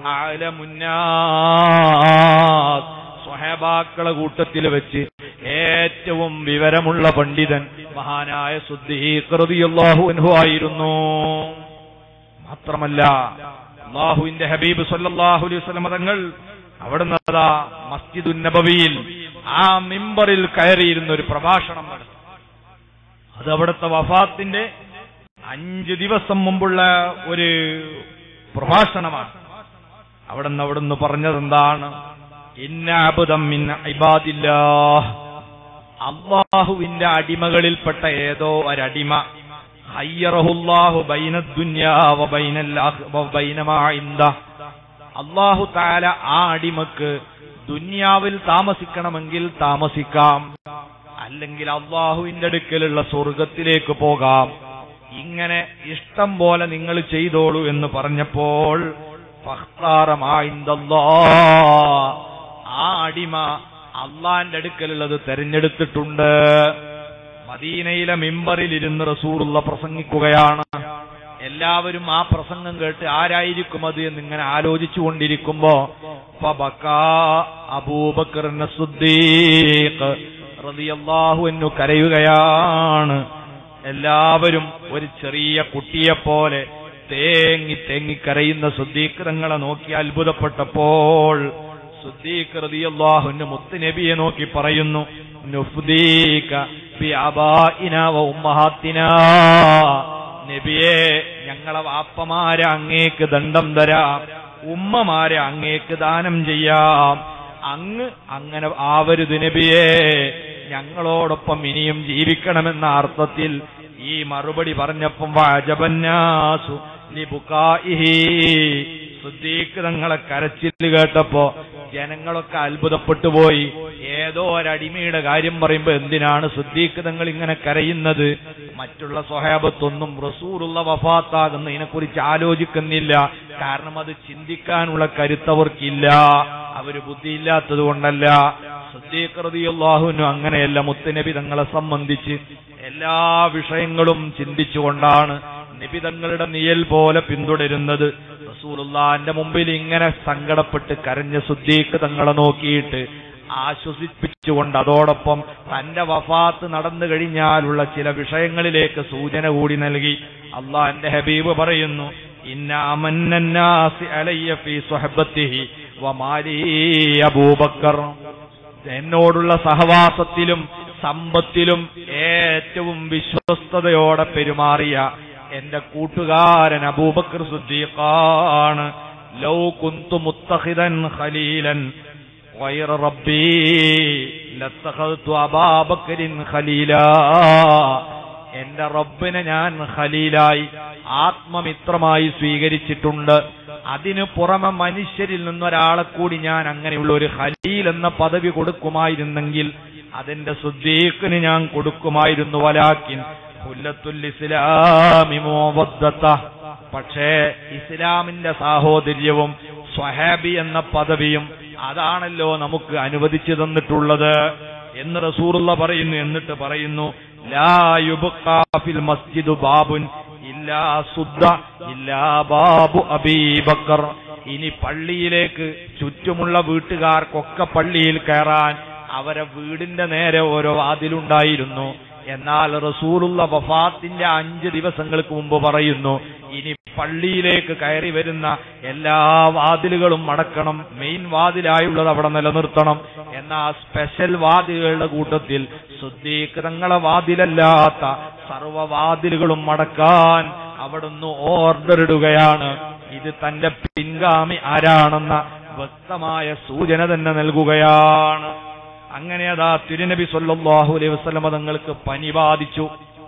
അഅലമുന്നാസ് സ്വഹാബാക്കളെ കൂട്ടത്തിൽ വെച്ച് ഏറ്റവും വിവരമുള്ള പണ്ഡിതൻ മഹാനായ സുദ്ദീഖ് റളിയല്ലാഹു അൻഹു ആയിരുന്നു മാത്രമല്ല അള്ളാഹുവിന്റെ ഹബീബ് സല്ലല്ലാഹു അലൈഹി വസല്ലം തങ്ങൾ അവിടുന്ന് അതാ മസ്ജിദുൻ നബവിയിൽ ആ മിമ്പറിൽ കയറിയിരുന്ന ഒരു പ്രഭാഷണം നടത്തി അത് അവിടുത്തെ വഫാത്തിന്റെ അഞ്ച് ദിവസം മുമ്പുള്ള ഒരു പ്രഭാഷണമാണ് അവിടുന്ന് അവിടുന്ന് പറഞ്ഞത് എന്താണ് ഇന്നാബുദം മിൻ ഇബാദില്ലാഹ് അള്ളാഹുവിന്റെ അടിമകളിൽപ്പെട്ട ഏതോ ഒരടിമ ഹയ്യറഹുല്ലാഹു ബൈനദ്ദുന്യാ വബൈനൽ ആഖ്- വബൈനമാ ഇൻദഹ്. അള്ളാഹു താല ആ അടിമക്ക് ദുന്യാവിൽ താമസിക്കണമെങ്കിൽ താമസിക്കാം അല്ലെങ്കിൽ അള്ളാഹുവിന്റെ അടുക്കലുള്ള സ്വർഗത്തിലേക്ക് പോകാം ഇങ്ങനെ ഇഷ്ടം പോലെ നിങ്ങൾ ചെയ്തോളൂ എന്ന് പറഞ്ഞപ്പോൾ ഫഖ്താറമായിന്തല്ലാ. ആ അടിമ അള്ളാന്റെ അടുക്കലുള്ളത് തെരഞ്ഞെടുത്തിട്ടുണ്ട് മദീനയിലെ മിമ്പറിൽ ഇരുന്ന് റസൂറുള്ള പ്രസംഗിക്കുകയാണ് എല്ലാവരും ആ പ്രസംഗം കേട്ട് ആരായിരിക്കും അത് എന്നിങ്ങനെ ആലോചിച്ചു കൊണ്ടിരിക്കുമ്പോ ഫബക്കാ അബൂബക്കറിന് സുദ്ദീഖ് റളിയല്ലാഹു അൻഹു കരയുകയാണ് എല്ലാവരും ഒരു ചെറിയ കുട്ടിയെപ്പോലെ തേങ്ങി തേങ്ങി കരയുന്ന സുദ്ദീഖ് നോക്കി അത്ഭുതപ്പെട്ടപ്പോൾ സുദ്ദീഖ് റളിയല്ലാഹു അൻഹു മുത്തുനബിയെ നോക്കി പറയുന്നു നുഫ്ദീക ബി അബാഇനാ വ ഉമ്മഹാത്തിനാ നബിയെ ഞങ്ങളെ വാപ്പമാരെ അങ്ങേക്ക് ദണ്ഡം തരാം ഉമ്മമാരെ അങ്ങേക്ക് ദാനം ചെയ്യാം അങ്ങ് അങ്ങനെ ആവരുത് നബിയെ ഞങ്ങളോടൊപ്പം ഇനിയും ജീവിക്കണമെന്ന അർത്ഥത്തിൽ ഈ മറുപടി പറഞ്ഞപ്പം വാജബന്നാസു ലിബുക്കാഇഹി സുദ്ദീഖ് തങ്ങളെ കരച്ചിൽ കേട്ടപ്പോ ജനങ്ങളൊക്കെ അത്ഭുതപ്പെട്ടു പോയി ഏതോ ഒരടിമയുടെ കാര്യം പറയുമ്പോ എന്തിനാണ് സുദ്ദീഖ് തങ്ങൾ ഇങ്ങനെ കരയുന്നത് മറ്റുള്ള സ്വഹാബത്തൊന്നും റസൂറുള്ള വഫാത്താകുന്നതിനെ കുറിച്ച് ആലോചിക്കുന്നില്ല കാരണം അത് ചിന്തിക്കാനുള്ള കരുത്തവർക്കില്ല അവര് ബുദ്ധിയില്ലാത്തത് കൊണ്ടല്ല സുദ്ദീഖ്റതിയുള്ളാഹുവിനും അങ്ങനെയല്ല മുത്തുനബി തങ്ങളെ സംബന്ധിച്ച് എല്ലാ വിഷയങ്ങളും ചിന്തിച്ചുകൊണ്ടാണ് നബി തങ്ങളുടെ നിയൽ പോലെ പിന്തുടരുന്നത് റസൂലുള്ളാന്റെ മുമ്പിൽ ഇങ്ങനെ സങ്കടപ്പെട്ട് കരഞ്ഞ സുദ്ദീഖ് തങ്ങളെ നോക്കിയിട്ട് ആശ്വസിപ്പിച്ചുകൊണ്ട് അതോടൊപ്പം തന്റെ വഫാത്ത് നടന്നു കഴിഞ്ഞാലുള്ള ചില വിഷയങ്ങളിലേക്ക് സൂചന കൂടി നൽകി അള്ളാന്റെ ഹബീബ് പറയുന്നു ഇന്ന അമന്നന്നാസി അലയ്യ ഫീ സ്വഹബത്തിഹി വമാലി അബൂബക്കർ എന്നോടുള്ള സഹവാസത്തിലും സമ്പത്തിലും ഏറ്റവും വിശ്വസ്തയോടെ പെരുമാറിയ എന്റെ കൂട്ടുകാരൻ അബൂബക്കർ സുദ്ദീഖാണ് ലൗ കുന്തു മുത്തഹിദൻ ഖലീലൻ غير ربي لاتخذت أبا بكر خليلا എന്റെ റബ്ബിനെ ഞാൻ ഖലീലായി ആത്മമിത്രമായി സ്വീകരിച്ചിട്ടുണ്ട് അതിനു പുറമെ മനുഷ്യരിൽ നിന്നൊരാളെ കൂടി ഞാൻ അങ്ങനെയുള്ള ഒരു ഖലീൽ എന്ന പദവി കൊടുക്കുമായിരുന്നെങ്കിൽ അതെന്റെ സുദ്ദീഖിന് ഞാൻ കൊടുക്കുമായിരുന്നു വലാക്കിൻ ഹുല്ലത്തുൽ ഇസ്ലാമി മുവദ്ദത്ത പക്ഷേ ഇസ്ലാമിന്റെ സാഹോദര്യവും സ്വഹാബി എന്ന പദവിയും അതാണല്ലോ നമുക്ക് അനുവദിച്ചു തന്നിട്ടുള്ളത് എന്ന് റസൂറുള്ള പറയുന്നു എന്നിട്ട് പറയുന്നു ലാ യുബ്ഖാ ഫിൽ മസ്ജിദു ബാബുൻ ഇല്ലാ സുദ്ദ ഇല്ലാ ബാബു അബീബക്കർ ഇനി പള്ളിയിലേക്ക് ചുറ്റുമുള്ള വീട്ടുകാർക്കൊക്കെ പള്ളിയിൽ കയറാൻ അവരെ വീടിന്റെ നേരെ ഓരോ വാതിലുണ്ടായിരുന്നു എന്നാൽ റസൂലുള്ള വഫാത്തിന്റെ അഞ്ച് ദിവസങ്ങൾക്ക് മുമ്പ് പറയുന്നു ഇനി പള്ളിയിലേക്ക് കയറി വരുന്ന എല്ലാ വാതിലുകളും അടക്കണം മെയിൻ വാതിലായുള്ളത് അവിടെ നിലനിർത്തണം എന്നാ സ്പെഷ്യൽ വാതിലുകളുടെ കൂട്ടത്തിൽ സുദ്ദീഖ് തങ്ങളെ വാതിലല്ലാത്ത സർവ്വവാതിലുകളും അടക്കാൻ അവിടുന്ന് ഓർഡർ ഇടുകയാണ് ഇത് തന്റെ പിൻഗാമി ആരാണെന്ന വ്യക്തമായ സൂചന തന്നെ നൽകുകയാണ് അങ്ങനെ അതാ തിരുനബി സല്ലല്ലാഹു അലൈഹി വസല്ലമ തങ്ങൾക്ക് പനി ബാധിച്ചു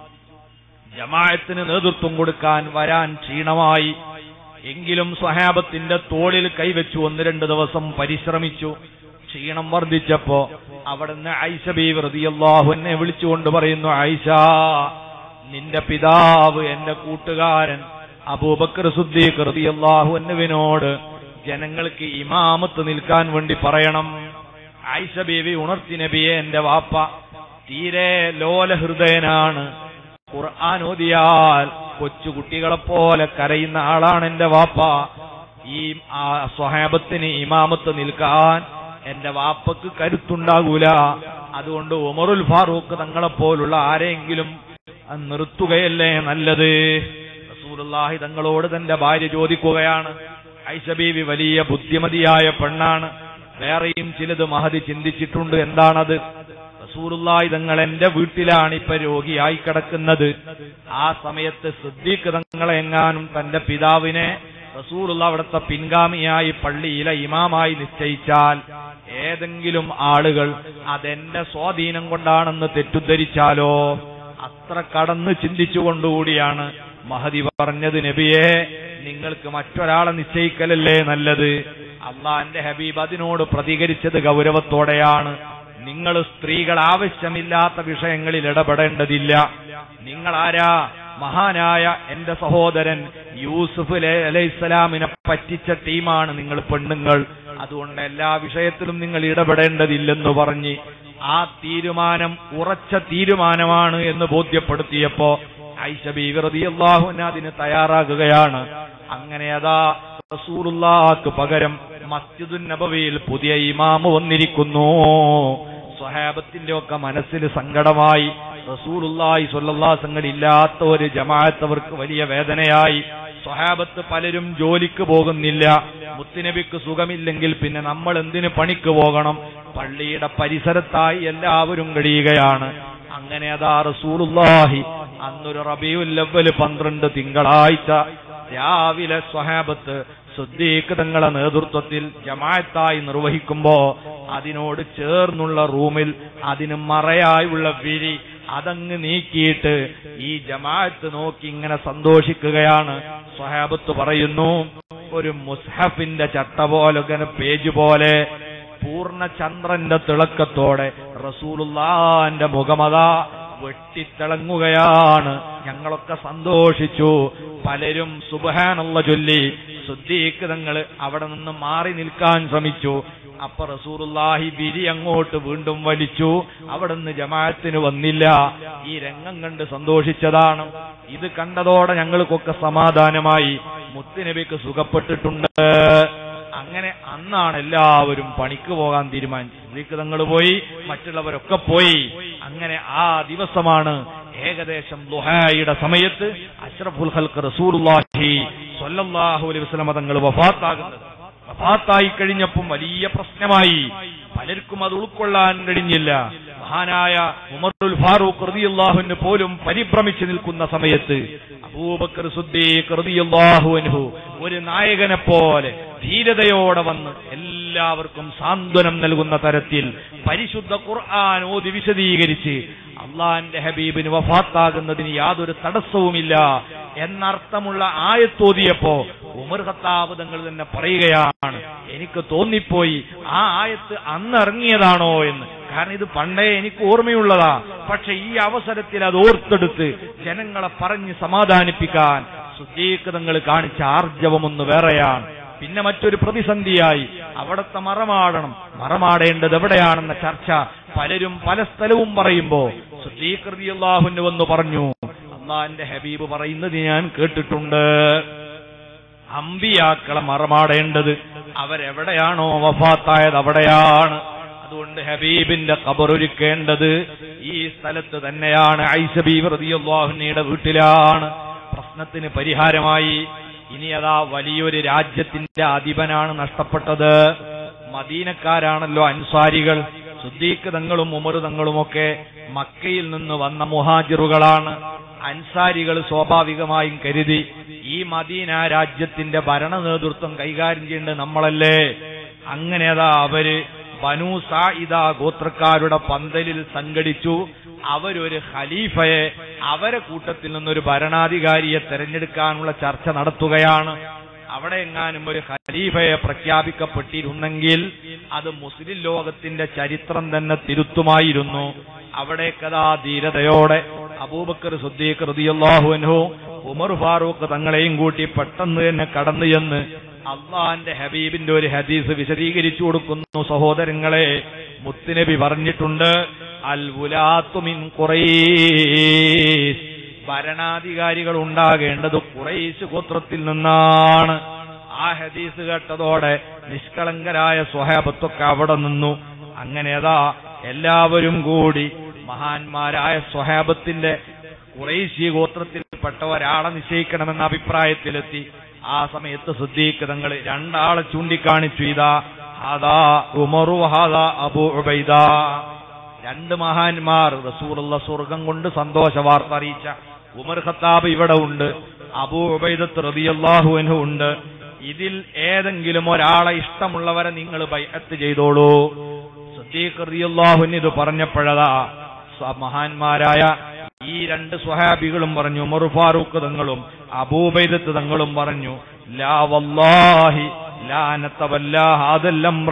ജമാഅത്തിന് നേതൃത്വം കൊടുക്കാൻ വരാൻ ക്ഷീണമായി എങ്കിലും സ്വഹാബത്തിന്റെ തോളിൽ കൈവച്ചു ഒന്ന് രണ്ട് ദിവസം പരിശ്രമിച്ചു ക്ഷീണം വർദ്ധിച്ചപ്പോ അവിടുന്ന് ഐഷ ബീവി റളിയല്ലാഹു എന്നെ വിളിച്ചുകൊണ്ട് പറയുന്നു ഐഷ നിന്റെ പിതാവ് എന്റെ കൂട്ടുകാരൻ അബൂബക്കർ സുദ്ദീഖ് റളിയല്ലാഹു അൻഹുവിനോട് ജനങ്ങൾക്ക് ഇമാമത്ത് നിൽക്കാൻ വേണ്ടി പറയണം ആയിഷ ബീവി ഉണർത്തി നബിയെ എന്റെ വാപ്പ തീരെ ലോലഹൃദയനാണ് ഖുർആൻ ഓതിയാൽ കൊച്ചു കുട്ടികളെപ്പോലെ കരയുന്ന ആളാണ് എന്റെ വാപ്പ ഈ ആ സ്വഹാബത്തിന് ഇമാമത്ത് നിൽക്കാൻ എന്റെ വാപ്പക്ക് കരുത്തുണ്ടാകൂല അതുകൊണ്ട് ഉമറുൽ ഫാറൂഖ് തങ്ങളെപ്പോലുള്ള ആരെങ്കിലും അത് നിർത്തുകയല്ലേ നല്ലത് റസൂലുള്ളാഹി തങ്ങളോട് തന്റെ ഭാര്യ ചോദിക്കുകയാണ് ഐഷ ബീവി വലിയ ബുദ്ധിമതിയായ പെണ്ണാണ് വേറെയും ചിലത് മഹതി ചിന്തിച്ചിട്ടുണ്ട് എന്താണത് റസൂറുല്ലായി തങ്ങൾ എന്റെ വീട്ടിലാണ് ഇപ്പൊ രോഗിയായി കിടക്കുന്നത് ആ സമയത്ത് സിദ്ദീഖ് തങ്ങളെ എങ്ങാനും തന്റെ പിതാവിനെ റസൂറുള്ള അവിടുത്തെ പിൻഗാമിയായി പള്ളിയിലെ ഇമാമായി നിശ്ചയിച്ചാൽ ഏതെങ്കിലും ആളുകൾ അതെന്റെ സ്വാധീനം കൊണ്ടാണെന്ന് തെറ്റുദ്ധരിച്ചാലോ അത്ര കടന്ന് ചിന്തിച്ചുകൊണ്ടുകൂടിയാണ് മഹതി പറഞ്ഞത് നബിയെ നിങ്ങൾക്ക് മറ്റൊരാളെ നിശ്ചയിക്കലല്ലേ നല്ലത് അള്ളാന്റെ ഹബീബ് അതിനോട് പ്രതികരിച്ചത് ഗൗരവത്തോടെയാണ് നിങ്ങൾ സ്ത്രീകൾ ആവശ്യമില്ലാത്ത വിഷയങ്ങളിൽ ഇടപെടേണ്ടതില്ല നിങ്ങൾ ആരാ മഹാനായ എന്റെ സഹോദരൻ യൂസുഫ് അലൈഹിസ്സലാമിനെ പറ്റിച്ച ടീമാണ് നിങ്ങൾ പെണ്ണുങ്ങൾ അതുകൊണ്ട് എല്ലാ വിഷയത്തിലും നിങ്ങൾ ഇടപെടേണ്ടതില്ലെന്ന് പറഞ്ഞ് ആ തീരുമാനം ഉറച്ച തീരുമാനമാണ് എന്ന് ബോധ്യപ്പെടുത്തിയപ്പോ ഐഷ ബീവി റളിയല്ലാഹു അൻഹ അതിന് തയ്യാറാകുകയാണ് അങ്ങനെ അതാ റസൂലുള്ളാഹ്ക്ക് പകരം മസ്ജിദുൻ നബവിയിൽ പുതിയ ഇമാമ് വന്നിരിക്കുന്നു സ്വഹാബത്തിന്റെ ഒക്കെ മനസ്സിൽ സങ്കടമായി റസൂലുള്ളാഹി സ്വല്ലല്ലാഹു അലൈഹി ഇല്ലാത്ത ഒരു ജമാഅത്ത് അവർക്ക് വലിയ വേദനയായി സ്വഹാബത്ത് പലരും ജോലിക്ക് പോകുന്നില്ല മുത്തുനബിക്ക് സുഖമില്ലെങ്കിൽ പിന്നെ നമ്മൾ എന്തിന് പണിക്ക് പോകണം പള്ളിയുടെ പരിസരത്തായി എല്ലാവരും കഴിയുകയാണ് അങ്ങനെ അതാ റസൂലുള്ളാഹി അന്നൊരു റബിയുൽ അവ്വൽ പന്ത്രണ്ട് തിങ്കളാഴ്ച രാവിലെ സ്വഹാബത്ത് സുദ്ദീഖ് തങ്ങളെ നേതൃത്വത്തിൽ ജമാഅത്തായി നിർവഹിക്കുമ്പോ അതിനോട് ചേർന്നുള്ള റൂമിൽ അതിന് മറയായുള്ള വിരി അതങ്ങ് നീക്കിയിട്ട് ഈ ജമാഅത്ത് നോക്കി ഇങ്ങനെ സന്തോഷിക്കുകയാണ് സ്വഹാബത്ത് പറയുന്നു ഒരു മുസ്ഹഫിന്റെ ചട്ട പോലെ ഇങ്ങനെ പേജ് പോലെ പൂർണ്ണ ചന്ദ്രന്റെ തിളക്കത്തോടെ റസൂലുള്ളാന്റെ മുഖമതാ വെട്ടിത്തിളങ്ങുകയാണ് ഞങ്ങളൊക്കെ സന്തോഷിച്ചു പലരും സുബഹാനുള്ള ചൊല്ലി സുദ്ദീഖ് തങ്ങൾ അവിടെ നിന്ന് മാറി നിൽക്കാൻ ശ്രമിച്ചു അപ്പൊ റസൂറുല്ലാഹി വിരി അങ്ങോട്ട് വീണ്ടും വലിച്ചു അവിടെ നിന്ന് ജമാഅത്തിന് വന്നില്ല ഈ രംഗം കണ്ട് സന്തോഷിച്ചതാണ് ഇത് കണ്ടതോടെ ഞങ്ങൾക്കൊക്കെ സമാധാനമായി മുത്തുനബിക്ക് സുഖപ്പെട്ടിട്ടുണ്ട് അങ്ങനെ അന്നാണ് എല്ലാവരും പണിക്ക് പോകാൻ തീരുമാനിച്ചു ഇതിക്ക് തങ്ങൾ പോയി മറ്റുള്ളവരൊക്കെ പോയി അങ്ങനെ ആ ദിവസമാണ് ഏകദേശം ലുഹായുടെ സമയത്ത് അഷ്റഫുൽ ഹൽക്ക് റസൂലുള്ളാഹി സ്വല്ലല്ലാഹു അലൈഹി വസല്ലം തങ്ങൾ വഫാത്താകുന്നത് വഫാത്തായി കഴിഞ്ഞപ്പം വലിയ പ്രശ്നമായി പലർക്കും അത് ഉൾക്കൊള്ളാൻ കഴിഞ്ഞില്ല മഹാനായ ഉമറുൽ ഫാറൂഖ് റളിയല്ലാഹുവിന് പോലും പരിഭ്രമിച്ചു നിൽക്കുന്ന സമയത്ത് അബൂബക്കർ സുദ്ദീഖ് റളിയല്ലാഹു അൻഹു ഒരു നായകനെ പോലെ ധീരതയോടെ വന്ന് എല്ലാവർക്കും സാന്ത്വനം നൽകുന്ന തരത്തിൽ പരിശുദ്ധ ഖുർആൻ ഓതി വിശദീകരിച്ച് അള്ളാന്റെ ഹബീബിന് വഫാത്താകുന്നതിന് യാതൊരു തടസ്സവുമില്ല എന്നർത്ഥമുള്ള ആയത്തോതിയപ്പോ ഉമർ ഖത്താബ് തങ്ങൾ തന്നെ പറയുകയാണ് എനിക്ക് തോന്നിപ്പോയി ആ ആയത്ത് അന്ന് ഇറങ്ങിയതാണോ എന്ന് കാരണം ഇത് പണ്ടേ എനിക്ക് ഓർമ്മയുള്ളതാ പക്ഷെ ഈ അവസരത്തിൽ അത് ഓർത്തെടുത്ത് ജനങ്ങളെ പറഞ്ഞ് സമാധാനിപ്പിക്കാൻ സുദ്ദീഖതങ്ങൾ കാണിച്ച ആർജവമൊന്ന് വേറെയാണ് പിന്നെ മറ്റൊരു പ്രതിസന്ധിയായി അവിടത്തെ മറമാടണം മറമാടേണ്ടത് എവിടെയാണെന്ന ചർച്ച പലരും പല സ്ഥലവും പറയുമ്പോ സുദ്ദീഖ്റിയാഹുന് വന്ന് പറഞ്ഞു അള്ളാന്റെ ഹബീബ് പറയുന്നത് ഞാൻ കേട്ടിട്ടുണ്ട് അമ്പിയാക്കളെ മറമാടേണ്ടത് അവരെവിടെയാണോ വഫാത്തായത് അവിടെയാണ് അതുകൊണ്ട് ഹബീബിന്റെ ഖബറൊരുക്കേണ്ടത് ഈ സ്ഥലത്ത് തന്നെയാണ് ഐസബീബ് റതിയുള്ളാഹുനയുടെ വീട്ടിലാണ് പ്രശ്നത്തിന് പരിഹാരമായി ഇനി അതാ വലിയൊരു രാജ്യത്തിന്റെ അധിപനാണ് നഷ്ടപ്പെട്ടത് മദീനക്കാരാണല്ലോ അൻസാരികൾ സുദ്ദീഖ് തങ്ങളും ഉമർ തങ്ങളുമൊക്കെ മക്കയിൽ നിന്ന് വന്ന മുഹാജിറുകളാണ് അൻസാരികൾ സ്വാഭാവികമായും കരുതി ഈ മദീന രാജ്യത്തിന്റെ ഭരണ നേതൃത്വം കൈകാര്യം ചെയ്യേണ്ടത് നമ്മളല്ലേ അങ്ങനെ അതാ അവര് ബനു സായിദ ഗോത്രക്കാരുടെ പന്തലിൽ സംഘടിച്ചു അവരൊരു ഖലീഫയെ അവരെ കൂട്ടത്തിൽ നിന്നൊരു ഭരണാധികാരിയെ തെരഞ്ഞെടുക്കാനുള്ള ചർച്ച നടത്തുകയാണ് അവിടെ എങ്ങാനും ഒരു ഖലീഫയെ പ്രഖ്യാപിക്കപ്പെട്ടിരുന്നെങ്കിൽ അത് മുസ്ലിം ലോകത്തിന്റെ ചരിത്രം തന്നെ തിരുത്തുമായിരുന്നു അവിടെ കഥാ ധീരതയോടെ അബൂബക്കർ സുദ്ദീഖ് റളിയല്ലാഹു അൻഹു ഉമർ ഫാറൂഖ് തങ്ങളെയും കൂട്ടി പെട്ടെന്ന് തന്നെ കടന്നു ചെന്ന് അള്ളാന്റെ ഹബീബിന്റെ ഒരു ഹദീസ് വിശദീകരിച്ചു കൊടുക്കുന്നു സഹോദരങ്ങളെ മുത്തുനബി പറഞ്ഞിട്ടുണ്ട് അൽ വുലാത്തു മിൻ ഖുറൈശ് ഭരണാധികാരികൾ ഉണ്ടാകേണ്ടത് ഖുറൈശ് ഗോത്രത്തിൽ നിന്നാണ് ആ ഹദീസ് കേട്ടതോടെ നിഷ്കളങ്കരായ സ്വഹാബത്തൊക്കെ അവിടെ നിന്നു അങ്ങനെ അതാ എല്ലാവരും കൂടി മഹാന്മാരായ സ്വഹാബത്തിന്റെ കുറേശ്യ ഗോത്രത്തിൽപ്പെട്ട ഒരാളെ നിശ്ചയിക്കണമെന്ന അഭിപ്രായത്തിലെത്തി ആ സമയത്ത് സുദ്ദീഖ് തങ്ങൾ രണ്ടാളെ ചൂണ്ടിക്കാണിച്ചു ഇതാ ഹാദാ ഉമറു ഹാദാ അബൂ ഉബൈദ രണ്ട് മഹാന്മാർ റസൂലുള്ള സ്വർഗം കൊണ്ട് സന്തോഷ വാർത്ത അറിയിച്ച ഉമർ ഖത്താബ് ഇവിടെ ഉണ്ട് അബൂ ഉബൈദത്ത് റളിയല്ലാഹു അൻഹു ഉണ്ട് ഇതിൽ ഏതെങ്കിലും ഒരാളെ ഇഷ്ടമുള്ളവരെ നിങ്ങൾ ബൈഅത്ത് ചെയ്തോളൂ സദ്ദീഖ് റളിയല്ലാഹു അൻഹു ഇത് പറഞ്ഞപ്പോഴതാ സ- മഹാന്മാരായ ഈ രണ്ട് സ്വഹാബികളും പറഞ്ഞു ഉമർ ഫാറൂഖ് തങ്ങളും അബൂബൈദത്ത് തങ്ങളും പറഞ്ഞു ലാ വല്ലാഹി ലാ നതവല്ല ഹാദൽ അംറ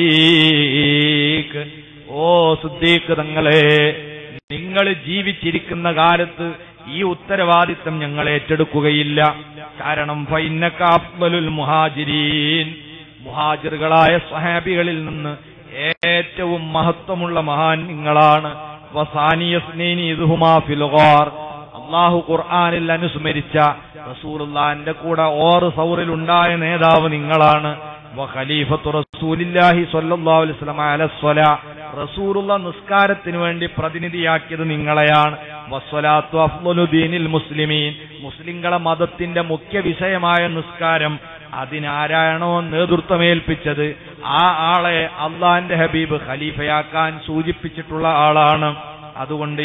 അലൈക്ക് ഓ സുദ്ദീഖ് തങ്ങളെ നിങ്ങൾ ജീവിച്ചിരിക്കുന്ന കാലത്ത് ഈ ഉത്തരവാദിത്തം ഞങ്ങൾ ഏറ്റെടുക്കുകയില്ല കാരണം ഫൈന്നക അഫ്ളലുൽ മുഹാജിരീൻ മുഹാജിറുകളായ സ്വഹാബികളിൽ നിന്ന് ഏറ്റവും മഹത്വമുള്ള മഹാൻ നിങ്ങളാണ് വസാനിയസ്നീനി ഇദ്ഹുമാ ഫിൽ ഗാർ അള്ളാഹു ഖുർആനിൽ അനുസ്മരിച്ച റസൂലുള്ളാന്റെ കൂടെ ഓറ് സൗറിലുണ്ടായ നേതാവ് നിങ്ങളാണ് വഖലീഫത്തു റസൂലില്ലാഹി സ്വല്ലല്ലാഹു അലൈഹി വസല്ലം അല സ്വലാ റസൂലുള്ള നിസ്കാരത്തിന് വേണ്ടി പ്രതിനിധിയാക്കിയത് നിങ്ങളെയാണ് വസ്വലാത്തു അഫ്ളലു ദീനിൽ മുസ്ലിമീൻ മുസ്ലിങ്ങളെ മതത്തിന്റെ മുഖ്യ വിഷയമായ നിസ്കാരം അതിനാരാണോ നേതൃത്വമേൽപ്പിച്ചത് ആ ആളെ അള്ളാന്റെ ഹബീബ് ഖലീഫയാക്കാൻ സൂചിപ്പിച്ചിട്ടുള്ള ആളാണ് അതുകൊണ്ട്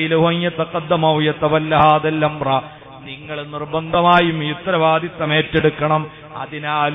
എമ്പകയിലുഹയ്യത്തക്കദ്ദമൗയത്തവല്ലാതെല്ലംറ നിങ്ങൾ നിർബന്ധമായും ഈ ഉത്തരവാദിത്തം ഏറ്റെടുക്കണം അതിനാൽ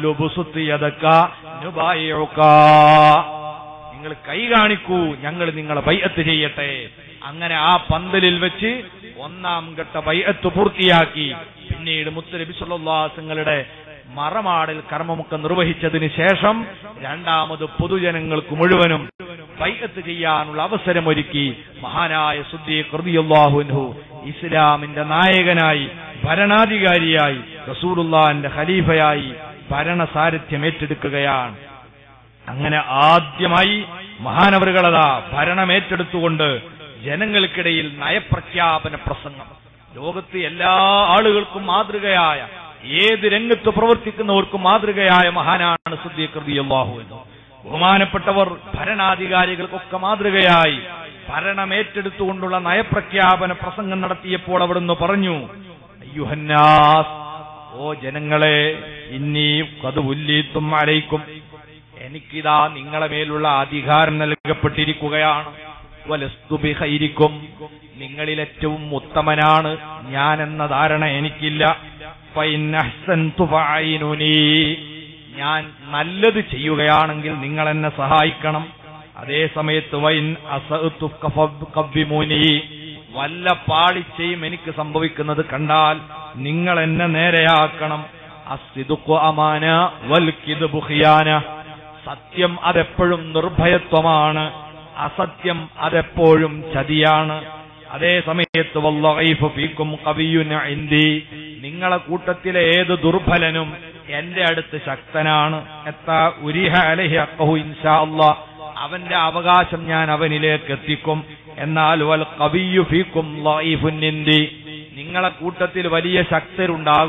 നിങ്ങൾ കൈ കാണിക്കൂ ഞങ്ങൾ നിങ്ങളെ ബൈഅത്ത് ചെയ്യട്ടെ അങ്ങനെ ആ പന്തലിൽ വെച്ച് ഒന്നാം ഘട്ട ബൈഅത്ത് പൂർത്തിയാക്കി പിന്നീട് മുത്തലബി സല്ലാസങ്ങളുടെ മറമാടൽ കർമ്മമൊക്കെ നിർവഹിച്ചതിന് ശേഷം രണ്ടാമത് പൊതുജനങ്ങൾക്ക് മുഴുവനും ബൈഅത്ത് ചെയ്യാനുള്ള അവസരമൊരുക്കി മഹാനായ സുദ്ദീ കൃതിയുല്ലാഹുൻഹു ഇസ്ലാമിന്റെ നായകനായി ഭരണാധികാരിയായി റസൂലുള്ളാന്റെ ഖലീഫയായി ഭരണസാരഥ്യം ഏറ്റെടുക്കുകയാണ് അങ്ങനെ ആദ്യമായി മഹാനവറുകളതാ ഭരണമേറ്റെടുത്തുകൊണ്ട് ജനങ്ങൾക്കിടയിൽ നയപ്രഖ്യാപന പ്രസംഗം ലോകത്ത് എല്ലാ ആളുകൾക്കും മാതൃകയായ ഏത് രംഗത്ത് പ്രവർത്തിക്കുന്നവർക്കും മാതൃകയായ മഹാനാണ് സുദ്ദീഖ്റിയാഹു എന്ന് ബഹുമാനപ്പെട്ടവർ ഭരണാധികാരികൾക്കൊക്കെ മാതൃകയായി ഭരണമേറ്റെടുത്തുകൊണ്ടുള്ള നയപ്രഖ്യാപന പ്രസംഗം നടത്തിയപ്പോൾ അവിടുന്ന് പറഞ്ഞു അയ്യുഹന്നാസ് ഓ ജനങ്ങളെ ഇന്നീ കതുവുല്ലീത്തും അലയിക്കും എനിക്കിതാ നിങ്ങളെ മേലുള്ള അധികാരം നൽകപ്പെട്ടിരിക്കുകയാണ് വലസ്തുബിഹൈരിക്കും നിങ്ങളിൽ ഏറ്റവും ഉത്തമനാണ് ഞാൻ എന്ന ധാരണ എനിക്കില്ല ഫൈനഹ്സൻതു ഫഅയിനുനീ. ഞാൻ നല്ലത് ചെയ്യുകയാണെങ്കിൽ നിങ്ങൾ എന്നെ സഹായിക്കണം അതേ സമയത്ത് വൈൻ അസഅ്തു കഫ- കവ്വിമൂനി വല്ല പാളിച്ചയും എനിക്ക് സംഭവിക്കുന്നത് കണ്ടാൽ നിങ്ങൾ എന്നെ നേരെയാക്കണം അസിദുഖു അമാന വൽ കിദ്ബു ഖിയാന സത്യം അതെപ്പോഴും നിർഭയത്വമാണ് അസത്യം അതെപ്പോഴും ചതിയാണ് അതേ സമയത്ത് വല്ലൈഫ് ഫീക്കും കവിയുന ഇന്തി നിങ്ങളെ കൂട്ടത്തിലെ ഏത് ദുർബലനും എന്റെ അടുത്ത് ശക്തനാണ് എത്താ ഉരിഹ അലഹി അക്കഹു ഇൻഷാ അല്ലാ അവന്റെ അവകാശം ഞാൻ അവനിലേക്ക് എത്തിക്കും എന്നാൽ വൽ കവിയു ഫീക്കും ലൈഫുൻ ഇന്തി നിങ്ങളെ കൂട്ടത്തിൽ വലിയ ശക്തരുണ്ടാകും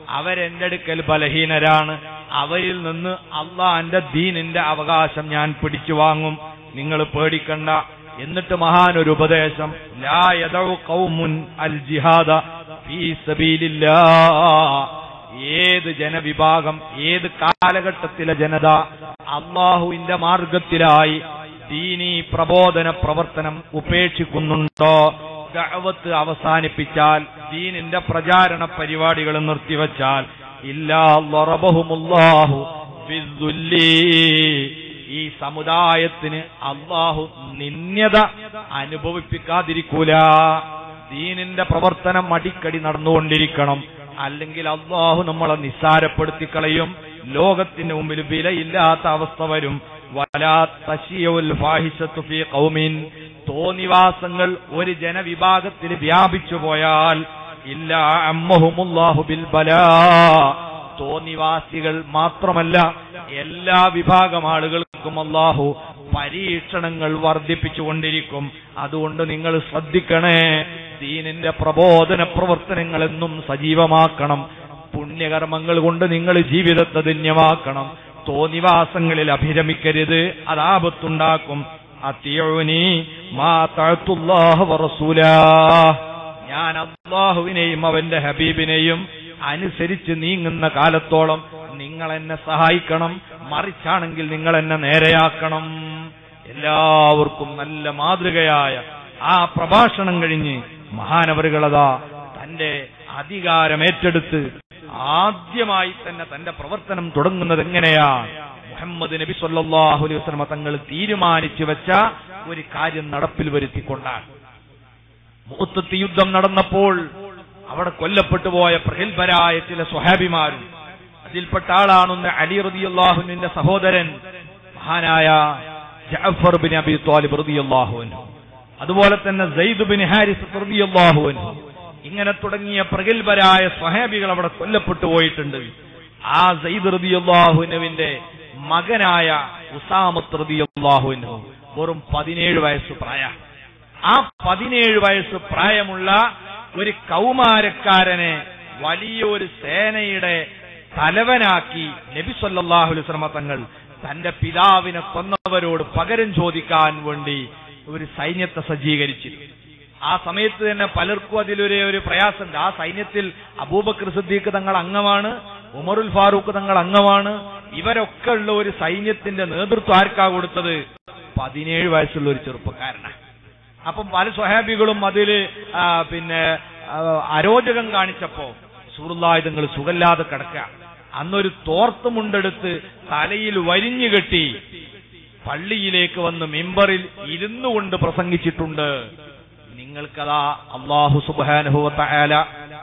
അവരെന്റെ അടുക്കൽ ബലഹീനരാണ് അവരിൽ നിന്ന് അള്ളാന്റെ ദീനിന്റെ അവകാശം ഞാൻ പിടിച്ചു വാങ്ങും നിങ്ങൾ പേടിക്കണ്ട എന്നിട്ട് മഹാൻ ഒരു ഉപദേശം ലാ യദഉ ഖൗമുൻ അൽ ജിഹാദ ഫീ സബീലില്ലാ ഏത് ജനവിഭാഗം ഏത് കാലഘട്ടത്തിലെ ജനത അള്ളാഹുവിന്റെ മാർഗത്തിലായി ദീനീ പ്രബോധന പ്രവർത്തനം ഉപേക്ഷിക്കുന്നുണ്ടോ ദഅവത്ത് അവസാനിപ്പിച്ചാൽ ദീനിന്റെ പ്രചാരണ പരിപാടികൾ നിർത്തിവച്ചാൽ ഇല്ലാ ലറബഹുമുല്ലാഹു ബിദ്ദുല്ലി. ഈ സമുദായത്തിന് അള്ളാഹു നിന്യത അനുഭവിപ്പിക്കാതിരിക്കൂല ദീനിന്റെ പ്രവർത്തനം അടിക്കടി നടന്നുകൊണ്ടിരിക്കണം അല്ലെങ്കിൽ അള്ളാഹു നമ്മളെ നിസ്സാരപ്പെടുത്തി കളയും ലോകത്തിന് മുമ്പിൽ വിലയില്ലാത്ത അവസ്ഥ വരും വലാ തശിയുൽ ഫാഹിശത്തു ഫീ ഖൗമിൻ തോന്നിവാസങ്ങൾ ഒരു ജനവിഭാഗത്തിൽ വ്യാപിച്ചു പോയാൽ ഇല്ല അമ്മഹുമുല്ലാഹു ബിൽ ബലാ തോന്നിവാസികൾ മാത്രമല്ല എല്ലാ വിഭാഗം ആളുകൾക്കും അള്ളാഹു പരീക്ഷണങ്ങൾ വർദ്ധിപ്പിച്ചുകൊണ്ടിരിക്കും അതുകൊണ്ട് നിങ്ങൾ ശ്രദ്ധിക്കണേ ദീനിന്റെ പ്രബോധന പ്രവർത്തനങ്ങൾ എന്നും സജീവമാക്കണം പുണ്യകർമ്മങ്ങൾ കൊണ്ട് നിങ്ങൾ ജീവിതത്തെ ധന്യമാക്കണം തോന്നിവാസങ്ങളിൽ അഭിരമിക്കരുത് അത് ആപത്തുണ്ടാക്കും അത്തിയോനി മാ തഴത്തുല്ലാഹ വറസൂലാ ഞാൻ അള്ളാഹുവിനെയും അവന്റെ ഹബീബിനെയും അനുസരിച്ച് നീങ്ങുന്ന കാലത്തോളം നിങ്ങൾ എന്നെ സഹായിക്കണം മറിച്ചാണെങ്കിൽ നിങ്ങൾ എന്നെ നേരെയാക്കണം എല്ലാവർക്കും നല്ല മാതൃകയായ ആ പ്രഭാഷണം കഴിഞ്ഞ് മഹാനവറുകളതാ തന്റെ അധികാരം ഏറ്റെടുത്ത് ആദ്യമായി തന്നെ തന്റെ പ്രവർത്തനം തുടങ്ങുന്നത് എങ്ങനെയാണ് മുഹമ്മദ് നബി സല്ലല്ലാഹു അലൈഹി വസല്ലമ തങ്ങൾ തീരുമാനിച്ചു വെച്ച ഒരു കാര്യം നടപ്പിൽ വരുത്തിക്കൊണ്ടാണ് മുഹത്തത്തി യുദ്ധം നടന്നപ്പോൾ അവിടെ കൊല്ലപ്പെട്ടു പോയ പ്രഗത്ഭരായ ചില സ്വഹാബിമാരും അതിൽപ്പെട്ട ആളാണെന്ന് അലി റളിയല്ലാഹുവിന്റെ സഹോദരൻ മഹാനായ ജഅഫർ ബിൻ അബി ത്വാലിബ് റളിയല്ലാഹു അൻഹു അതുപോലെ തന്നെ സെയ്ദ് ബിൻ ഹാരിസ് റളിയല്ലാഹു അൻഹു ഇങ്ങനെ തുടങ്ങിയ പ്രഗത്ഭരായ സ്വഹാബികൾ അവിടെ കൊല്ലപ്പെട്ടു പോയിട്ടുണ്ട് ആ സെയ്ദ് റളിയല്ലാഹുവിന്റെ മകനായ ഉസാമത്ത് റളിയല്ലാഹു അൻഹു വെറും പതിനേഴ് വയസ്സ് പ്രായ ആ പതിനേഴ് വയസ്സ് പ്രായമുള്ള ഒരു കൗമാരക്കാരനെ വലിയൊരു സേനയുടെ തലവനാക്കി നബി സല്ലല്ലാഹു അലൈഹി വസല്ലമ തങ്ങൾ തന്റെ പിതാവിനെ കൊന്നവരോട് പകരം ചോദിക്കാൻ വേണ്ടി ഒരു സൈന്യത്തെ സജ്ജീകരിച്ചിരുന്നു ആ സമയത്ത് തന്നെ പലർക്കും അതിലൊരു ഒരു പ്രയാസമുണ്ട് ആ സൈന്യത്തിൽ അബൂബക്കർ സിദ്ദീഖ് തങ്ങൾ അംഗമാണ് ഉമറുൽ ഫാറൂഖ് തങ്ങൾ അംഗമാണ് ഇവരൊക്കെ ഉള്ള ഒരു സൈന്യത്തിന്റെ നേതൃത്വം ആർക്കാ കൊടുത്തത് പതിനേഴ് വയസ്സുള്ള ഒരു ചെറുപ്പക്കാരനാണ് അപ്പം പല സ്വഹാബികളും അതില് ആ, പിന്നെ ആ, അരോചകം കാണിച്ചപ്പോ സൂറുല്ലായുധങ്ങൾ സുഖല്ലാതെ കിടക്കുക അന്നൊരു തോർത്തുമുണ്ടെടുത്ത് തലയിൽ വരിഞ്ഞു കെട്ടി പള്ളിയിലേക്ക് വന്ന് മിമ്പറിൽ ഇരുന്നു കൊണ്ട് പ്രസംഗിച്ചിട്ടുണ്ട് നിങ്ങൾക്കതാ അള്ളാഹു സുബാനുഭവത്തായാല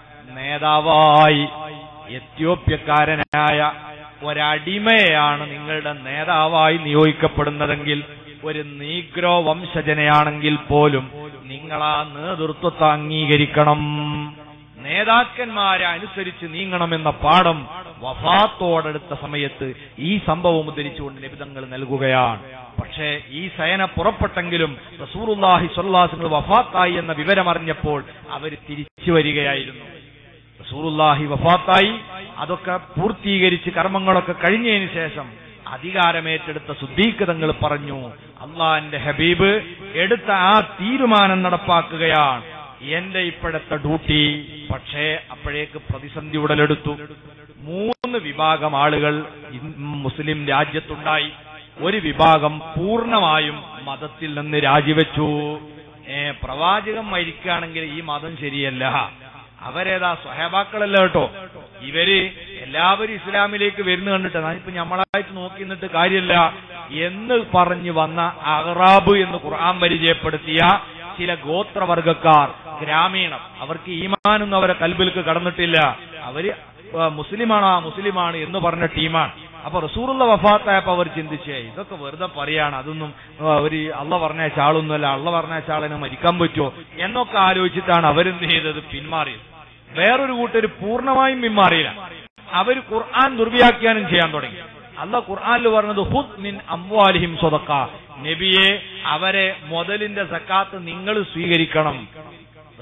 നേതാവായി എത്യോപ്യക്കാരനായ ഒരടിമയെയാണ് നിങ്ങളുടെ നേതാവായി നിയോഗിക്കപ്പെടുന്നതെങ്കിൽ ഒരു നീഗ്രോ വംശജനയാണെങ്കിൽ പോലും നിങ്ങൾ ആ നേതൃത്വത്തെ അംഗീകരിക്കണം നേതാക്കന്മാരെ അനുസരിച്ച് നീങ്ങണമെന്ന പാഠം വഫാത്തോടെടുത്ത സമയത്ത് ഈ സംഭവം ഉദ്ധരിച്ചുകൊണ്ട് നിബിധങ്ങൾ നൽകുകയാണ് പക്ഷേ ഈ സേന പുറപ്പെട്ടെങ്കിലും റസൂറുല്ലാഹി സ്വല്ലാസുകൾ വഫാത്തായി എന്ന വിവരം അറിഞ്ഞപ്പോൾ അവർ തിരിച്ചു വരികയായിരുന്നു റസൂറുല്ലാഹി വഫാത്തായി അതൊക്കെ പൂർത്തീകരിച്ച് കർമ്മങ്ങളൊക്കെ കഴിഞ്ഞതിന് ശേഷം അധികാരമേറ്റെടുത്ത സുദ്ദീഖതങ്ങൾ പറഞ്ഞു അള്ളാന്റെ ഹബീബ് എടുത്ത ആ തീരുമാനം നടപ്പാക്കുകയാണ് എന്റെ ഇപ്പോഴത്തെ ഡ്യൂട്ടി പക്ഷേ അപ്പോഴേക്ക് പ്രതിസന്ധി ഉടലെടുത്തു മൂന്ന് വിഭാഗം ആളുകൾ ഇൻ- മുസ്ലിം രാജ്യത്തുണ്ടായി ഒരു വിഭാഗം പൂർണ്ണമായും മതത്തിൽ നിന്ന് രാജിവെച്ചു ഏ പ്രവാചകൻ മരിക്കുകയാണെങ്കിൽ ഈ മതം ശരിയല്ല അവരേതാ സ്വഹേബാക്കളല്ല കേട്ടോ ഇവര് എല്ലാവരും ഇസ്ലാമിലേക്ക് വരുന്ന കണ്ടിട്ട് ഞാനിപ്പോ ഞമ്മളായിട്ട് നോക്കി നിന്നിട്ട് കാര്യമില്ല എന്ന് പറഞ്ഞു വന്ന അഹ്റാബ് എന്ന് ഖുർആൻ പരിചയപ്പെടുത്തിയ ചില ഗോത്രവർഗക്കാർ ഗ്രാമീണം അവർക്ക് ഈമാനൊന്നും അവരെ കൽബിലേക്ക് കടന്നിട്ടില്ല അവര് ആ, മുസ്ലിമാണോ ആ മുസ്ലിമാണ് എന്ന് പറഞ്ഞ ടീമാണ് അപ്പൊ റസൂറുള്ള വഫാത്തായപ്പോ അവർ ചിന്തിച്ചേ ഇതൊക്കെ വെറുതെ പറയാണ് അതൊന്നും ആ, ഒരു അള്ള പറഞ്ഞ ചാളൊന്നുമല്ല അള്ള പറഞ്ഞ ചാളിന് മരിക്കാൻ പറ്റുമോ എന്നൊക്കെ ആലോചിച്ചിട്ടാണ് അവരെന്ത് ചെയ്തത് പിന്മാറിയത് വേറൊരു കൂട്ടർ പൂർണ്ണമായും പിന്മാറിയില്ല അവർ ഖുർആൻ ദുർവ്യാഖ്യാനം ചെയ്യാൻ തുടങ്ങി അല്ല ഖുർആനിൽ പറഞ്ഞത് ഹുദ് മിൻ അംവാലിഹിം സ്വതക്ക നബിയെ അവരെ മുതലിന്റെ സക്കാത്ത് നിങ്ങൾ സ്വീകരിക്കണം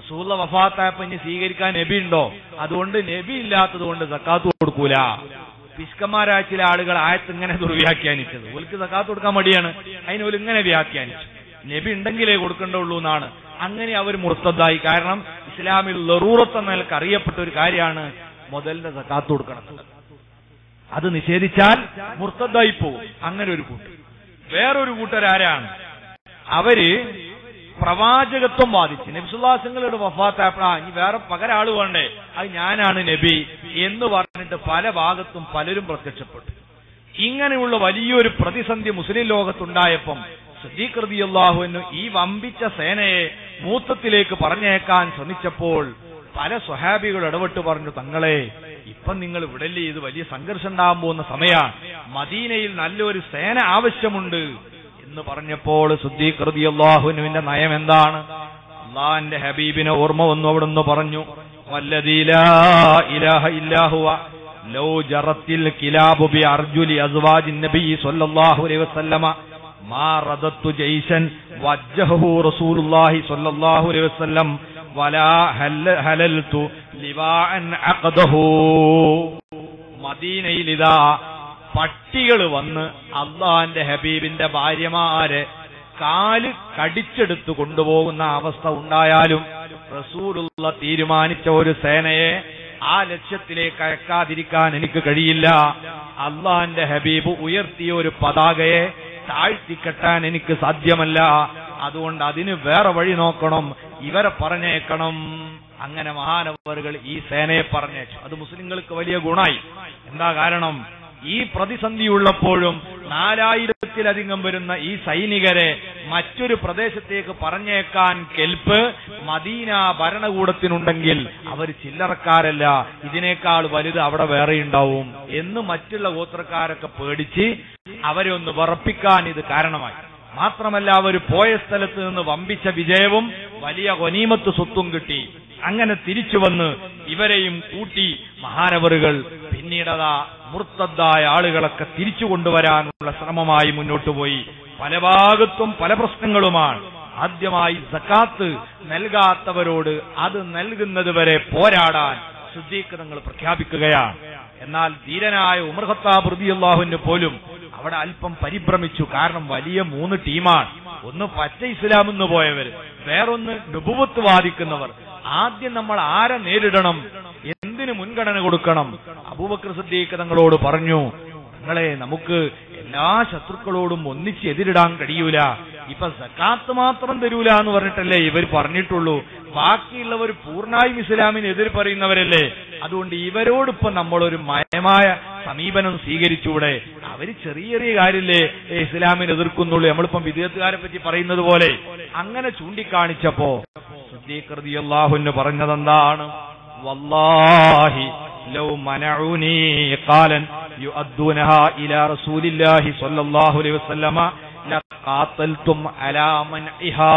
റസൂള്ള വഫാത്തായപ്പോ ഇനി സ്വീകരിക്കാൻ നബി ഉണ്ടോ അതുകൊണ്ട് നബി ഇല്ലാത്തത് കൊണ്ട് സക്കാത്ത് കൊടുക്കൂല പിസ്കന്മാരായ ചില ആളുകൾ ആയത്ത് ഇങ്ങനെ ദുർവ്യാഖ്യാനിച്ചത് ഓൽക്ക് സക്കാത്ത് കൊടുക്കാൻ മടിയാണ് അതിന് ഓല് ഇങ്ങനെ വ്യാഖ്യാനിച്ചു നബി ഉണ്ടെങ്കിലേ കൊടുക്കേണ്ടുള്ളൂ എന്നാണ് അങ്ങനെ അവർ മുർത്തതായി കാരണം ഇസ്ലാമിൽ ലറൂറത്ത് എന്ന നിലക്ക് അറിയപ്പെട്ട ഒരു കാര്യമാണ് മുതലിന്റെ സക്കാത്ത് കൊടുക്കണം അത് നിഷേധിച്ചാൽ മുർത്തതായി പോകും അങ്ങനെ ഒരു കൂട്ടർ വേറൊരു കൂട്ടരാരാണ് അവര് പ്രവാചകത്വം വാദിച്ച് നബിസുല്ലാസങ്ങളുടെ വഫാത്തായപ്പോഴാ ഇനി വേറെ പകരാള് വേണ്ടേ അത് ഞാനാണ് നബി എന്ന് പറഞ്ഞിട്ട് പല ഭാഗത്തും പലരും പ്രത്യക്ഷപ്പെട്ടു ഇങ്ങനെയുള്ള വലിയൊരു പ്രതിസന്ധി മുസ്ലിം ലോകത്തുണ്ടായപ്പം സദീഖ്റതി അള്ളാഹുവിന് ഈ വമ്പിച്ച സേനയെ മൂത്തത്തിലേക്ക് പറഞ്ഞേക്കാൻ ശ്രമിച്ചപ്പോൾ പല സ്വഹാബികൾ ഇടപെട്ട് പറഞ്ഞു തങ്ങളെ ഇപ്പം നിങ്ങൾ ഇവിടല്ലേ ഇത് വലിയ സംഘർഷം ഉണ്ടാകാൻ പോകുന്ന സമയമാണ് മദീനയിൽ നല്ലൊരു സേന ആവശ്യമുണ്ട് എന്ന് പറഞ്ഞപ്പോൾ സുദ്ദീഖ്റതി അള്ളാഹുനുവിന്റെ നയം എന്താണ് അള്ളാഹിന്റെ ഹബീബിനെ ഓർമ്മ വന്നു അവിടുന്ന് പറഞ്ഞു വല്ലതീലാ ഇലാഹ ഇല്ലാഹുവ ലോ ജറത്തിൽ കിലാബു ബി അർജുലി അസ്വാജി നബി സല്ലല്ലാഹു അലൈഹി വസല്ലമ മാ റദത്തു ജയ്ശൻ വജ്ജഹു റസൂലുള്ളാഹി സല്ലല്ലാഹു അലൈഹി വസല്ലം വലാ ഹല- ഹലൽതു ലിവാഅൻ അഖദഹു മദീനയിൽ ഇതാ പട്ടികൾ വന്ന് അള്ളാന്റെ ഹബീബിന്റെ ഭാര്യമാരെ കാല് കടിച്ചെടുത്ത് കൊണ്ടുപോകുന്ന അവസ്ഥ ഉണ്ടായാലും റസൂലുള്ള തീരുമാനിച്ച ഒരു സേനയെ ആ ലക്ഷ്യത്തിലേക്ക് അയക്കാതിരിക്കാൻ എനിക്ക് കഴിയില്ല അള്ളാന്റെ ഹബീബ് ഉയർത്തിയ ഒരു പതാകയെ താഴ്ത്തിക്കെട്ടാൻ എനിക്ക് സാധ്യമല്ല അതുകൊണ്ട് അതിന് വേറെ വഴി നോക്കണം ഇവരെ പറഞ്ഞേക്കണം അങ്ങനെ മഹാനവറുകൾ ഈ സേനയെ പറഞ്ഞേച്ചു അത് മുസ്ലിങ്ങൾക്ക് വലിയ ഗുണായി എന്താ കാരണം ഈ പ്രതിസന്ധിയുള്ളപ്പോഴും നാലായിരത്തിലധികം വരുന്ന ഈ സൈനികരെ മറ്റൊരു പ്രദേശത്തേക്ക് പറഞ്ഞേക്കാൻ കെൽപ്പ് മദീന ഭരണകൂടത്തിനുണ്ടെങ്കിൽ അവർ ചില്ലറക്കാരല്ല ഇതിനേക്കാൾ വലുത് അവിടെ വേറെ ഉണ്ടാവും എന്ന് മറ്റുള്ള ഗോത്രക്കാരൊക്കെ പേടിച്ച് അവരെ ഒന്ന് വിറപ്പിക്കാൻ ഇത് കാരണമായി മാത്രമല്ല അവർ പോയ സ്ഥലത്ത് നിന്ന് വമ്പിച്ച വിജയവും വലിയ ഗനീമത്ത് സ്വത്തും കിട്ടി അങ്ങനെ തിരിച്ചു വന്ന് ഇവരെയും കൂട്ടി മഹാനവറുകൾ പിന്നീടതാ മുർത്തദ്ദായ ആളുകളൊക്കെ തിരിച്ചു കൊണ്ടുവരാനുള്ള ശ്രമമായി മുന്നോട്ട് പോയി പല ഭാഗത്തും പല പ്രശ്നങ്ങളുമാണ് ആദ്യമായി സക്കാത്ത് നൽകാത്തവരോട് അത് നൽകുന്നത് വരെ പോരാടാൻ ശുദ്ധീകരണങ്ങൾ പ്രഖ്യാപിക്കുകയാണ് എന്നാൽ ധീരനായ ഉമർ ഖത്താബ് റളിയല്ലാഹുവിന് പോലും അവിടെ അല്പം പരിഭ്രമിച്ചു കാരണം വലിയ മൂന്ന് ടീമാണ് ഒന്ന് പച്ച ഇസ്ലാം എന്ന് പോയവർ വേറൊന്ന് നുബുവത്ത് വാദിക്കുന്നവർ ആദ്യം നമ്മൾ ആരെ നേരിടണം എന്തിന് മുൻഗണന കൊടുക്കണം അബൂബക്കർ സിദ്ദീഖ് തങ്ങളോട് പറഞ്ഞു നിങ്ങളെ നമുക്ക് എല്ലാ ശത്രുക്കളോടും ഒന്നിച്ച് എതിരിടാൻ കഴിയൂല ഇപ്പൊ സക്കാത്ത് മാത്രം തരൂല എന്ന് പറഞ്ഞിട്ടല്ലേ ഇവർ പറഞ്ഞിട്ടുള്ളൂ ബാക്കിയുള്ളവർ പൂർണ്ണായും ഇസ്ലാമിന് എതിർ പറയുന്നവരല്ലേ അതുകൊണ്ട് ഇവരോടിപ്പോ നമ്മളൊരു മയമായ സമീപനം സ്വീകരിച്ചൂടെ അവര് ചെറിയ ചെറിയ കാര്യല്ലേ ഏ, ഇസ്ലാമിനെ എതിർക്കുന്നുള്ളൂ നമ്മളിപ്പം വിദേഹത്തുകാരെ പറ്റി പറയുന്നത് പോലെ അങ്ങനെ ചൂണ്ടിക്കാണിച്ചപ്പോ അള്ളാഹുന്ന് പറഞ്ഞതെന്താണ് വല്ലാഹി ലൗ മനഊനി ഖാലൻ യുഅദ്ദൂനഹാ ഇലാ റസൂലില്ലാഹി സ്വല്ലല്ലാഹു അലൈഹി വസല്ലമ ലഖാത്തൽതും അലാ മൻഇഹാ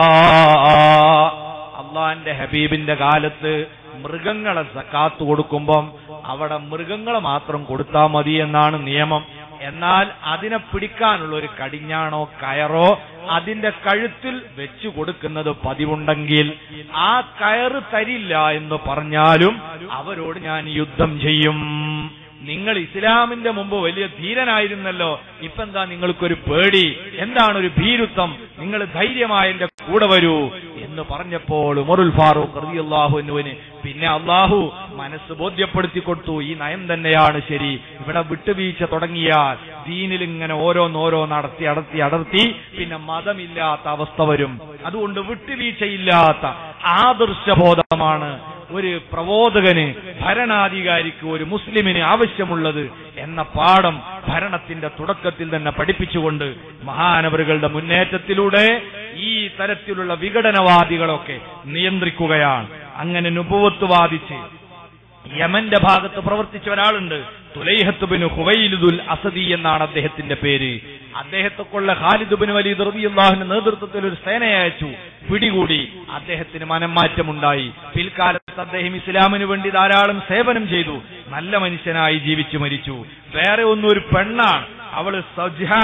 അള്ളാന്റെ ഹബീബിന്റെ കാലത്ത് മൃഗങ്ങളെ സക്കാത്ത് കൊടുക്കുമ്പം അവിടെ മൃഗങ്ങളെ മാത്രം കൊടുത്താൽ മതി എന്നാണ് നിയമം എന്നാൽ അതിനെ പിടിക്കാനുള്ള ഒരു കടിഞ്ഞാണോ കയറോ അതിന്റെ കഴുത്തിൽ വെച്ചു കൊടുക്കുന്നത് പതിവുണ്ടെങ്കിൽ ആ കയറ് തരില്ല എന്ന് പറഞ്ഞാലും അവരോട് ഞാൻ യുദ്ധം ചെയ്യും നിങ്ങൾ ഇസ്ലാമിന്റെ മുമ്പ് വലിയ ധീരനായിരുന്നല്ലോ ഇപ്പൊ എന്താ നിങ്ങൾക്കൊരു പേടി എന്താണ് ഒരു ഭീരുത്വം നിങ്ങൾ ധൈര്യമായ എന്റെ കൂടെ വരൂ എന്ന് പറഞ്ഞപ്പോൾ ഉമറുൽ ഫാറൂഖ് റളിയല്ലാഹുവിന് പിന്നെ അള്ളാഹു മനസ്സ് ബോധ്യപ്പെടുത്തി കൊടുത്തു ഈ നയം തന്നെയാണ് ശരി ഇവിടെ വിട്ടുവീഴ്ച തുടങ്ങിയാൽ ദീനിൽ ഇങ്ങനെ ഓരോന്നോരോ നടത്തി അടർത്തി അടർത്തി പിന്നെ മതമില്ലാത്ത അവസ്ഥ വരും അതുകൊണ്ട് വിട്ടുവീഴ്ചയില്ലാത്ത ആദർശബോധമാണ് ഒരു പ്രബോധകന് ഭരണാധികാരിക്ക് ഒരു മുസ്ലിമിന് ആവശ്യമുള്ളത് എന്ന പാഠം ഭരണത്തിന്റെ തുടക്കത്തിൽ തന്നെ പഠിപ്പിച്ചുകൊണ്ട് മഹാനവറുകളുടെ മുന്നേറ്റത്തിലൂടെ ഈ തരത്തിലുള്ള വിഘടനവാദികളൊക്കെ നിയന്ത്രിക്കുകയാണ് അങ്ങനെ നുപുവത്ത് വാദിച്ച് യമന്റെ ഭാഗത്ത് പ്രവർത്തിച്ച ഒരാളുണ്ട് തുലൈഹത്ത് ബിൻ ഹുവൈലുദുൽ അസദി എന്നാണ് അദ്ദേഹത്തിന്റെ പേര് അദ്ദേഹത്തെ കൊള്ള ഖാലിദ് ബിൻ വലീദ് റളിയല്ലാഹുവിന്റെ നേതൃത്വത്തിൽ ഒരു സേനയെ അയച്ചു പിടികൂടി അദ്ദേഹത്തിന് മനംമാറ്റമുണ്ടായി പിൽക്കാലത്ത് അദ്ദേഹം ഇസ്ലാമിന് വേണ്ടി ധാരാളം സേവനം ചെയ്തു നല്ല മനുഷ്യനായി ജീവിച്ചു മരിച്ചു വേറെ ഒന്നും ഒരു പെണ്ണാണ് അവള് സജ്ഹാൻ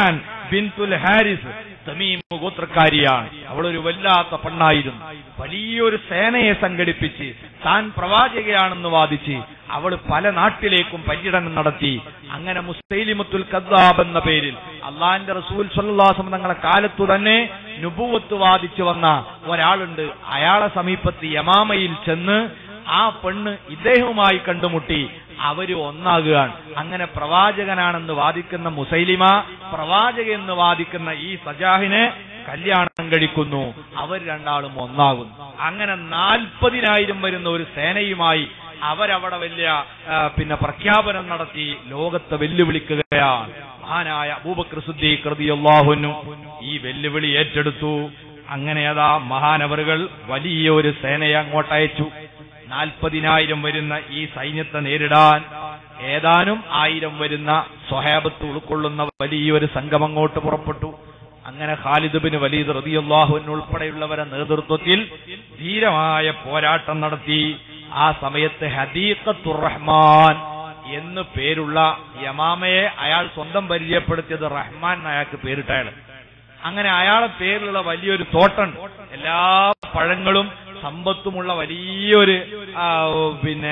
ബിൻതുൽ ഹാരിസ് തമീം ഗോത്രക്കാരിയാണ് അവളൊരു വല്ലാത്ത പെണ്ണായിരുന്നു വലിയൊരു സേനയെ സംഘടിപ്പിച്ച് താൻ പ്രവാചകയാണെന്ന് വാദിച്ച് അവൾ പല നാട്ടിലേക്കും പര്യടനം നടത്തി അങ്ങനെ മുസ്തൈലിമത്തുൽ കദ്ദാബ് എന്ന പേരിൽ അള്ളാഹിന്റെ റസൂൽ സല്ലാസം തങ്ങളെ കാലത്തു തന്നെ നുബുവത്ത് വാദിച്ചു വന്ന ഒരാളുണ്ട് അയാളെ സമീപത്ത് യമാമയിൽ ചെന്ന് ആ പെണ്ണ് ഇദ്ദേഹവുമായി കണ്ടുമുട്ടി അവര് ഒന്നാകുകയാണ് അങ്ങനെ പ്രവാചകനാണെന്ന് വാദിക്കുന്ന മുസൈലിമ പ്രവാചക എന്ന് വാദിക്കുന്ന ഈ സജാഹിനെ കല്യാണം കഴിക്കുന്നു അവർ രണ്ടാളും ഒന്നാകുന്നു അങ്ങനെ നാൽപ്പതിനായിരം വരുന്ന ഒരു സേനയുമായി അവരവിടെ വലിയ ആ, പിന്നെ പ്രഖ്യാപനം നടത്തി ലോകത്തെ വെല്ലുവിളിക്കുകയാണ് മഹാനായ അബൂബക്കർ സുദ്ദീഖ് റളിയല്ലാഹുവിനും ഈ വെല്ലുവിളി ഏറ്റെടുത്തു അങ്ങനെ അതാ മഹാനവറുകൾ വലിയ ഒരു സേനയെ അങ്ങോട്ടയച്ചു നാൽപ്പതിനായിരം വരുന്ന ഈ സൈന്യത്തെ നേരിടാൻ ഏതാനും ആയിരം വരുന്ന സ്വഹാബത്ത് ഉൾക്കൊള്ളുന്ന വലിയൊരു സംഘം അങ്ങോട്ട് പുറപ്പെട്ടു അങ്ങനെ ഖാലിദ് ബിൻ വലീദ് റളിയല്ലാഹുവിൻ ഉൾപ്പെടെയുള്ളവരെ നേതൃത്വത്തിൽ ധീരമായ പോരാട്ടം നടത്തി ആ സമയത്ത് ഹദീഖത്തുർ റഹ്മാൻ എന്ന് പേരുള്ള യമാമയെ അയാൾ സ്വന്തം പരിചയപ്പെടുത്തിയത് റഹ്മാൻ എന്ന് അയാൾക്ക് പേരിട്ടയാൾ അങ്ങനെ അയാളെ പേരിലുള്ള വലിയൊരു തോട്ടം എല്ലാ പഴങ്ങളും സമ്പത്തുമുള്ള വലിയൊരു ആ, പിന്നെ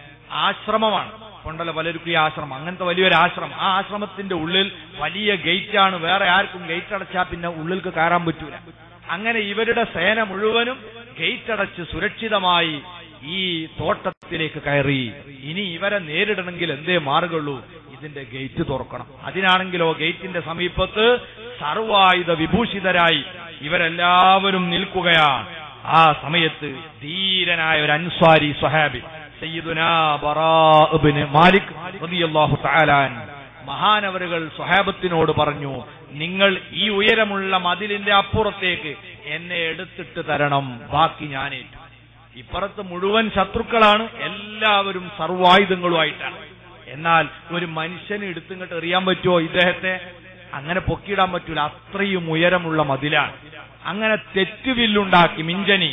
ആശ്രമമാണ് കൊണ്ടല്ലോ പലർക്കും ഈ ആശ്രമം അങ്ങനത്തെ വലിയൊരു ആശ്രമം ആ ആശ്രമത്തിന്റെ ഉള്ളിൽ വലിയ ഗേറ്റാണ് വേറെ ആർക്കും ഗേറ്റ് അടച്ചാൽ പിന്നെ ഉള്ളിൽക്ക് കയറാൻ പറ്റൂല അങ്ങനെ ഇവരുടെ സേന മുഴുവനും ഗേറ്റ് അടച്ച് സുരക്ഷിതമായി ഈ തോട്ടത്തിലേക്ക് കയറി ഇനി ഇവരെ നേരിടണമെങ്കിൽ എന്തേ മാർഗുള്ളൂ ഇതിന്റെ ഗേറ്റ് തുറക്കണം അതിനാണെങ്കിലോ ഗേറ്റിന്റെ സമീപത്ത് സർവായുധ വിഭൂഷിതരായി ഇവരെല്ലാവരും നിൽക്കുകയാണ് ആ സമയത്ത് ധീരനായ ഒരു അൻസ്വാരി സ്വഹാബി സയ്യിദുനാ ബറാ ഇബ്നു മാലിക് റളിയല്ലാഹു തആല അൻഹു മഹാനവറുകൾ സ്വഹാബത്തിനോട് പറഞ്ഞു നിങ്ങൾ ഈ ഉയരമുള്ള മതിലിന്റെ അപ്പുറത്തേക്ക് എന്നെ എടുത്തിട്ട് തരണം ബാക്കി ഞാനേറ്റു ഇപ്പുറത്ത് മുഴുവൻ ശത്രുക്കളാണ് എല്ലാവരും സർവായുധങ്ങളുമായിട്ടാണ് എന്നാൽ ഒരു മനുഷ്യന് എടുത്തിങ്ങോട്ട് എറിയാൻ പറ്റുമോ ഇദ്ദേഹത്തെ അങ്ങനെ പൊക്കിയിടാൻ പറ്റൂല അത്രയും ഉയരമുള്ള മതിലാണ് അങ്ങനെ തെറ്റുവില്ലുണ്ടാക്കി മിഞ്ചനി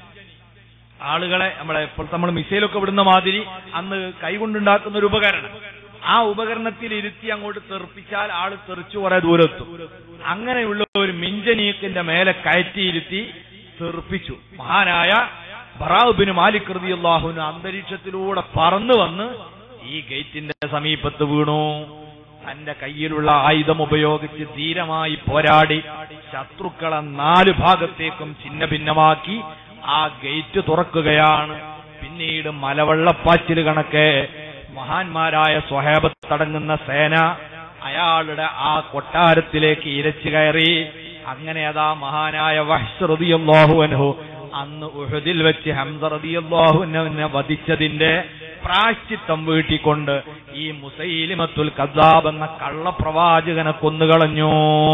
ആളുകളെ നമ്മളെ ഇപ്പോൾ നമ്മൾ മിസൈലൊക്കെ വിടുന്ന മാതിരി അന്ന് കൈകൊണ്ടുണ്ടാക്കുന്ന ഒരു ഉപകരണം ആ ഉപകരണത്തിൽ ഇരുത്തി അങ്ങോട്ട് തെറിപ്പിച്ചാൽ ആള് തെറിച്ചു കുറെ ദൂരത്തും അങ്ങനെയുള്ള ഒരു മിഞ്ചനീക്കിന്റെ മേലെ കയറ്റിയിരുത്തി തെറിപ്പിച്ചു മഹാനായ ബറാബിന് മാലിക് റളിയല്ലാഹുവിന് അന്തരീക്ഷത്തിലൂടെ പറന്നു വന്ന് ഈ ഗേറ്റിന്റെ സമീപത്ത് വീണു തന്റെ കയ്യിലുള്ള ആയുധം ഉപയോഗിച്ച് ധീരമായി പോരാടി ശത്രുക്കളെ നാല് ഭാഗത്തേക്കും ഛിന്ന ഭിന്നമാക്കി ആ ഗേറ്റ് തുറക്കുകയാണ് പിന്നീട് മലവെള്ളപ്പാച്ചിൽ കണക്കെ മഹാന്മാരായ സ്വഹേബത്തടങ്ങുന്ന സേന അയാളുടെ ആ കൊട്ടാരത്തിലേക്ക് ഇരച്ചു കയറി അങ്ങനെ അതാ മഹാനായ വഹ്സ് റളിയല്ലാഹു അൻഹു അന്ന് ഉഹദിൽ വെച്ച് ഹംസ റളിയല്ലാഹു അൻഹുവിനെ വധിച്ചതിന്റെ പ്രാശ്ചിത്തം വീട്ടിക്കൊണ്ട് ഈ മുസൈലിമത്തുൽ കദ്ദാബ് എന്ന കള്ളപ്രവാചകനെ കൊന്നുകളഞ്ഞു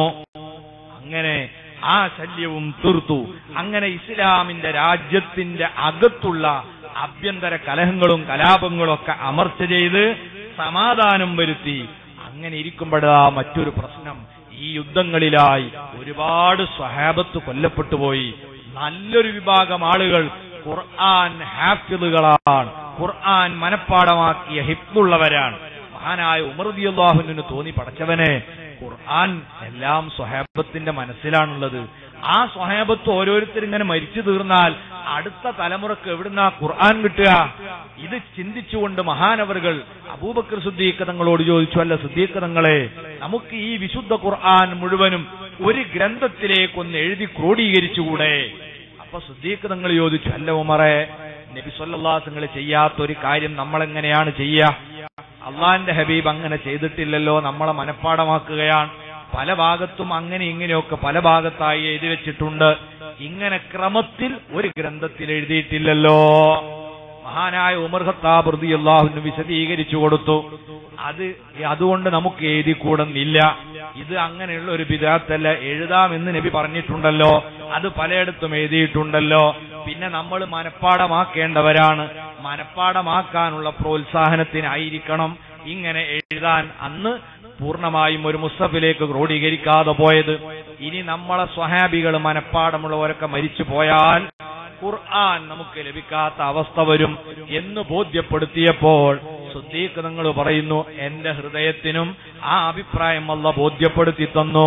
അങ്ങനെ ആ ശല്യവും തീർത്തു അങ്ങനെ ഇസ്ലാമിന്റെ രാജ്യത്തിന്റെ അകത്തുള്ള ആഭ്യന്തര കലഹങ്ങളും കലാപങ്ങളും ഒക്കെ അമർച്ച ചെയ്ത് സമാധാനം വരുത്തി അങ്ങനെ ഇരിക്കുമ്പോഴാ മറ്റൊരു പ്രശ്നം ഈ യുദ്ധങ്ങളിലായി ഒരുപാട് സ്വഹാബത്ത് കൊല്ലപ്പെട്ടു പോയി നല്ലൊരു വിഭാഗം ആളുകൾ ഖുർആൻ ഹാഫിദുകളാണ് ഖുർആൻ മനഃപ്പാടമാക്കിയ ഹിഫ്ദുള്ളവരാണ് മഹാനായ ഉമർദിയല്ലാഹുവിന് തോന്നി പടച്ചവനെ ഖുർആൻ എല്ലാം സ്വഹാബത്തിന്റെ മനസ്സിലാണുള്ളത് ആ സ്വഹാബത്ത് ഓരോരുത്തരും ഇങ്ങനെ മരിച്ചു തീർന്നാൽ അടുത്ത തലമുറക്ക് എവിടുന്ന ഖുർആൻ കിട്ടുക ഇത് ചിന്തിച്ചുകൊണ്ട് മഹാനവറുകൾ അബൂബക്കർ സുദ്ദീഖ് തങ്ങളോട് ചോദിച്ചു അല്ല സുദ്ദീഖ് തങ്ങളെ നമുക്ക് ഈ വിശുദ്ധ ഖുർആൻ മുഴുവനും ഒരു ഗ്രന്ഥത്തിലേക്കൊന്ന് എഴുതി ക്രോഡീകരിച്ചുകൂടെ അപ്പൊ സുദ്ദീഖ് തങ്ങൾ ചോദിച്ചു അല്ല ഉമറെ നബി സല്ലല്ലാഹു തങ്ങൾ ചെയ്യാത്ത ഒരു കാര്യം നമ്മൾ എങ്ങനെയാണ് ചെയ്യുക അള്ളാന്റെ ഹബീബ് അങ്ങനെ ചെയ്തിട്ടില്ലല്ലോ നമ്മളെ മനഃപ്പാടമാക്കുകയാണ് പല ഭാഗത്തും അങ്ങനെ ഇങ്ങനെയൊക്കെ പല ഭാഗത്തായി എഴുതി വെച്ചിട്ടുണ്ട് ഇങ്ങനെ ക്രമത്തിൽ ഒരു ഗ്രന്ഥത്തിൽ എഴുതിയിട്ടില്ലല്ലോ മഹാനായ ഉമർ ഖത്താബ് റളിയല്ലാഹുവിന് വിശദീകരിച്ചു കൊടുത്തു അത് അതുകൊണ്ട് നമുക്ക് എഴുതിക്കൂടുന്നില്ല ഇത് അങ്ങനെയുള്ള ഒരു ബിദാത്തല്ല എഴുതാമെന്ന് നബി പറഞ്ഞിട്ടുണ്ടല്ലോ അത് പലയിടത്തും എഴുതിയിട്ടുണ്ടല്ലോ പിന്നെ നമ്മൾ മനഃപ്പാടമാക്കേണ്ടവരാണ് മനഃപ്പാടമാക്കാനുള്ള പ്രോത്സാഹനത്തിനായിരിക്കണം ഇങ്ങനെ എഴുതാൻ അന്ന് പൂർണ്ണമായും ഒരു മുസ്തഫിലേക്ക് ക്രോഡീകരിക്കാതെ പോയത് ഇനി നമ്മളെ സ്വഹാബികൾ മനഃപ്പാടമുള്ളവരൊക്കെ മരിച്ചു പോയാൽ ഖുർആൻ നമുക്ക് ലഭിക്കാത്ത അവസ്ഥ വരും എന്ന് ബോധ്യപ്പെടുത്തിയപ്പോൾ സുദ്ദീഖ് നിങ്ങൾ പറയുന്നു എന്റെ ഹൃദയത്തിനും ആ അഭിപ്രായം അല്ല ബോധ്യപ്പെടുത്തി തന്നു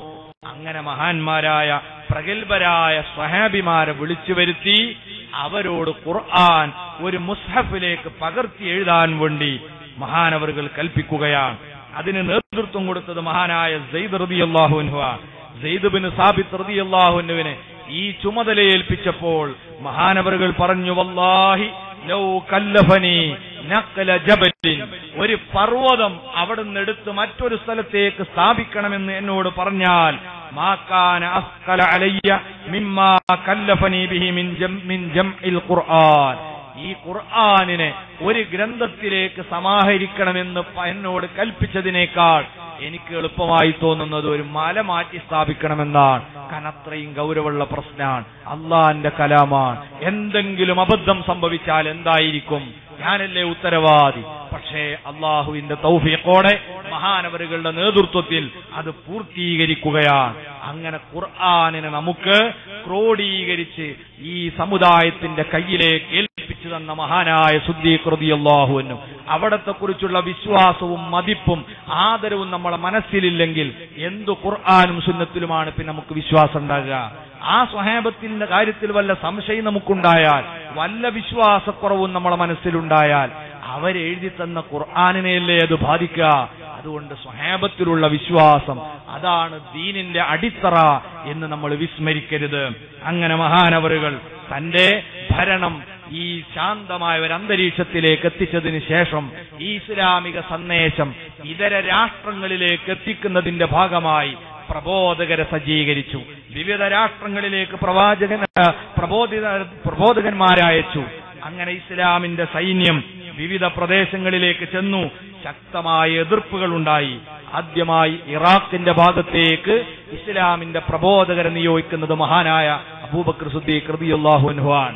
അങ്ങനെ മഹാന്മാരായ പ്രഗത്ഭരായ സ്വഹാബിമാരെ വിളിച്ചു വരുത്തി അവരോട് ഖുർആൻ ഒരു മുസ്ഹഫിലേക്ക് പകർത്തി എഴുതാൻ വേണ്ടി മഹാനവറുകൾ കൽപ്പിക്കുകയാണ് അതിന് നേതൃത്വം കൊടുത്തത് മഹാനായ സെയ്ദ് റബിയല്ലാഹുനുവാണ് സെയ്ദ് ബിൻ സാബിത്ത് റബിയല്ലാഹുനുവിനെ ഈ ചുമതല ഏൽപ്പിച്ചപ്പോൾ മഹാനവറുകൾ പറഞ്ഞു വല്ലാഹി ലൗ കല്ലഫനി നഖല ജബലിൻ ഒരു പർവ്വതം അവിടുന്ന് എടുത്ത് മറ്റൊരു സ്ഥലത്തേക്ക് സ്ഥാപിക്കണമെന്ന് എന്നോട് പറഞ്ഞാൽ മാക്കാന അസ്കല അലയ്യ മിമ്മാ കല്ലഫനി ബിഹി മിൻ ജം മിൻ ജംഇൽ ഖുർആൻ ഈ ഖുർആനിനെ ഒരു ഗ്രന്ഥത്തിലേക്ക് സമാഹരിക്കണമെന്ന് പ- എന്നോട് കൽപ്പിച്ചതിനേക്കാൾ എനിക്ക് എളുപ്പമായി തോന്നുന്നത് ഒരു മല മാറ്റി സ്ഥാപിക്കണമെന്നാണ് കാരണം അത്രയും ഗൗരവമുള്ള പ്രശ്നമാണ് അള്ളാന്റെ കലാമാണ് എന്തെങ്കിലും അബദ്ധം സംഭവിച്ചാൽ എന്തായിരിക്കും ഞാനല്ലേ ഉത്തരവാദി പക്ഷേ അള്ളാഹുവിന്റെ തൗഫീഖോടെ മഹാനവരുകളുടെ നേതൃത്വത്തിൽ അത് പൂർത്തീകരിക്കുകയാണ് അങ്ങനെ ഖുർആാനിനെ നമുക്ക് ക്രോഡീകരിച്ച് ഈ സമുദായത്തിന്റെ കയ്യിലേക്ക് ഏൽപ്പിച്ചു തന്ന മഹാനായ സുദ്ദീഖ്റതിയല്ലാഹുവിനും അവിടത്തെ കുറിച്ചുള്ള വിശ്വാസവും മതിപ്പും ആദരവും നമ്മളെ മനസ്സിലില്ലെങ്കിൽ എന്തു ഖുർആാനും സുന്നത്തിലുമാണ് പിന്നെ നമുക്ക് വിശ്വാസം ഉണ്ടാകുക ആ സ്വഹേബത്തിന്റെ കാര്യത്തിൽ വല്ല സംശയം നമുക്കുണ്ടായാൽ വല്ല വിശ്വാസക്കുറവും നമ്മളെ മനസ്സിലുണ്ടായാൽ അവരെഴുതി തന്ന ഖുർആാനിനെയല്ലേ അത് ബാധിക്കുക അതുകൊണ്ട് സ്വഹേബത്തിലുള്ള വിശ്വാസം അതാണ് ദീനിന്റെ അടിത്തറ എന്ന് നമ്മൾ വിസ്മരിക്കരുത് അങ്ങനെ മഹാനവറുകൾ തന്റെ ഭരണം ഈ ശാന്തമായ ഒരു അന്തരീക്ഷത്തിലേക്ക് എത്തിച്ചതിന് ശേഷം ഈ ഇസ്ലാമിക സന്ദേശം ഇതര രാഷ്ട്രങ്ങളിലേക്ക് എത്തിക്കുന്നതിന്റെ ഭാഗമായി പ്രബോധകരെ സജ്ജീകരിച്ചു വിവിധ രാഷ്ട്രങ്ങളിലേക്ക് പ്രവാചകൻ ആ, പ്രബോധിത പ്രബോധകന്മാരയച്ചു അങ്ങനെ ഇസ്ലാമിന്റെ സൈന്യം വിവിധ പ്രദേശങ്ങളിലേക്ക് ചെന്നു ശക്തമായ എതിർപ്പുകൾ ഉണ്ടായി ആദ്യമായി ഇറാഖിന്റെ ഭാഗത്തേക്ക് ഇസ്ലാമിന്റെ പ്രബോധകരെ നിയോഗിക്കുന്നത് മഹാനായ അബൂബക്കർ സുദ്ദീഖ് റളിയല്ലാഹു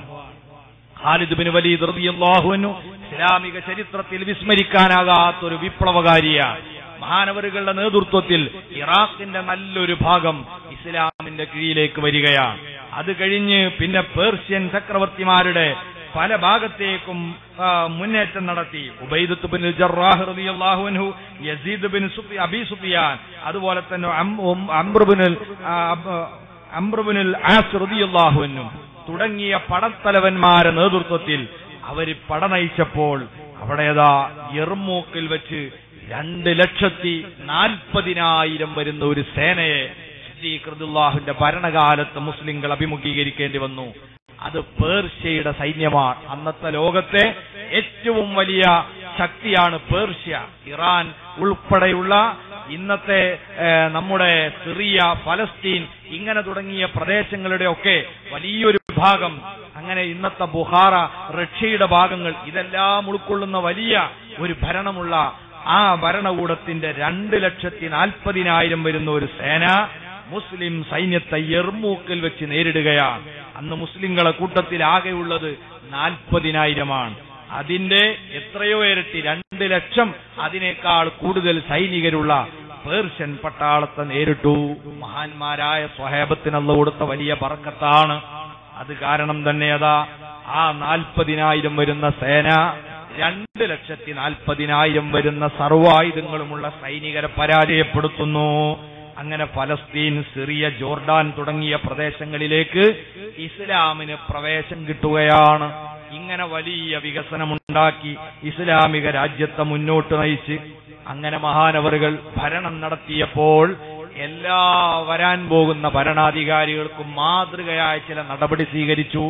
ഖാലിദ് ബിൻ വലീദ് റളിയല്ലാഹു അൻഹു ഇസ്ലാമിക ചരിത്രത്തിൽ വിസ്മരിക്കാനാകാത്തൊരു വിപ്ലവകാരിയാണ് മഹാനവറുകളുടെ നേതൃത്വത്തിൽ ഇറാഖിന്റെ നല്ലൊരു ഭാഗം ഇസ്ലാമിന്റെ കീഴിലേക്ക് വരികയാണ് അത് കഴിഞ്ഞ് പിന്നെ പേർഷ്യൻ ചക്രവർത്തിമാരുടെ പല ഭാഗത്തേക്കും ആ, മുന്നേറ്റം നടത്തി ഉബൈദത്ത് ബിൻ ജറാഹ് റളിയല്ലാഹു അൻഹു Yazid bin Sufi Abi Sufyan അതുപോലെ തന്നെ അം- ഉം- അംർ ബിനുൽ ആ, അബ്- അംർ ബിനുൽ ആസ് റളിയല്ലാഹു അൻഹു തുടങ്ങിയ പടത്തലവന്മാരെ നേതൃത്വത്തിൽ അവര് പട നയിച്ചപ്പോൾ അവിടേതാ എർമൂക്കിൽ വെച്ച് രണ്ട് ലക്ഷത്തി നാൽപ്പതിനായിരം വരുന്ന ഒരു സേനയെ സിദ്ദീഖ്റദുല്ലാഹുവിന്റെ ഭരണകാലത്ത് മുസ്ലിങ്ങൾ അഭിമുഖീകരിക്കേണ്ടി വന്നു അത് പേർഷ്യയുടെ സൈന്യമാണ് അന്നത്തെ ലോകത്തെ ഏറ്റവും വലിയ ശക്തിയാണ് പേർഷ്യ ഇറാൻ ഉൾപ്പെടെയുള്ള ഇന്നത്തെ ഏഹ്, നമ്മുടെ സിറിയ ഫലസ്തീൻ ഇങ്ങനെ തുടങ്ങിയ പ്രദേശങ്ങളുടെ ഒക്കെ വലിയൊരു ഭാഗം അങ്ങനെ ഇന്നത്തെ ബുഹാറ റഷ്യയുടെ ഭാഗങ്ങൾ ഇതെല്ലാം ഉൾക്കൊള്ളുന്ന വലിയ ഒരു ഭരണമുള്ള ആ ഭരണകൂടത്തിന്റെ രണ്ട് ലക്ഷത്തി നാൽപ്പതിനായിരം വരുന്ന ഒരു സേന മുസ്ലിം സൈന്യത്തെ എർമൂക്കിൽ വെച്ച് നേരിടുകയാണ് അന്ന് മുസ്ലിങ്ങളെ കൂട്ടത്തിൽ ആകെയുള്ളത് നാൽപ്പതിനായിരമാണ് അതിന്റെ എത്രയോ ഇരട്ടി രണ്ട് ലക്ഷം അതിനേക്കാൾ കൂടുതൽ സൈനികരുള്ള പേർഷ്യൻ പട്ടാളത്തെ നേരിട്ടു മഹാന്മാരായ സ്വഹേബത്തിനുള്ള കൊടുത്ത വലിയ പറക്കത്താണ് അത് കാരണം തന്നെ അതാ ആ നാൽപ്പതിനായിരം വരുന്ന സേന രണ്ട് ലക്ഷത്തി നാൽപ്പതിനായിരം വരുന്ന സർവായുധങ്ങളുമുള്ള സൈനികരെ പരാജയപ്പെടുത്തുന്നു അങ്ങനെ ഫലസ്തീൻ സിറിയ ജോർഡാൻ തുടങ്ങിയ പ്രദേശങ്ങളിലേക്ക് ഇസ്ലാമിന് പ്രവേശം കിട്ടുകയാണ് ഇങ്ങനെ വലിയ വികസനമുണ്ടാക്കി ഇസ്ലാമിക രാജ്യത്തെ മുന്നോട്ട് നയിച്ച് അങ്ങനെ മഹാനവറുകൾ ഭരണം നടത്തിയപ്പോൾ എല്ലാ വരാൻ പോകുന്ന ഭരണാധികാരികൾക്കും മാതൃകയായ ചില നടപടി സ്വീകരിച്ചു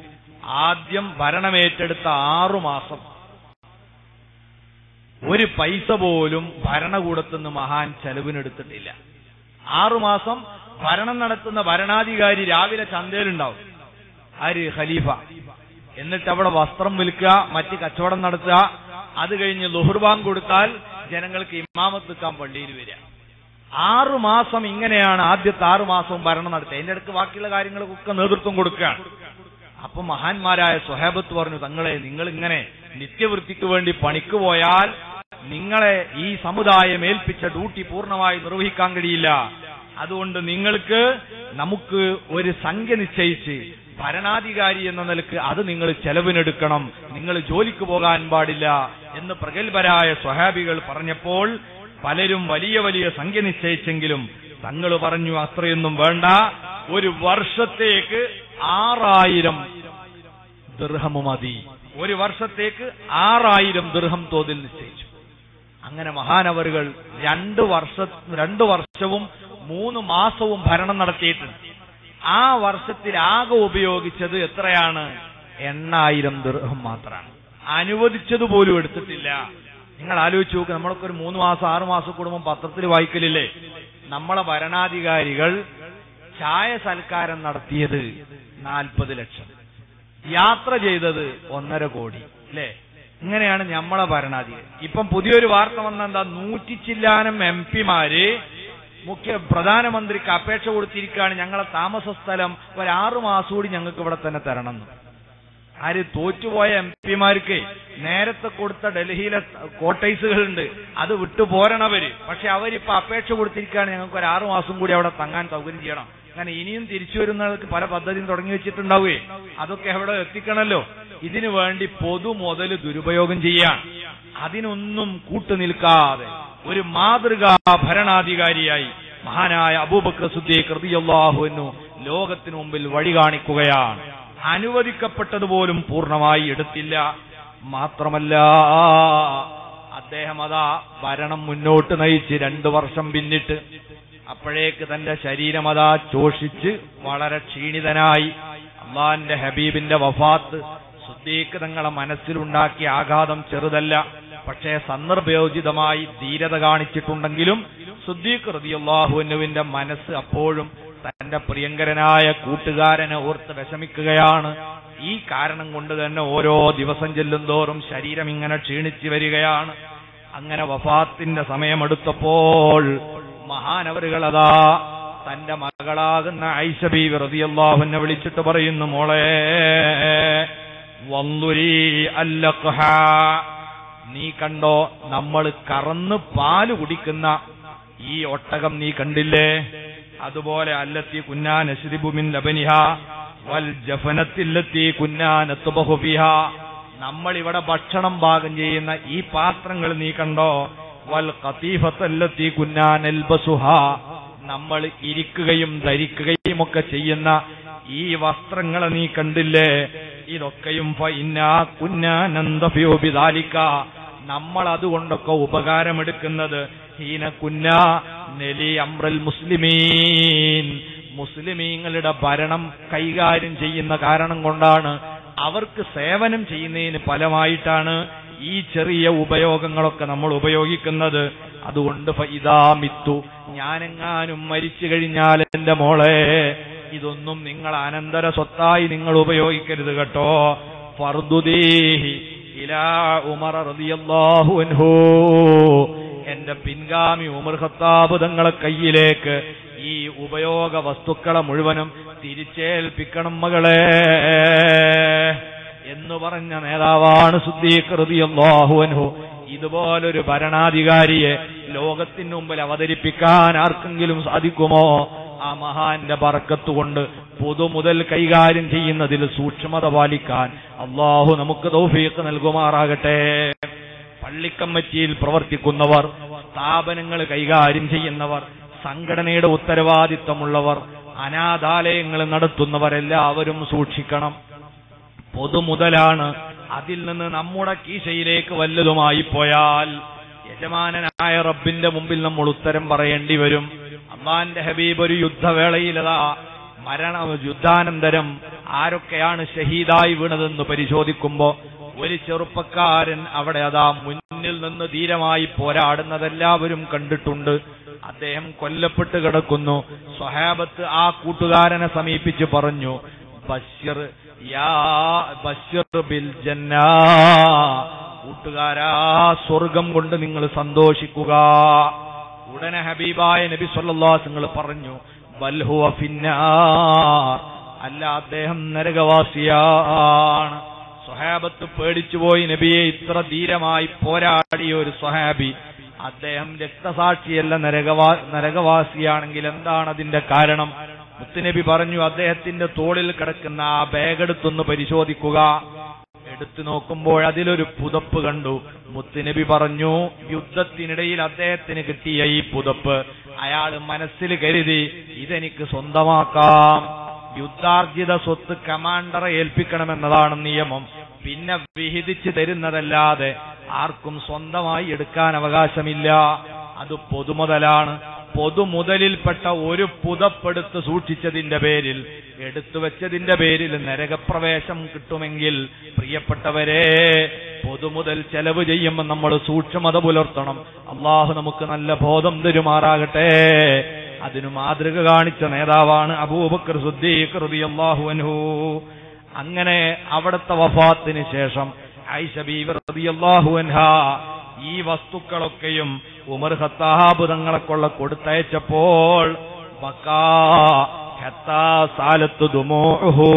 ആദ്യം ഭരണമേറ്റെടുത്ത ആറുമാസം ഒരു പൈസ പോലും ഭരണകൂടത്തുനിന്ന് മഹാൻ ചെലവിനെടുത്തിട്ടില്ല ആറുമാസം ഭരണം നടത്തുന്ന ഭരണാധികാരി രാവിലെ ചന്തയിലുണ്ടാവും ആര് ഖലീഫ എന്നിട്ട് അവിടെ വസ്ത്രം വിൽക്കുക മറ്റ് കച്ചവടം നടത്തുക അത് കഴിഞ്ഞ് ലുഹുർബാൻ കൊടുത്താൽ ജനങ്ങൾക്ക് ഇമാമത്ത് നിൽക്കാൻ പള്ളിയിൽ വരിക ആറു മാസം ഇങ്ങനെയാണ് ആദ്യത്തെ ആറു മാസവും ഭരണം നടത്തുക അതിന്റെ അടുത്ത് ബാക്കിയുള്ള കാര്യങ്ങൾക്കൊക്കെ നേതൃത്വം കൊടുക്കുകയാണ് അപ്പൊ മഹാന്മാരായ സ്വഹേബത്ത് പറഞ്ഞു തങ്ങളെ നിങ്ങൾ ഇങ്ങനെ നിത്യവൃത്തിക്ക് വേണ്ടി പണിക്ക് പോയാൽ നിങ്ങളെ ഈ സമുദായം ഏൽപ്പിച്ച ഡ്യൂട്ടി പൂർണ്ണമായി നിർവഹിക്കാൻ കഴിയില്ല അതുകൊണ്ട് നിങ്ങൾക്ക് നമുക്ക് ഒരു സംഖ്യ നിശ്ചയിച്ച് ഭരണാധികാരി എന്ന നിലക്ക് അത് നിങ്ങൾ ചെലവിനെടുക്കണം നിങ്ങൾ ജോലിക്ക് പോകാൻ പാടില്ല എന്ന് പ്രഗത്ഭരായ സ്വഹാബികൾ പറഞ്ഞപ്പോൾ പലരും വലിയ വലിയ സംഖ്യ നിശ്ചയിച്ചെങ്കിലും തങ്ങൾ പറഞ്ഞു അത്രയൊന്നും വേണ്ട ഒരു വർഷത്തേക്ക് ആറായിരം ദൃഹമു മതി ഒരു വർഷത്തേക്ക് ആറായിരം ദൃഹം തോതിൽ നിശ്ചയിച്ചു അങ്ങനെ മഹാനവറുകൾ രണ്ട് വർഷ രണ്ട് വർഷവും മൂന്ന് മാസവും ഭരണം നടത്തിയിട്ടുണ്ട് ആ വർഷത്തിൽ ആകെ ഉപയോഗിച്ചത് എത്രയാണ് എണ്ണായിരം ദൃഹം മാത്രമാണ് അനുവദിച്ചത് പോലും എടുത്തിട്ടില്ല നിങ്ങൾ ആലോചിച്ച് നോക്ക് നമ്മളൊക്കെ ഒരു മൂന്ന് മാസം ആറു മാസം കൂടുമ്പോൾ പത്രത്തിൽ വായിക്കലില്ലേ നമ്മളെ ഭരണാധികാരികൾ ചായ സൽക്കാരം നടത്തിയത് നാൽപ്പത് ലക്ഷം യാത്ര ചെയ്തത് ഒന്നര കോടി അല്ലേ ഇങ്ങനെയാണ് നമ്മളെ ഭരണാധികാരി ഇപ്പം പുതിയൊരു വാർത്ത വന്ന എന്താ നൂറ്റി ചില്ലാനം എം പിമാര് മുഖ്യ പ്രധാനമന്ത്രിക്ക് അപേക്ഷ കൊടുത്തിരിക്കുകയാണ് ഞങ്ങളെ താമസ സ്ഥലം ഒരു ആറു മാസം കൂടി ഞങ്ങൾക്ക് ഇവിടെ തന്നെ തരണം എന്ന് ആര് തോറ്റുപോയ എം പിമാർക്ക് നേരത്തെ കൊടുത്ത ഡൽഹിയിലെ കോട്ടേഴ്സുകളുണ്ട് അത് വിട്ടു പോരണവര് പക്ഷെ അവരിപ്പോ അപേക്ഷ കൊടുത്തിരിക്കുകയാണ് ഞങ്ങൾക്ക് ഒരു ആറു മാസം കൂടി അവിടെ തങ്ങാൻ സൗകര്യം ചെയ്യണം അങ്ങനെ ഇനിയും തിരിച്ചു വരുന്നവർക്ക് പല പദ്ധതിയും തുടങ്ങി വെച്ചിട്ടുണ്ടാവുകയെ അതൊക്കെ അവിടെ എത്തിക്കണമല്ലോ ഇതിനു വേണ്ടി പൊതു മുതൽ ദുരുപയോഗം ചെയ്യാൻ അതിനൊന്നും കൂട്ടുനിൽക്കാതെ ഒരു മാതൃകാ ഭരണാധികാരിയായി മഹാനായ അബൂബക്കർ സുദ്ദീഖ് റളിയല്ലാഹുവിനു ലോകത്തിനു മുമ്പിൽ വഴി കാണിക്കുകയാണ് അനുവദിക്കപ്പെട്ടതുപോലും പൂർണ്ണമായി എടുത്തില്ല മാത്രമല്ല അദ്ദേഹം അതാ ഭരണം മുന്നോട്ട് നയിച്ച് രണ്ടു വർഷം പിന്നിട്ട് അപ്പോഴേക്ക് തന്റെ ശരീരം അതാ ചോഷിച്ച് വളരെ ക്ഷീണിതനായി അള്ളാന്റെ ഹബീബിന്റെ വഫാത്ത് സുദ്ദീഖ് തങ്ങളെ മനസ്സിലുണ്ടാക്കിയ ആഘാതം ചെറുതല്ല പക്ഷേ സന്ദർഭയോചിതമായി ധീരത കാണിച്ചിട്ടുണ്ടെങ്കിലും സുദ്ദീഖ് റതിയുള്ളാഹുവിന്റെ മനസ്സ് അപ്പോഴും തന്റെ പ്രിയങ്കരനായ കൂട്ടുകാരനെ ഓർത്ത് വിഷമിക്കുകയാണ് ഈ കാരണം കൊണ്ട് തന്നെ ഓരോ ദിവസം ചെല്ലുന്തോറും ശരീരം ഇങ്ങനെ ക്ഷീണിച്ചു വരികയാണ് അങ്ങനെ വഫാത്തിന്റെ സമയമെടുത്തപ്പോൾ മഹാനവറുകളതാ തന്റെ മകളാകുന്ന ഐഷബി റതിയല്ലാഹുവിനെ വിളിച്ചിട്ട് പറയുന്നു മോളെ വന്നുരീ അല്ലഖ്ഹ നീ കണ്ടോ നമ്മൾ കറന്ന് പാല് കുടിക്കുന്ന ഈ ഒട്ടകം നീ കണ്ടില്ലേ അതുപോലെ അല്ലത്തി കുന്നാൻ അശ്രിബുമിൻ ലബനിഹ വൽ ജഫനത്തില്ലെത്തി കുന്നാൻ എത്തുബഹുബിഹ നമ്മൾ ഇവിടെ ഭക്ഷണം പാകം ചെയ്യുന്ന ഈ പാത്രങ്ങൾ നീ കണ്ടോ വൽ ഖതീഫത്തല്ലത്തി കുന്നാൻ എൽബസുഹ നമ്മൾ ഇരിക്കുകയും ധരിക്കുകയും ഒക്കെ ചെയ്യുന്ന ഈ വസ്ത്രങ്ങളെ നീ കണ്ടില്ലേ ഇതൊക്കെയും ഫഇന്നാ കുന്നാനന്ദഫിയോബിദാലിക്ക നമ്മൾ അതുകൊണ്ടൊക്കെ ഉപകാരമെടുക്കുന്നത് ഹീന കുന്ന നെലി അമ്രൽ മുസ്ലിമീൻ മുസ്ലിമീങ്ങളുടെ ഭരണം കൈകാര്യം ചെയ്യുന്ന കാരണം കൊണ്ടാണ് അവർക്ക് സേവനം ചെയ്യുന്നതിന് ഫലമായിട്ടാണ് ഈ ചെറിയ ഉപയോഗങ്ങളൊക്കെ നമ്മൾ ഉപയോഗിക്കുന്നത് അതുകൊണ്ട് ഇതാ മിത്തു ഞാനെങ്ങാനും മരിച്ചു കഴിഞ്ഞാൽ എന്റെ മോളെ ഇതൊന്നും നിങ്ങൾ അനന്തര സ്വത്തായി നിങ്ങൾ ഉപയോഗിക്കരുത് കേട്ടോ ഫർദുദീഹി ഇലാ ഉമർ റളിയല്ലാഹു അൻഹു എന്റെ പിൻഗാമി ഉമർ ഖത്താബ് തങ്ങളെ കയ്യിലേക്ക് ഈ ഉപയോഗ വസ്തുക്കളെ മുഴുവനും തിരിച്ചേൽപ്പിക്കണം മകളെ എന്ന് പറഞ്ഞ നേതാവാണ് സുദ്ദീഖ് റളിയല്ലാഹു അൻഹു ഇതുപോലൊരു ഭരണാധികാരിയെ ലോകത്തിന് മുമ്പിൽ അവതരിപ്പിക്കാൻ ആർക്കെങ്കിലും സാധിക്കുമോ ആ മഹാന്റെ ബറക്കത്ത് കൊണ്ട് പൊതുമുതൽ കൈകാര്യം ചെയ്യുന്നതിൽ സൂക്ഷ്മത പാലിക്കാൻ അള്ളാഹു നമുക്ക് തൗഫീഖ് നൽകുമാറാകട്ടെ പള്ളിക്കമ്മറ്റിയിൽ പ്രവർത്തിക്കുന്നവർ സ്ഥാപനങ്ങൾ കൈകാര്യം ചെയ്യുന്നവർ സംഘടനയുടെ ഉത്തരവാദിത്തമുള്ളവർ അനാഥാലയങ്ങൾ നടത്തുന്നവരെല്ലാവരും സൂക്ഷിക്കണം പൊതുമുതലാണ് അതിൽ നിന്ന് നമ്മുടെ കീശയിലേക്ക് വല്ലതുമായി പോയാൽ യജമാനനായ റബ്ബിന്റെ മുമ്പിൽ നമ്മൾ ഉത്തരം പറയേണ്ടി വരും അള്ളാന്റെ ഹബീബ് ഒരു യുദ്ധവേളയിലതാ മരണ യുദ്ധാനന്തരം ആരൊക്കെയാണ് ഷഹീദായി വീണതെന്ന് പരിശോധിക്കുമ്പോ ഒരു ചെറുപ്പക്കാരൻ അവിടെ അതാ മുന്നിൽ നിന്ന് ധീരമായി പോരാടുന്നതെല്ലാവരും കണ്ടിട്ടുണ്ട് അദ്ദേഹം കൊല്ലപ്പെട്ട് കിടക്കുന്നു സ്വഹാബത്ത് ആ കൂട്ടുകാരനെ സമീപിച്ച് പറഞ്ഞു ബഷീർ യാ ബഷീർ ബിൽ ജന്നാ കൂട്ടുകാരാ സ്വർഗം കൊണ്ട് നിങ്ങൾ സന്തോഷിക്കുക ഉടനെ ഹബീബായ നബി സല്ലല്ലാഹു നിങ്ങൾ പറഞ്ഞു ബൽഹുവ ഫിന്നാർ അല്ല അദ്ദേഹം നരകവാസിയാണ് സ്വഹാബത്ത് പേടിച്ചുപോയി നബിയെ ഇത്ര ധീരമായി പോരാടിയ ഒരു സ്വഹാബി അദ്ദേഹം രക്തസാക്ഷിയല്ല നരകവാ നരകവാസിയാണെങ്കിൽ എന്താണ് അതിന്റെ കാരണം മുത്തുനബി പറഞ്ഞു അദ്ദേഹത്തിന്റെ തോളിൽ കിടക്കുന്ന ആ ബാഗ് എടുത്തൊന്ന് പരിശോധിക്കുക എടുത്തു നോക്കുമ്പോൾ അതിലൊരു പുതപ്പ് കണ്ടു മുത്തുനബി പറഞ്ഞു യുദ്ധത്തിനിടയിൽ അദ്ദേഹത്തിന് കിട്ടിയ ഈ പുതപ്പ് അയാൾ മനസ്സിൽ കരുതി ഇതെനിക്ക് സ്വന്തമാക്കാം യുദ്ധാർജിത സ്വത്ത് കമാൻഡറെ ഏൽപ്പിക്കണമെന്നതാണ് നിയമം പിന്നെ വിഹിതിച്ച് തരുന്നതല്ലാതെ ആർക്കും സ്വന്തമായി എടുക്കാൻ അവകാശമില്ല അത് പൊതുമുതലാണ് പൊതുമുതലിൽപ്പെട്ട ഒരു പുതപ്പെടുത്ത് സൂക്ഷിച്ചതിന്റെ പേരിൽ എടുത്തു വെച്ചതിന്റെ പേരിൽ നരകപ്രവേശം കിട്ടുമെങ്കിൽ പ്രിയപ്പെട്ടവരെ പൊതുമുതൽ ചെലവ് ചെയ്യുമ്പോൾ നമ്മൾ സൂക്ഷ്മത പുലർത്തണം അള്ളാഹു നമുക്ക് നല്ല ബോധം തരുമാറാകട്ടെ അതിനു മാതൃക കാണിച്ച നേതാവാണ് അബൂബക്കർ സുദ്ദീഖ് റളിയല്ലാഹു അൻഹു അങ്ങനെ അവിടുത്തെ വഫാത്തിന് ശേഷം ഐഷ ബീവി റളിയല്ലാഹു അൻഹ ഈ വസ്തുക്കളൊക്കെയും ഉമർ ഖത്താബ് തങ്ങളെ കൊള്ള കൊടുത്തയച്ചപ്പോൾ ബക്കാ ഹത്താ സാലത്ത് ദുമൂഹു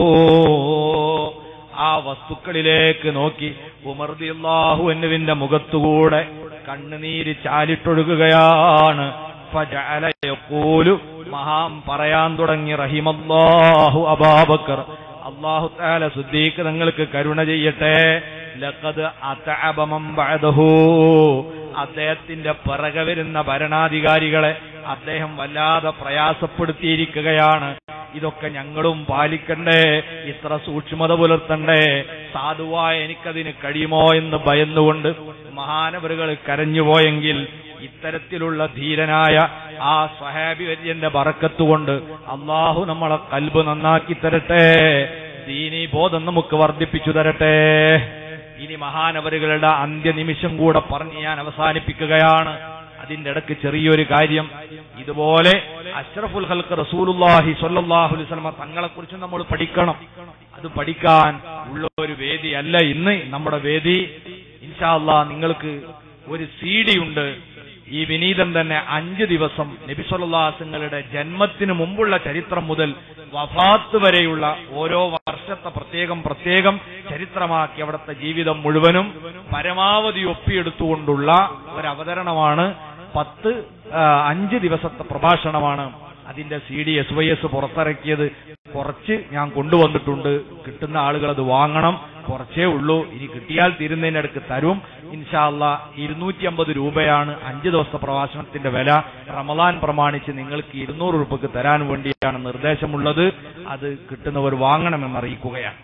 ആ വസ്തുക്കളിലേക്ക് നോക്കി ഉമർ റളിയല്ലാഹു അൻഹുവിന്റെ മുഖത്തുകൂടെ കണ്ണുനീര് ചാലിട്ടൊഴുകുകയാണ് ഫജഅല യഖൂലു മഹാം പറയാൻ തുടങ്ങി റഹിമല്ലാഹു അബാബക്കർ അള്ളാഹു താല സുദ്ദീഖ് തങ്ങൾക്ക് കരുണ ചെയ്യട്ടെ ലഖദ് അതഅബ മൻ ബഅദഹു അദ്ദേഹത്തിന്റെ പിറകെ വരുന്ന ഭരണാധികാരികളെ അദ്ദേഹം വല്ലാതെ പ്രയാസപ്പെടുത്തിയിരിക്കുകയാണ് ഇതൊക്കെ ഞങ്ങളും പാലിക്കണ്ടേ ഇത്ര സൂക്ഷ്മത പുലർത്തണ്ടേ സാധുവായ എനിക്കതിന് കഴിയുമോ എന്ന് ഭയന്നുകൊണ്ട് മഹാനവരുകൾ കരഞ്ഞുപോയെങ്കിൽ ഇത്തരത്തിലുള്ള ധീരനായ ആ സ്വഹാബി വര്യന്റെ ബറക്കത്തുകൊണ്ട് അള്ളാഹു നമ്മളെ കൽബ് നന്നാക്കി തരട്ടെ ദീനി ബോധം നമുക്ക് വർദ്ധിപ്പിച്ചു തരട്ടെ ഇനി മഹാനവരുകളുടെ അന്ത്യനിമിഷം കൂടെ പറഞ്ഞ് ഞാൻ അവസാനിപ്പിക്കുകയാണ് അതിന്റെ ഇടയ്ക്ക് ചെറിയൊരു കാര്യം ഇതുപോലെ അഷ്റഫുൽ ഹൽക്ക് റസൂലുല്ലാഹി സ്വല്ലല്ലാഹു അലൈഹി വസല്ലമ തങ്ങളെ കുറിച്ച് നമ്മൾ പഠിക്കണം അത് പഠിക്കാൻ ഉള്ള ഒരു വേദിയല്ല ഇന്ന് നമ്മുടെ വേദി ഇൻഷാ അല്ലാ നിങ്ങൾക്ക് ഒരു സി ഡി ഉണ്ട് ഈ വിനീതൻ തന്നെ അഞ്ച് ദിവസം നബിസ്വല്ലാസങ്ങളുടെ ജന്മത്തിന് മുമ്പുള്ള ചരിത്രം മുതൽ വഫാത്ത് വരെയുള്ള ഓരോ വർഷത്തെ പ്രത്യേകം പ്രത്യേകം ചരിത്രമാക്കി അവിടുത്തെ ജീവിതം മുഴുവനും പരമാവധി ഒപ്പിയെടുത്തുകൊണ്ടുള്ള ഒരു അവതരണമാണ് പത്ത് ആ, അഞ്ച് ദിവസത്തെ പ്രഭാഷണമാണ് അതിന്റെ C D S Y S പുറത്തിറക്കിയത് കുറച്ച് ഞാൻ കൊണ്ടുവന്നിട്ടുണ്ട് കിട്ടുന്ന ആളുകൾ അത് വാങ്ങണം കുറച്ചേ ഉള്ളൂ ഇനി കിട്ടിയാൽ തീരുന്നതിനടുക്ക് തരും ഇൻഷാല്ല ഇരുന്നൂറ്റി അമ്പത് രൂപയാണ് അഞ്ച് ദിവസത്തെ പ്രഭാഷണത്തിന്റെ വില റമദാൻ പ്രമാണിച്ച് നിങ്ങൾക്ക് ഇരുന്നൂറ് രൂപക്ക് തരാൻ വേണ്ടിയാണ് നിർദ്ദേശമുള്ളത് അത് കിട്ടുന്നവർ വാങ്ങണമെന്ന് അറിയിക്കുകയാണ്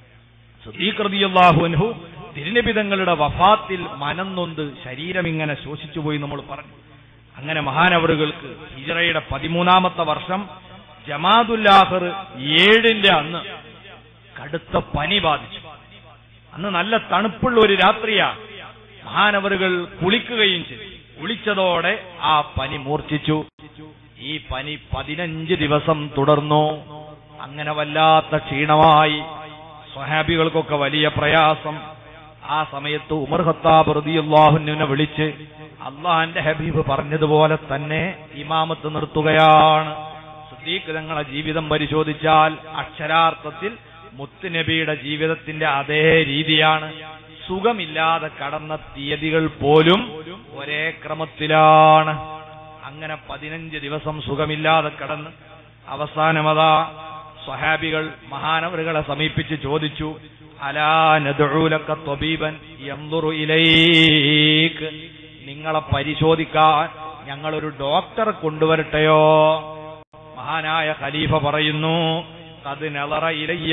സുദീകൃതിയല്ലാഹുൻഹു തിരുനബിതങ്ങളുടെ വഫാത്തിൽ മനം നൊന്ത് ശരീരം ഇങ്ങനെ ശോഷിച്ചുപോയി നമ്മൾ പറഞ്ഞു അങ്ങനെ മഹാനവറുകൾക്ക് ഹിജറയുടെ പതിമൂന്നാമത്തെ വർഷം ജമാദുല്ലാഹർ ഏഴിന്റെ അന്ന് കടുത്ത പനി ബാധിച്ചു അന്ന് നല്ല തണുപ്പുള്ള ഒരു രാത്രിയാ മഹാനവറുകൾ കുളിക്കുകയും ചെയ്തു കുളിച്ചതോടെ ആ പനി മൂർച്ഛിച്ചു ഈ പനി പതിനഞ്ച് ദിവസം തുടർന്നു അങ്ങനെ വല്ലാത്ത ക്ഷീണമായി സ്വഹാബികൾക്കൊക്കെ വലിയ പ്രയാസം ആ സമയത്ത് ഉമർ ഖത്താബ് റളിയല്ലാഹുവിനെ വിളിച്ച് അള്ളാഹിന്റെ ഹബീബ് പറഞ്ഞതുപോലെ തന്നെ ഇമാമത്ത് നിർത്തുകയാണ് സിദ്ദീഖ് തങ്ങളെ ജീവിതം പരിശോധിച്ചാൽ അക്ഷരാർത്ഥത്തിൽ മുത്തുനബിയുടെ ജീവിതത്തിന്റെ അതേ രീതിയാണ് സുഖമില്ലാതെ കടന്ന തീയതികൾ പോലും ഒരേ ക്രമത്തിലാണ് അങ്ങനെ പതിനഞ്ച് ദിവസം സുഖമില്ലാതെ കടന്ന് അവസാനമതാ സ്വഹാബികൾ മഹാനവറുകളെ സമീപിച്ച് ചോദിച്ചു അലാ നദഊലക ത്വബീബൻ യൻദുറു ഇലൈക് നിങ്ങളെ പരിശോധിക്കാൻ ഞങ്ങളൊരു ഡോക്ടറെ കൊണ്ടുവരട്ടെയോ മഹാനായ ഖലീഫ പറയുന്നു അത് നെളറ ഇലയ്യ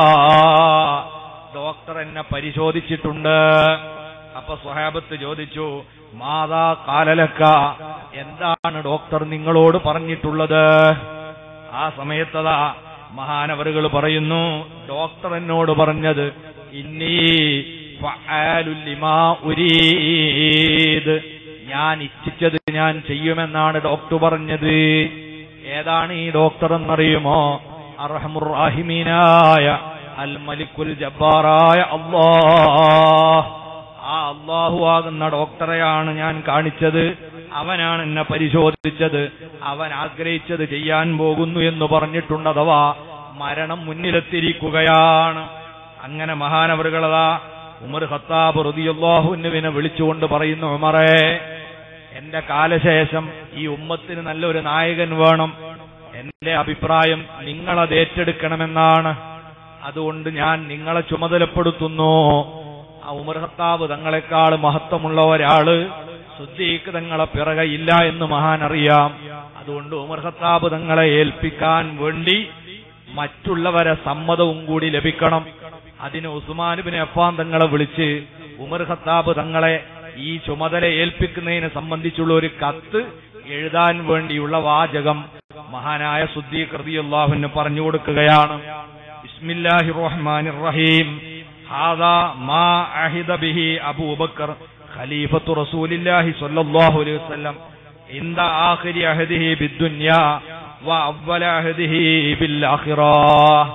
ഡോക്ടർ എന്നെ പരിശോധിച്ചിട്ടുണ്ട് അപ്പൊ സ്വഹാബത്ത് ചോദിച്ചു മാതാ കാലലക്ക എന്താണ് ഡോക്ടർ നിങ്ങളോട് പറഞ്ഞിട്ടുള്ളത് ആ സമയത്തതാ മഹാനവറുകൾ പറയുന്നു ഡോക്ടർ എന്നോട് പറഞ്ഞത് ഇന്നീ ഫഅാലുൽ ലിമാ ഉരീദ് ഞാൻ ഇച്ഛിച്ചത് ഞാൻ ചെയ്യുമെന്നാണ് ഡോക്ടർ പറഞ്ഞത് ഏതാണ് ഈ ഡോക്ടർ എന്നറിയുമോ അർഹമുറാഹിമീനായ അൽ മലിക്കുൽ ജബ്ബാറായ അള്ളാഹ് ആ അള്ളാഹു ആകുന്ന ഡോക്ടറെയാണ് ഞാൻ കാണിച്ചത് അവനാണ് എന്നെ പരിശോധിച്ചത് അവൻ ആഗ്രഹിച്ചത് ചെയ്യാൻ പോകുന്നു എന്ന് പറഞ്ഞിട്ടുണ്ട് അഥവാ മരണം മുന്നിലെത്തിയിരിക്കുകയാണ് അങ്ങനെ മഹാനവറുകളതാ ഉമർ ഖത്താബ് റതിയല്ലാഹുവിനെ വിളിച്ചുകൊണ്ട് പറയുന്നു ഉമറേ എന്റെ കാലശേഷം ഈ ഉമ്മത്തിന് നല്ലൊരു നായകൻ വേണം എന്റെ അഭിപ്രായം നിങ്ങളത് ഏറ്റെടുക്കണമെന്നാണ് അതുകൊണ്ട് ഞാൻ നിങ്ങളെ ചുമതലപ്പെടുത്തുന്നു ആ ഉമർ ഖത്താബ് തങ്ങളെക്കാൾ മഹത്വമുള്ള ഒരാള് സുദ്ദീഖ് തങ്ങളെ പിറകയില്ല എന്ന് മഹാൻ അറിയാം അതുകൊണ്ട് ഉമർ ഖത്താബ് തങ്ങളെ ഏൽപ്പിക്കാൻ വേണ്ടി മറ്റുള്ളവരെ സമ്മതവും കൂടി ലഭിക്കണം അതിന് ഉസ്മാനുബിന് അഫാൻ തങ്ങളെ വിളിച്ച് ഉമർ ഖത്താബ് തങ്ങളെ ഈ ചുമതല ഏൽപ്പിക്കുന്നതിനെ സംബന്ധിച്ചുള്ള ഒരു കത്ത് എഴുതാൻ വേണ്ടിയുള്ള വാചകം മഹാനായ സുദ്ദീഖ് റളിയല്ലാഹുവിന് പറഞ്ഞു കൊടുക്കുകയാണ് ബിസ്മില്ലാഹി റഹ്മാനിർ റഹീം ഹാദാ മാ അഹിദ ബിഹി അബൂബക്കർ ഖലീഫത്തു റസൂലില്ലാഹി സ്വല്ലല്ലാഹു അലൈഹി വസല്ലം ഇന്ദ ആഖിരി അഹദിഹി ബിദ്ദുനിയാ വ അവ്വല അഹദിഹി ബിൽ ആഖിറah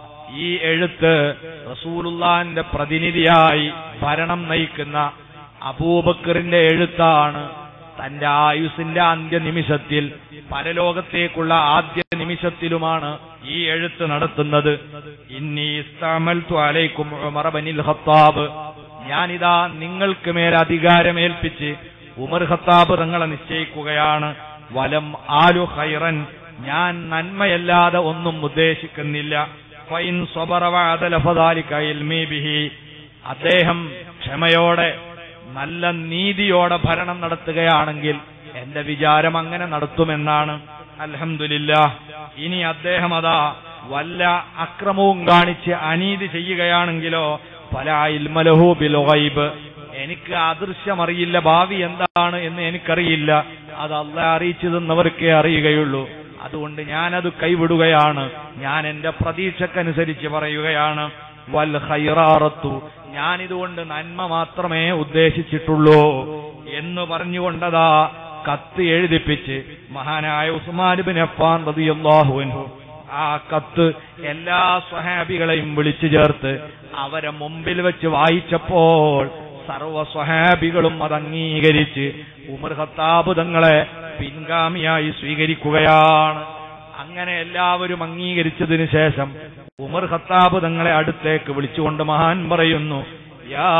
ഈ എഴുത്ത് റസൂലുള്ളാന്റെ പ്രതിനിധിയായി ഭരണം നയിക്കുന്ന അബൂബക്കറിന്റെ എഴുത്താണ് തന്റെ ആയുസിന്റെ അന്ത്യനിമിഷത്തിൽ പരലോകത്തേക്കുള്ള ആദ്യ നിമിഷത്തിലുമാണ് ഈ എഴുത്ത് നടത്തുന്നത് ഇന്നി ഇസ്തഅമൽതു അലൈക്കും ഉമർ ബനിൽ ഖത്താബ് ഞാനിതാ നിങ്ങൾക്ക് മേൽ അധികാരമേൽപ്പിച്ച് ഉമർ ഖത്താബ് തങ്ങളെ നിശ്ചയിക്കുകയാണ് വലം ആലു ഖൈറൻ ഞാൻ നന്മയല്ലാതെ ഒന്നും ഉദ്ദേശിക്കുന്നില്ല ഫൈൻ സ്വബറ വഅദല ഫദാലിക ഇൽമി ബിഹി അദ്ദേഹം ക്ഷമയോടെ നല്ല നീതിയോടെ ഭരണം നടത്തുകയാണെങ്കിൽ എന്റെ വിചാരം അങ്ങനെ നടത്തുമെന്നാണ് അൽഹംദുലില്ല ഇനി അദ്ദേഹം അതാ വല്ല അക്രമവും കാണിച്ച് അനീതി ചെയ്യുകയാണെങ്കിലോ പല ഇൽമലഹു ബിൽഗൈബ് എനിക്ക് അദൃശ്യമറിയില്ല ഭാവി എന്താണ് എന്ന് എനിക്കറിയില്ല അത് അല്ല അറിയിച്ചു തന്നവർക്കേ അറിയുകയുള്ളൂ അതുകൊണ്ട് ഞാനത് കൈവിടുകയാണ് ഞാൻ എന്റെ പ്രതീക്ഷക്കനുസരിച്ച് പറയുകയാണ് വൽ ഹൈറാറത്തു ഞാനിതുകൊണ്ട് നന്മ മാത്രമേ ഉദ്ദേശിച്ചിട്ടുള്ളൂ എന്ന് പറഞ്ഞുകൊണ്ടതാ കത്ത് എഴുതിപ്പിച്ച് മഹാനായ ഉസ്മാൻ ബിൻ അഫ്ഫാൻ റളിയല്ലാഹു അൻഹു ആ കത്ത് എല്ലാ സ്വഹാബികളെയും വിളിച്ചു ചേർത്ത് അവരെ മുമ്പിൽ വെച്ച് വായിച്ചപ്പോൾ സർവ സ്വഹാബികളും അത് അംഗീകരിച്ച് ഉമർ ഖത്താബ് തങ്ങളെ പിൻഗാമിയായി സ്വീകരിക്കുകയാണ് അങ്ങനെ എല്ലാവരും അംഗീകരിച്ചതിന് ശേഷം ഉമർ ഖത്താബ് തങ്ങളെ അടുത്തേക്ക് വിളിച്ചുകൊണ്ട് മഹാൻ പറയുന്നു യാ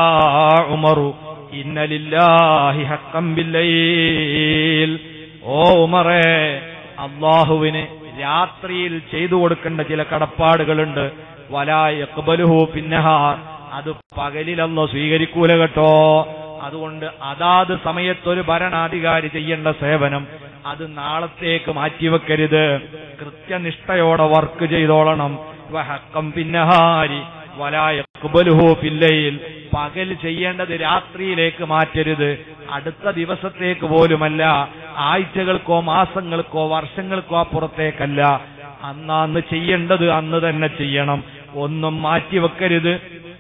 ഉമറു ഇന്നലില്ലാഹി ഹക്കം ബില്ലയിൽ ഓ ഉമറേ അള്ളാഹുവിന് രാത്രിയിൽ ചെയ്തു കൊടുക്കേണ്ട ചില കടപ്പാടുകളുണ്ട് വലായക്ബലുഹു പിന്നഹാർ അത് പകലിലല്ല സ്വീകരിക്കൂല കേട്ടോ അതുകൊണ്ട് അതാത് സമയത്തൊരു ഭരണാധികാരി ചെയ്യേണ്ട സേവനം അത് നാളത്തേക്ക് മാറ്റിവെക്കരുത് കൃത്യനിഷ്ഠയോടെ വർക്ക് ചെയ്തോളണം വഹക്കം പിന്നഹാരി വലായക്ബലുഹു പില്ലയിൽ പകൽ ചെയ്യേണ്ടത് രാത്രിയിലേക്ക് മാറ്റരുത് അടുത്ത ദിവസത്തേക്ക് പോലുമല്ല ആഴ്ചകൾക്കോ മാസങ്ങൾക്കോ വർഷങ്ങൾക്കോ അപ്പുറത്തേക്കല്ല അന്ന് ചെയ്യേണ്ടത് അന്ന് തന്നെ ചെയ്യണം ഒന്നും മാറ്റിവെക്കരുത്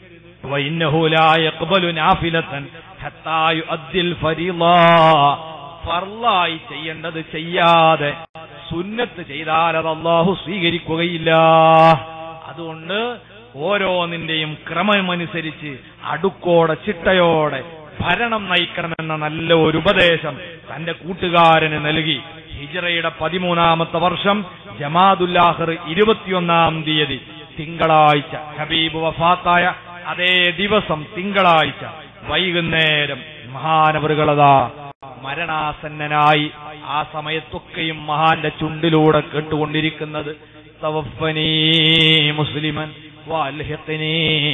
ഫർലായി ചെയ്യേണ്ടത് ചെയ്യാതെ സുന്നത്ത് ചെയ്താൽ അത് അള്ളാഹു സ്വീകരിക്കുകയില്ല അതുകൊണ്ട് ഓരോന്നിന്റെയും ക്രമമനുസരിച്ച് അടുക്കോടെ ചിട്ടയോടെ ഭരണം നയിക്കണമെന്ന നല്ല ഒരു ഉപദേശം തന്റെ കൂട്ടുകാരന് നൽകി ഹിജറയുടെ പതിമൂന്നാമത്തെ വർഷം ജമാദുല്ലാഹർ ഇരുപത്തിയൊന്നാം തീയതി തിങ്കളാഴ്ച ഹബീബ് വഫാത്തായ അതേ ദിവസം തിങ്കളാഴ്ച വൈകുന്നേരം മഹാനവറുകളതാ മരണാസന്നനായി ആ സമയത്തൊക്കെയും മഹാന്റെ ചുണ്ടിലൂടെ കേട്ടുകൊണ്ടിരിക്കുന്നത് തവഫനീ മുസ്ലിമൻ വാൽഹിഖ്നീ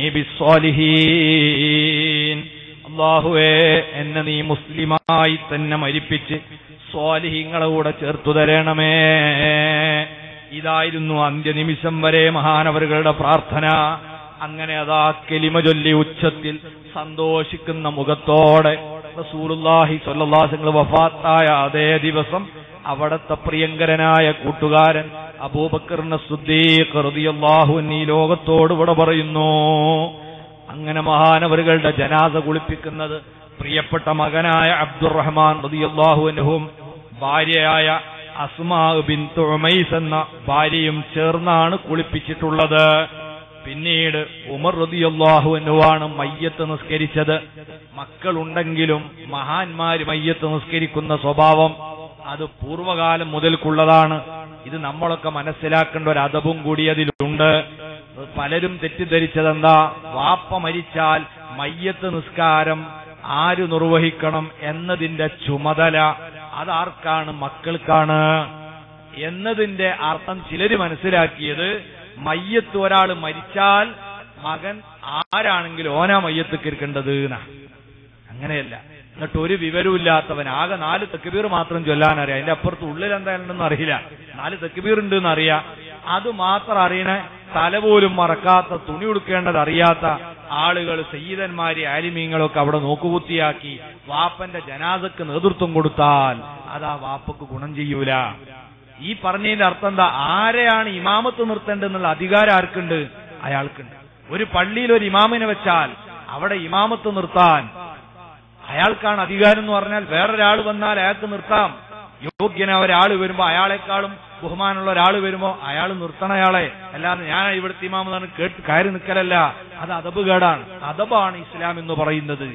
ബിസ്സാലിഹീൻ അള്ളാഹുവേ എന്നെ നീ മുസ്ലിമായി തന്നെ മരിപ്പിച്ച് സ്വാലിഹിങ്ങളെ കൂടെ ചേർത്തു തരണമേ ഇതായിരുന്നു അന്ത്യനിമിഷം വരെ മഹാനവറുകളുടെ പ്രാർത്ഥന അങ്ങനെ അതാ കെലിമ ചൊല്ലി ഉച്ചത്തിൽ സന്തോഷിക്കുന്ന മുഖത്തോടെ റസൂലുള്ളാഹി സ്വല്ലല്ലാഹു വഫാത്തായ അതേ ദിവസം അവിടത്തെ പ്രിയങ്കരനായ കൂട്ടുകാരൻ അബൂബക്കറിന്റെ സുദ്ദീഖ് റളിയല്ലാഹു അൻഹു ഈ ലോകത്തോട് ഇവിടെ പറയുന്നു അങ്ങനെ മഹാനവറുകളുടെ ജനാസ കുളിപ്പിക്കുന്നത് പ്രിയപ്പെട്ട മകനായ അബ്ദുറഹ്മാൻ റളിയല്ലാഹു അൻഹും ഭാര്യയായ അസ്മാ ബിൻതു ഉമൈസ് എന്ന ഭാര്യയും ചേർന്നാണ് കുളിപ്പിച്ചിട്ടുള്ളത് പിന്നീട് ഉമർ റളിയല്ലാഹു അൻഹുവാണ് മയ്യത്ത് നിസ്കരിച്ചത് മക്കളുണ്ടെങ്കിലും മഹാന്മാര് മയ്യത്ത് നിസ്കരിക്കുന്ന സ്വഭാവം അത് പൂർവകാലം മുതൽക്കുള്ളതാണ് ഇത് നമ്മളൊക്കെ മനസ്സിലാക്കേണ്ട ഒരു അതവും കൂടി അതിലുണ്ട് പലരും തെറ്റിദ്ധരിച്ചതെന്താ വാപ്പ മരിച്ചാൽ മയ്യത്ത് നിസ്കാരം ആര് നിർവഹിക്കണം എന്നതിന്റെ ചുമതല അതാർക്കാണ് മക്കൾക്കാണ് എന്നതിന്റെ അർത്ഥം ചിലര് മനസ്സിലാക്കിയത് മയ്യത്ത് ഒരാൾ മരിച്ചാൽ മകൻ ആരാണെങ്കിലും ഓനാ മയ്യത്ത് കിരിക്കേണ്ടത് എന്നാ അങ്ങനെയല്ല എന്നിട്ട് ഒരു വിവരമില്ലാത്തവൻ ആകെ നാല് തെക്കുബീർ മാത്രം ചൊല്ലാൻ അറിയാം അതിന്റെ അപ്പുറത്ത് ഉള്ളിൽ എന്തായാലുണ്ടെന്ന് അറിയില്ല നാല് തെക്കുബീർ ഉണ്ട് എന്ന് അറിയാം അത് മാത്രം അറിയണ തല പോലും മറക്കാത്ത തുണി ഉടുക്കേണ്ടത് അറിയാത്ത ആളുകൾ സയ്യിദന്മാര് ആലിമീങ്ങളൊക്കെ അവിടെ നോക്കുകുത്തിയാക്കി വാപ്പന്റെ ജനാസക്ക് നേതൃത്വം കൊടുത്താൽ അത് ആ വാപ്പക്ക് ഗുണം ചെയ്യൂല ഈ പറഞ്ഞതിന്റെ അർത്ഥം എന്താ ആരെയാണ് ഇമാമത്ത് നിർത്തേണ്ടതെന്നുള്ള അധികാരം ആർക്കുണ്ട് അയാൾക്കുണ്ട് ഒരു പള്ളിയിൽ ഒരു ഇമാമിനെ വെച്ചാൽ അവിടെ ഇമാമത്ത് നിർത്താൻ അയാൾക്കാണ് അധികാരം എന്ന് പറഞ്ഞാൽ വേറൊരാൾ വന്നാൽ അയാൾക്ക് നിർത്താം യോഗ്യന ഒരാൾ വരുമ്പോ അയാളെക്കാളും ബഹുമാനമുള്ള ഒരാൾ വരുമ്പോ അയാൾ നിർത്തണ അയാളെ അല്ലാതെ ഞാൻ ഇവിടുത്തെ ഇമാമെന്നാണ് കേട്ട് കയറി നിൽക്കലല്ല അത് അതബ് കേടാണ് അതബാണ് ഇസ്ലാം എന്ന് പറയുന്നത്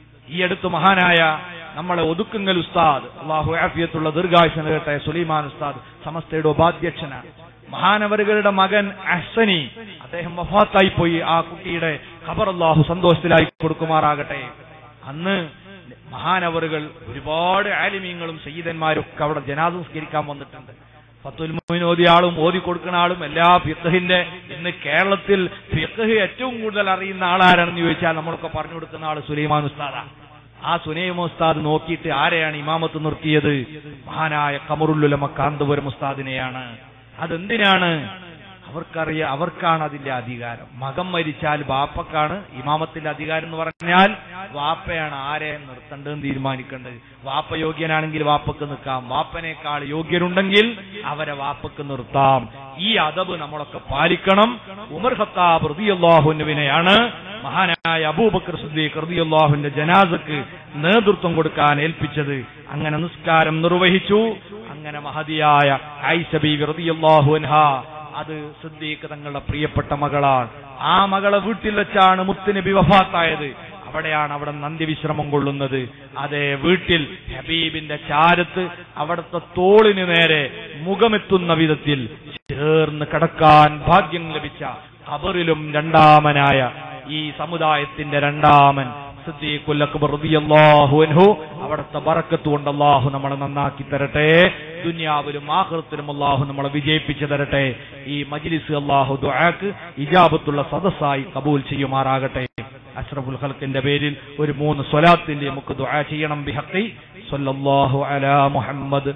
ഈ അടുത്ത് മഹാനായ നമ്മളെ ഒതുക്കുങ്ങൽ ഉസ്താദ് അള്ളാഹു ആഫിയത്തുള്ള ദീർഘായുസ് നൽകട്ടെ സുലൈമാൻ ഉസ്താദ് സമസ്തയുടെ ഉപാധ്യക്ഷനാണ് മഹാനവറുകളുടെ മകൻ അഹ്സനി അദ്ദേഹം വഫാത്തായി പോയി ആ കുട്ടിയുടെ ഖബർ അള്ളാഹു സന്തോഷത്തിലായി കൊടുക്കുമാറാകട്ടെ അന്ന് മഹാനവറുകൾ ഒരുപാട് ആലിമീങ്ങളും സയ്യിദന്മാരും ഒക്കെ അവിടെ ജനാദ സംസ്കരിക്കാൻ വന്നിട്ടുണ്ട് ഫത്തുൽ മുഅ്മിൻ ഓതിയ ആളും ഓതി കൊടുക്കുന്ന ആളും എല്ലാ ഫിഖഹിന്റെ ഇന്ന് കേരളത്തിൽ ഫിഖഹ് ഏറ്റവും കൂടുതൽ അറിയുന്ന ആളാരാണെന്ന് ചോദിച്ചാൽ നമ്മളൊക്കെ പറഞ്ഞു കൊടുക്കുന്ന ആള് സുലൈമാൻ ഉസ്താദാണ് ആ സുനൈമ ഉസ്താദ് നോക്കിയിട്ട് ആരെയാണ് ഇമാമത്ത് നിർത്തിയത് മഹാനായ കമറുല്ലുലമ കാന്തപുരം ഉസ്താദിനെയാണ് അതെന്തിനാണ് അവർക്കറിയാം അവർക്കാണ് അതിന്റെ അധികാരം മകൻ മരിച്ചാൽ ബാപ്പക്കാണ് ഇമാമത്തിന്റെ അധികാരം എന്ന് പറഞ്ഞാൽ വാപ്പയാണ് ആരെ നിർത്തേണ്ടതെന്ന് തീരുമാനിക്കേണ്ടത് വാപ്പ യോഗ്യനാണെങ്കിൽ വാപ്പക്ക് നിൽക്കാം വാപ്പനേക്കാൾ യോഗ്യരുണ്ടെങ്കിൽ അവരെ വാപ്പക്ക് നിർത്താം ഈ അതബ് നമ്മളൊക്കെ പാലിക്കണം ഉമർ ഖത്താബ് റളിയല്ലാഹുവിനെയാണ് മഹാനായ അബൂബക്കർ സിദ്ദീഖ് റളിയല്ലാഹുവിന്റെ ജനാസക്ക് നേതൃത്വം കൊടുക്കാൻ ഏൽപ്പിച്ചത് അങ്ങനെ നിസ്കാരം നിർവഹിച്ചു അങ്ങനെ മഹതിയായ ഐസ ബീവി റളിയല്ലാഹു അൻഹാ അത് സിദ്ദീഖ് തങ്ങളുടെ പ്രിയപ്പെട്ട മകളാണ് ആ മകളെ വീട്ടിൽ വെച്ചാണ് മുത്തുനബി വഫാത്തായത് അവിടെയാണ് അവിടെ നന്ദിവിശ്രമം കൊള്ളുന്നത് അതേ വീട്ടിൽ ഹബീബിന്റെ ചാരത്ത് അവിടുത്തെ തോളിന് നേരെ മുഖമെത്തുന്ന വിധത്തിൽ ചേർന്ന് കടക്കാൻ ഭാഗ്യം ലഭിച്ച ഖബറിലും രണ്ടാമനായ ഈ സമുദായത്തിന്റെ രണ്ടാമൻ സിദ്ദീഖുൽ അക്ബർ റളിയല്ലാഹു അൻഹു അവിടുത്തെ ബറക്കത്ത് കൊണ്ട് അല്ലാഹു നമ്മളെ നന്നാക്കി തരട്ടെ ദുനിയാവിലും ആഖിറത്തിലും അല്ലാഹു നമ്മളെ വിജയിപ്പിച്ചു തരട്ടെ ഈ മജ്ലിസ് അല്ലാഹു ദുആക്ക് ഇജാബത്തുള്ള സദസ്സായി കബൂൽ ചെയ്യുമാറാകട്ടെ അഷ്റഫുൽ ഖൽക്കിന്റെ പേരിൽ ഒരു മൂന്ന് സ്വലാത്തിന്റെ നമുക്ക് ദുആ ചെയ്യണം ബിഹഖി സല്ലല്ലാഹു അലാ മുഹമ്മദ്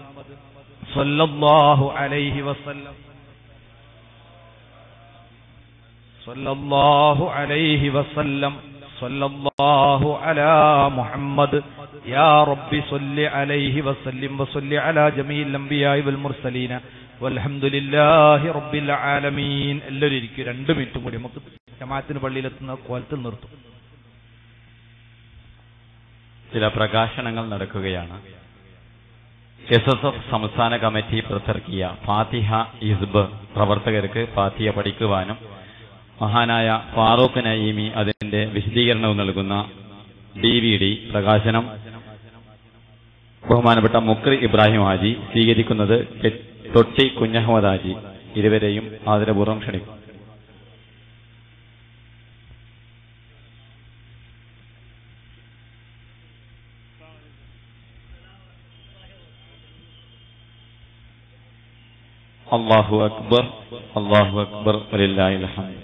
സല്ലല്ലാഹു അലൈഹി വസല്ലം സല്ലല്ലാഹു അലൈഹി വസല്ലം صلى الله على محمد يا رب صل عليه وسلم وصل على جميع الأنبياء والمرسلين والحمد لله رب العالمين എല്ലാവരും ഇരിക്കും രണ്ട് മിനിറ്റും കൂടി നമുക്ക് ജമാഅത്തിന് പള്ളിയിലെത്തുന്ന കോലത്തിൽ നിർത്തും ചില പ്രകാശനങ്ങൾ നടക്കുകയാണ് എസ് എസ് എഫ് സംസ്ഥാന കമ്മിറ്റി പുറത്തിറക്കിയ ഫാത്തിഹ ഇസ്ബ് പ്രവർത്തകർക്ക് ഫാത്തിഹ പഠിക്കുവാനും മഹാനായ ഫാറൂഖ് നയീമി അതിന്റെ വിശദീകരണവും നൽകുന്ന ഡി വി ഡി പ്രകാശനം ബഹുമാനപ്പെട്ട മുക്രി ഇബ്രാഹിം ഹാജി സ്വീകരിക്കുന്നത് കെ- തൊട്ടി കുഞ്ഞഹമ്മദ് ഹാജി ഇരുവരെയും ആദരപൂർവ്വം ക്ഷണിക്കും അള്ളാഹു അക്ബർ അള്ളാഹു അക്ബർ വലില്ലാഹിൽ ഹംദ്